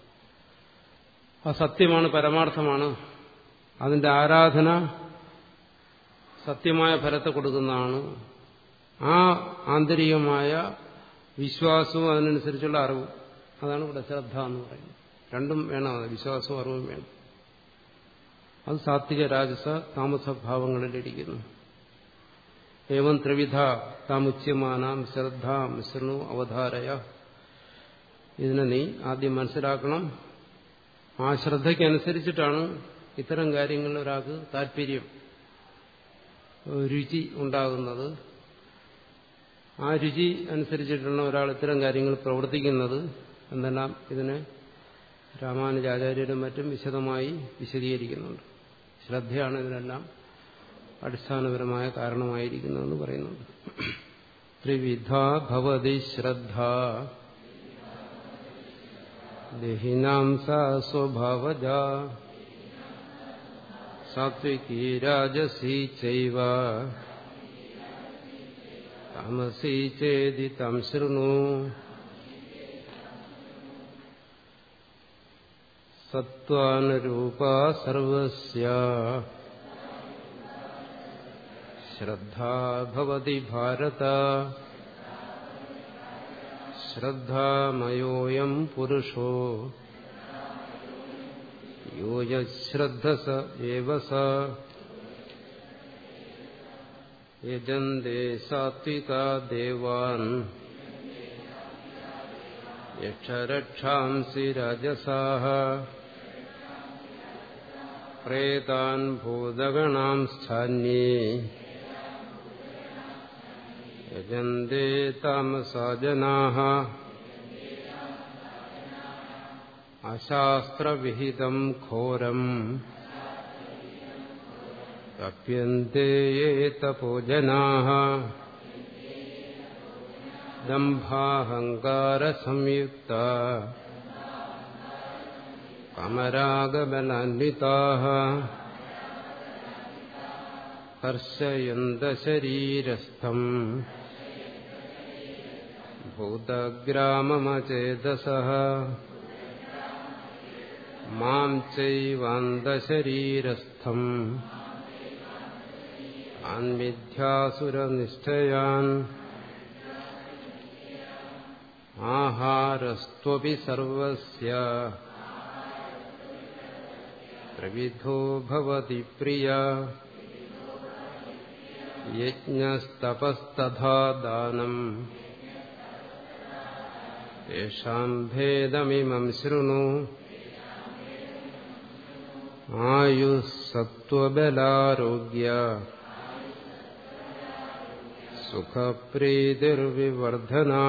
Speaker 1: ആ സത്യമാണ് പരമാർത്ഥമാണ് അതിന്റെ ആരാധന സത്യമായ ഫലത്തെ കൊടുക്കുന്നതാണ് ആ ആന്തരികമായ വിശ്വാസവും അതിനനുസരിച്ചുള്ള അറിവും അതാണ് ഇവിടെ ശ്രദ്ധ എന്ന് പറയുന്നത് രണ്ടും വേണം അത് വിശ്വാസവും അറിവും വേണം അത് സാത്വിക രാജസ താമസഭാവങ്ങളിലിരിക്കുന്നു ഏവം ത്രിവിധ താമുച്യമാനാം ശ്രദ്ധ ശൃണു അവധാരയ ഇതിനെ നീ ആദ്യം മനസ്സിലാക്കണം ആ ശ്രദ്ധയ്ക്കനുസരിച്ചിട്ടാണ് ഇത്തരം കാര്യങ്ങളിൽ ഒരാൾക്ക് താല്പര്യം രുചി ഉണ്ടാകുന്നത് ആ രുചി അനുസരിച്ചിട്ടാണ് ഒരാൾ ഇത്തരം കാര്യങ്ങൾ പ്രവർത്തിക്കുന്നത് എന്നെല്ലാം ഇതിനെ രാമാനുജാചാര്യരും മറ്റും വിശദമായി വിശദീകരിക്കുന്നുണ്ട് ശ്രദ്ധയാണ് ഇതിനെല്ലാം അടിസ്ഥാനപരമായ കാരണമായിരിക്കുന്നതെന്ന് പറയുന്നുണ്ട് ത്രിവിധ ഭവതി ശ്രദ്ധ ദേഹിനാം സാ സ്വഭാവജ സാത്വികീ രാജസീ ചൈവ താമസീ ചേതി തം ശൃണു സത്വാനുരൂപ സർവസ്യ ശ്രദ്ധാ ഭവതി ഭാരത ശ്രദ്ധാമയോയം പുരുഷോ യോ യശ്രദ്ധ സ ഏവ സ യജന്തേ സാത്വികാ ദേവാൻ യക്ഷരക്ഷാംസി രാജസാഹ പ്രേതാൻ ഭൂതഗണാം സ്ഥാന്യേ യജന്തേ താമസാ ജനാഃ അശാസ്ത്രവിഹിതം ഘോരം തപ്യന്തേ യേ തപോജനാഃ ദംഭാഹങ്കാരസംയുക്ത കമരാഗബലാന്വിതാഃ കർഷയന്തശരീരസ്ഥം ഭൂതഗ്രാമമചേതസഃ മാം ചൈവാന്തശരീരസ്ഥം ആൻമിഥ്യാസുരനിഷ്ഠയാൻ ആഹാരസ്ത്വപി സർവസ്യ ത്രിവിധോ ഭവതി പ്രിയ യജ്ഞസ്തപസ്തഥാ ദാനം യേഷാം ഭേദമിമം ശൃണു ആയുസ്സത്വബലാരോഗ്യ സുഖപ്രീതിർവിവർധനാ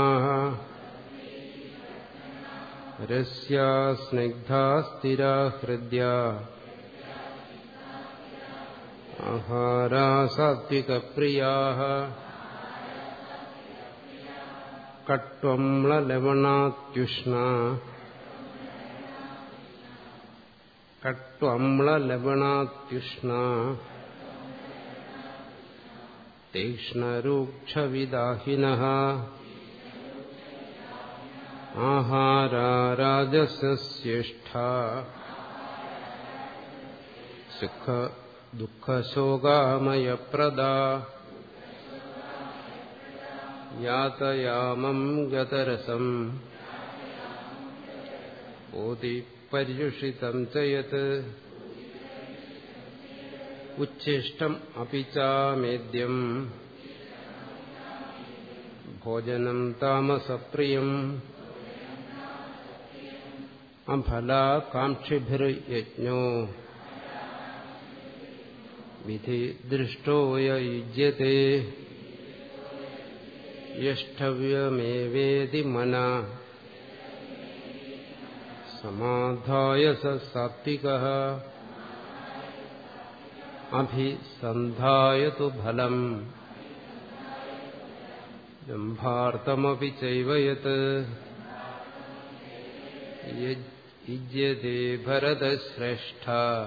Speaker 1: രസ്യാ സ്നിഗ്ധാ സ്ഥിരാ ഹൃദ്യ ആഹാരാ സാത്വികപ്രിയാ കട്വമ്ലവണാത്യുഷ്ണ കട്വമ്ലവണാത്യുഷ്ണ തീക്ഷ്ണരൂക്ഷവിദാഹിന ആഹാരാ രാജസസ്യേഷ്ഠ സുഖ ദുഃഖശോകാമയപ്രദാ യാതയാമം ഗതരസം ഓതി പര്യുഷിതം ചയത് ഉച്ഛിഷ്ടം അപി ചാമേദ്യം ഭോജനം താമസപ്രിയം അഫലാകാംക്ഷിഭിർയജ്ഞോ വിധി ദൃഷ്ടോ യുജ്യത്തെ യഷ്ടവ്യമേവേതി മന സമാധായ സാത്വിക അഭിസന്ധായതു ഫലം ജംഭാർത്ഥമപി ചൈവ യത് യുജ്യത്തെ ഭരതശ്രേഷ്ഠ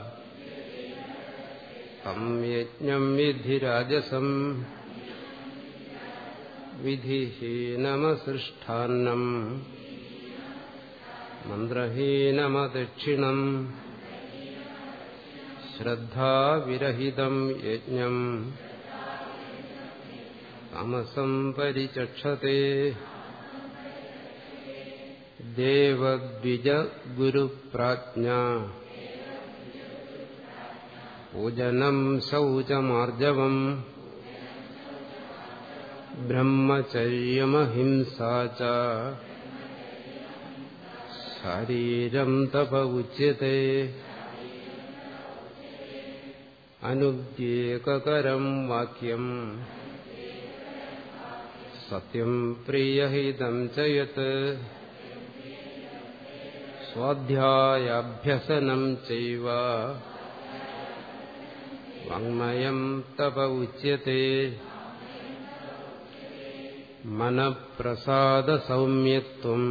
Speaker 1: തം യജ്ഞം വിധി രാജസം വിധിഹീനമസൃഷ്ടാന്നം മന്ത്രഹീനമദക്ഷിണം ശ്രദ്ധാവിരഹിതം യജ്ഞം തമസം പരിചക്ഷത്തെ ദേവദ്വിജ ഗുരുപ്രാജ്ഞ പൂജനം ശൗചമാർജവം ബ്രഹ്മചര്യമഹിംസാ ച ശരീരം തപ ഉച്യത്തെ അനുദ്യേകകരം വാക്യം സത്യം പ്രിയഹിതം ച യത് സ്വാധ്യായാഭ്യസനം ചൈവ വാങ്മയം തപ ഉച്യത്തെ മനഃപ്രസാദസൗമ്യത്വം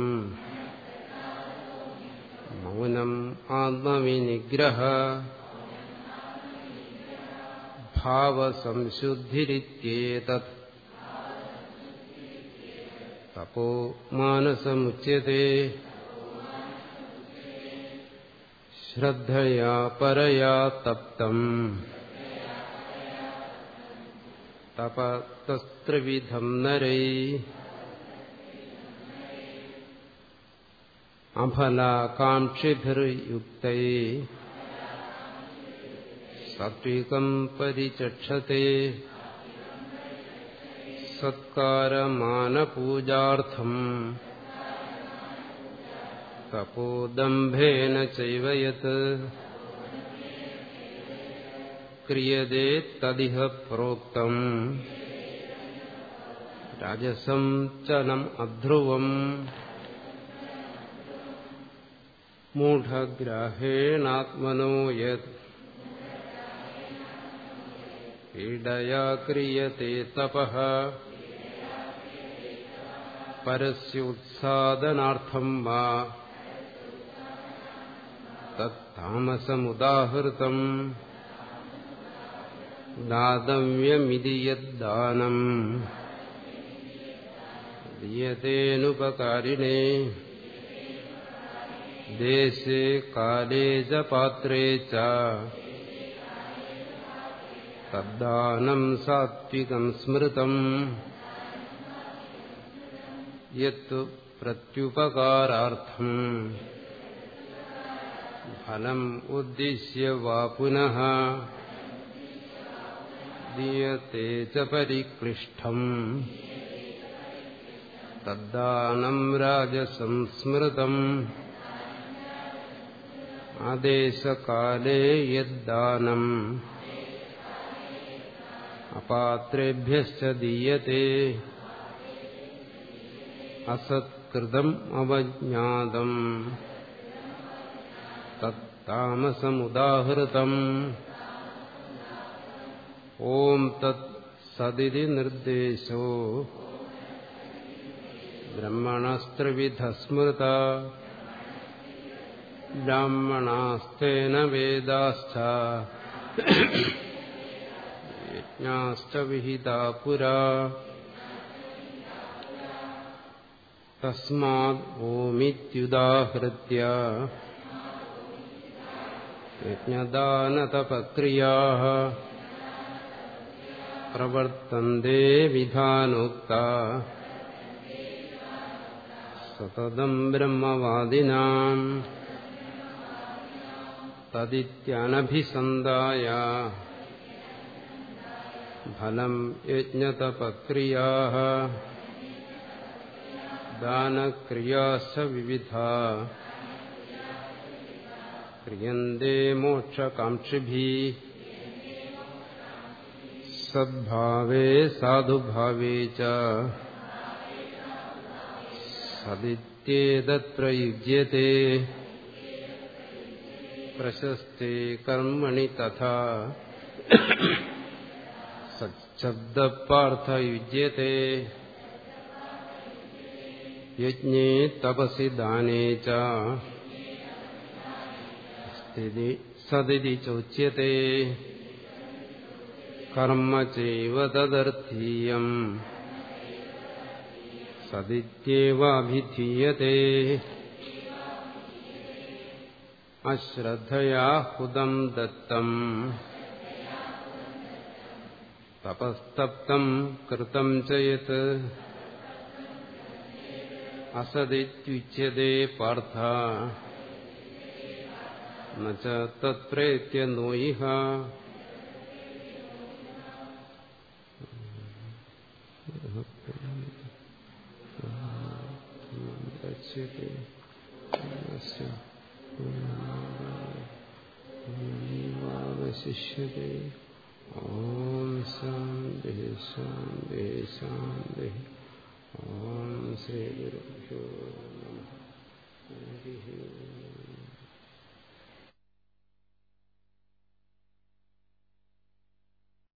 Speaker 1: മൗനം ആത്മവിനിഗ്രഹ ഭാവസംശുദ്ധിരിത്യേതത് തപോ മാനസമുച്യത്തെ ശ്രദ്ധയാ പരയാ തപ്തം തപസ്ത്രിവിധം നരൈ അഫലാകാംക്ഷിഭിർയുക്തൈ സാത്വികം പരിചക്ഷത്തെ സത്കാരമാനപൂജാർത്ഥം തപോദംഭേന ചൈവ യത് ക്രിയതേ തദിഹ പ്രോക്തം രാജസം ചലം അധ്രുവം മൂഢഗ്രാഹേണാത്മനോ യത് പീഡയാ ക്രിയത്തെ തപഃ പരസ്യോത്സാദനാർത്ഥം വാ തത്താമസമുദാഹൃതം ദാതവ്യമിതി യദ്ദാനം ദീയതേനുപകാരിണേ ദേശേ കാലേ ച പാത്രേ ച തദ്ദാനം സാത്വികം സ്മൃതം യത്തു പ്രത്യുപകാരാർത്ഥം ഫലം ഉദ്ദിശ്യ വാ പുനഃ ദീയത്തെ ച പരിക്ലിഷ്ടം തദ്ദാനം രാജസംസ്മൃതം ആദേശകാലേ യദ്ദാനം അപാത്രേഭ്യശ്ച ദീയത്തെ അസത്കൃതം അവജ്ഞാതം തത്താമസമുദാഹൃതം ഓം തത് സദിതി നിർദ്ദേശോ ബ്രഹ്മണസ്ത്രിവിധ സ്മൃത ബ്രാഹ്മണാസ്തേന വേദാശ്ച യജ്ഞാശ്ച വിഹിതാ പുരാ തസ്മാത് ഓമിത്യുദാഹൃത്യ യജ്ഞദാനതപക്രിയാ പ്രവർത്തന്തേ വിധാനോക്ത സതതം ബ്രഹ്മവാദിനാം തദിത്യനഭിസന്ധായ ഫലം യജ്ഞതപക്രിയാ ദാനക്രിയാശ്ച വിവിധ ക്രിയന്തേ മോക്ഷകാംക്ഷിഭി സദ്ഭാവേ സാധുഭാവേ ച സദിത്യേതത്ര യുജ്യത്തെ പ്രശസ്തേ കർമ്മണി തഥാ സച്ഛബ്ദപാർത്ഥ യുജ്യത്തെ യജ്ഞേ തപസി ദാനേ ച സ്ഥിതി സദിതി ചോച്യത്തെ കർമ്മ ചൈവ തദർത്ഥീയം സദിത്യേവാഭിധീയത്തെ അശ്രദ്ധയാ ഹുദം ദത്തം തപസ്തപ്തം കൃതം ചയത് അസദിത്യുച്യത്തെ പാർത്ഥ നത്രേത്യ നോയിഹ ശിഷ്യത്തെ ഓം ശാന്തി ശാന്തി ശാന്തി ഓം ശ്രീ ഗുരുഭ്യോ നമ ഹരി ഓം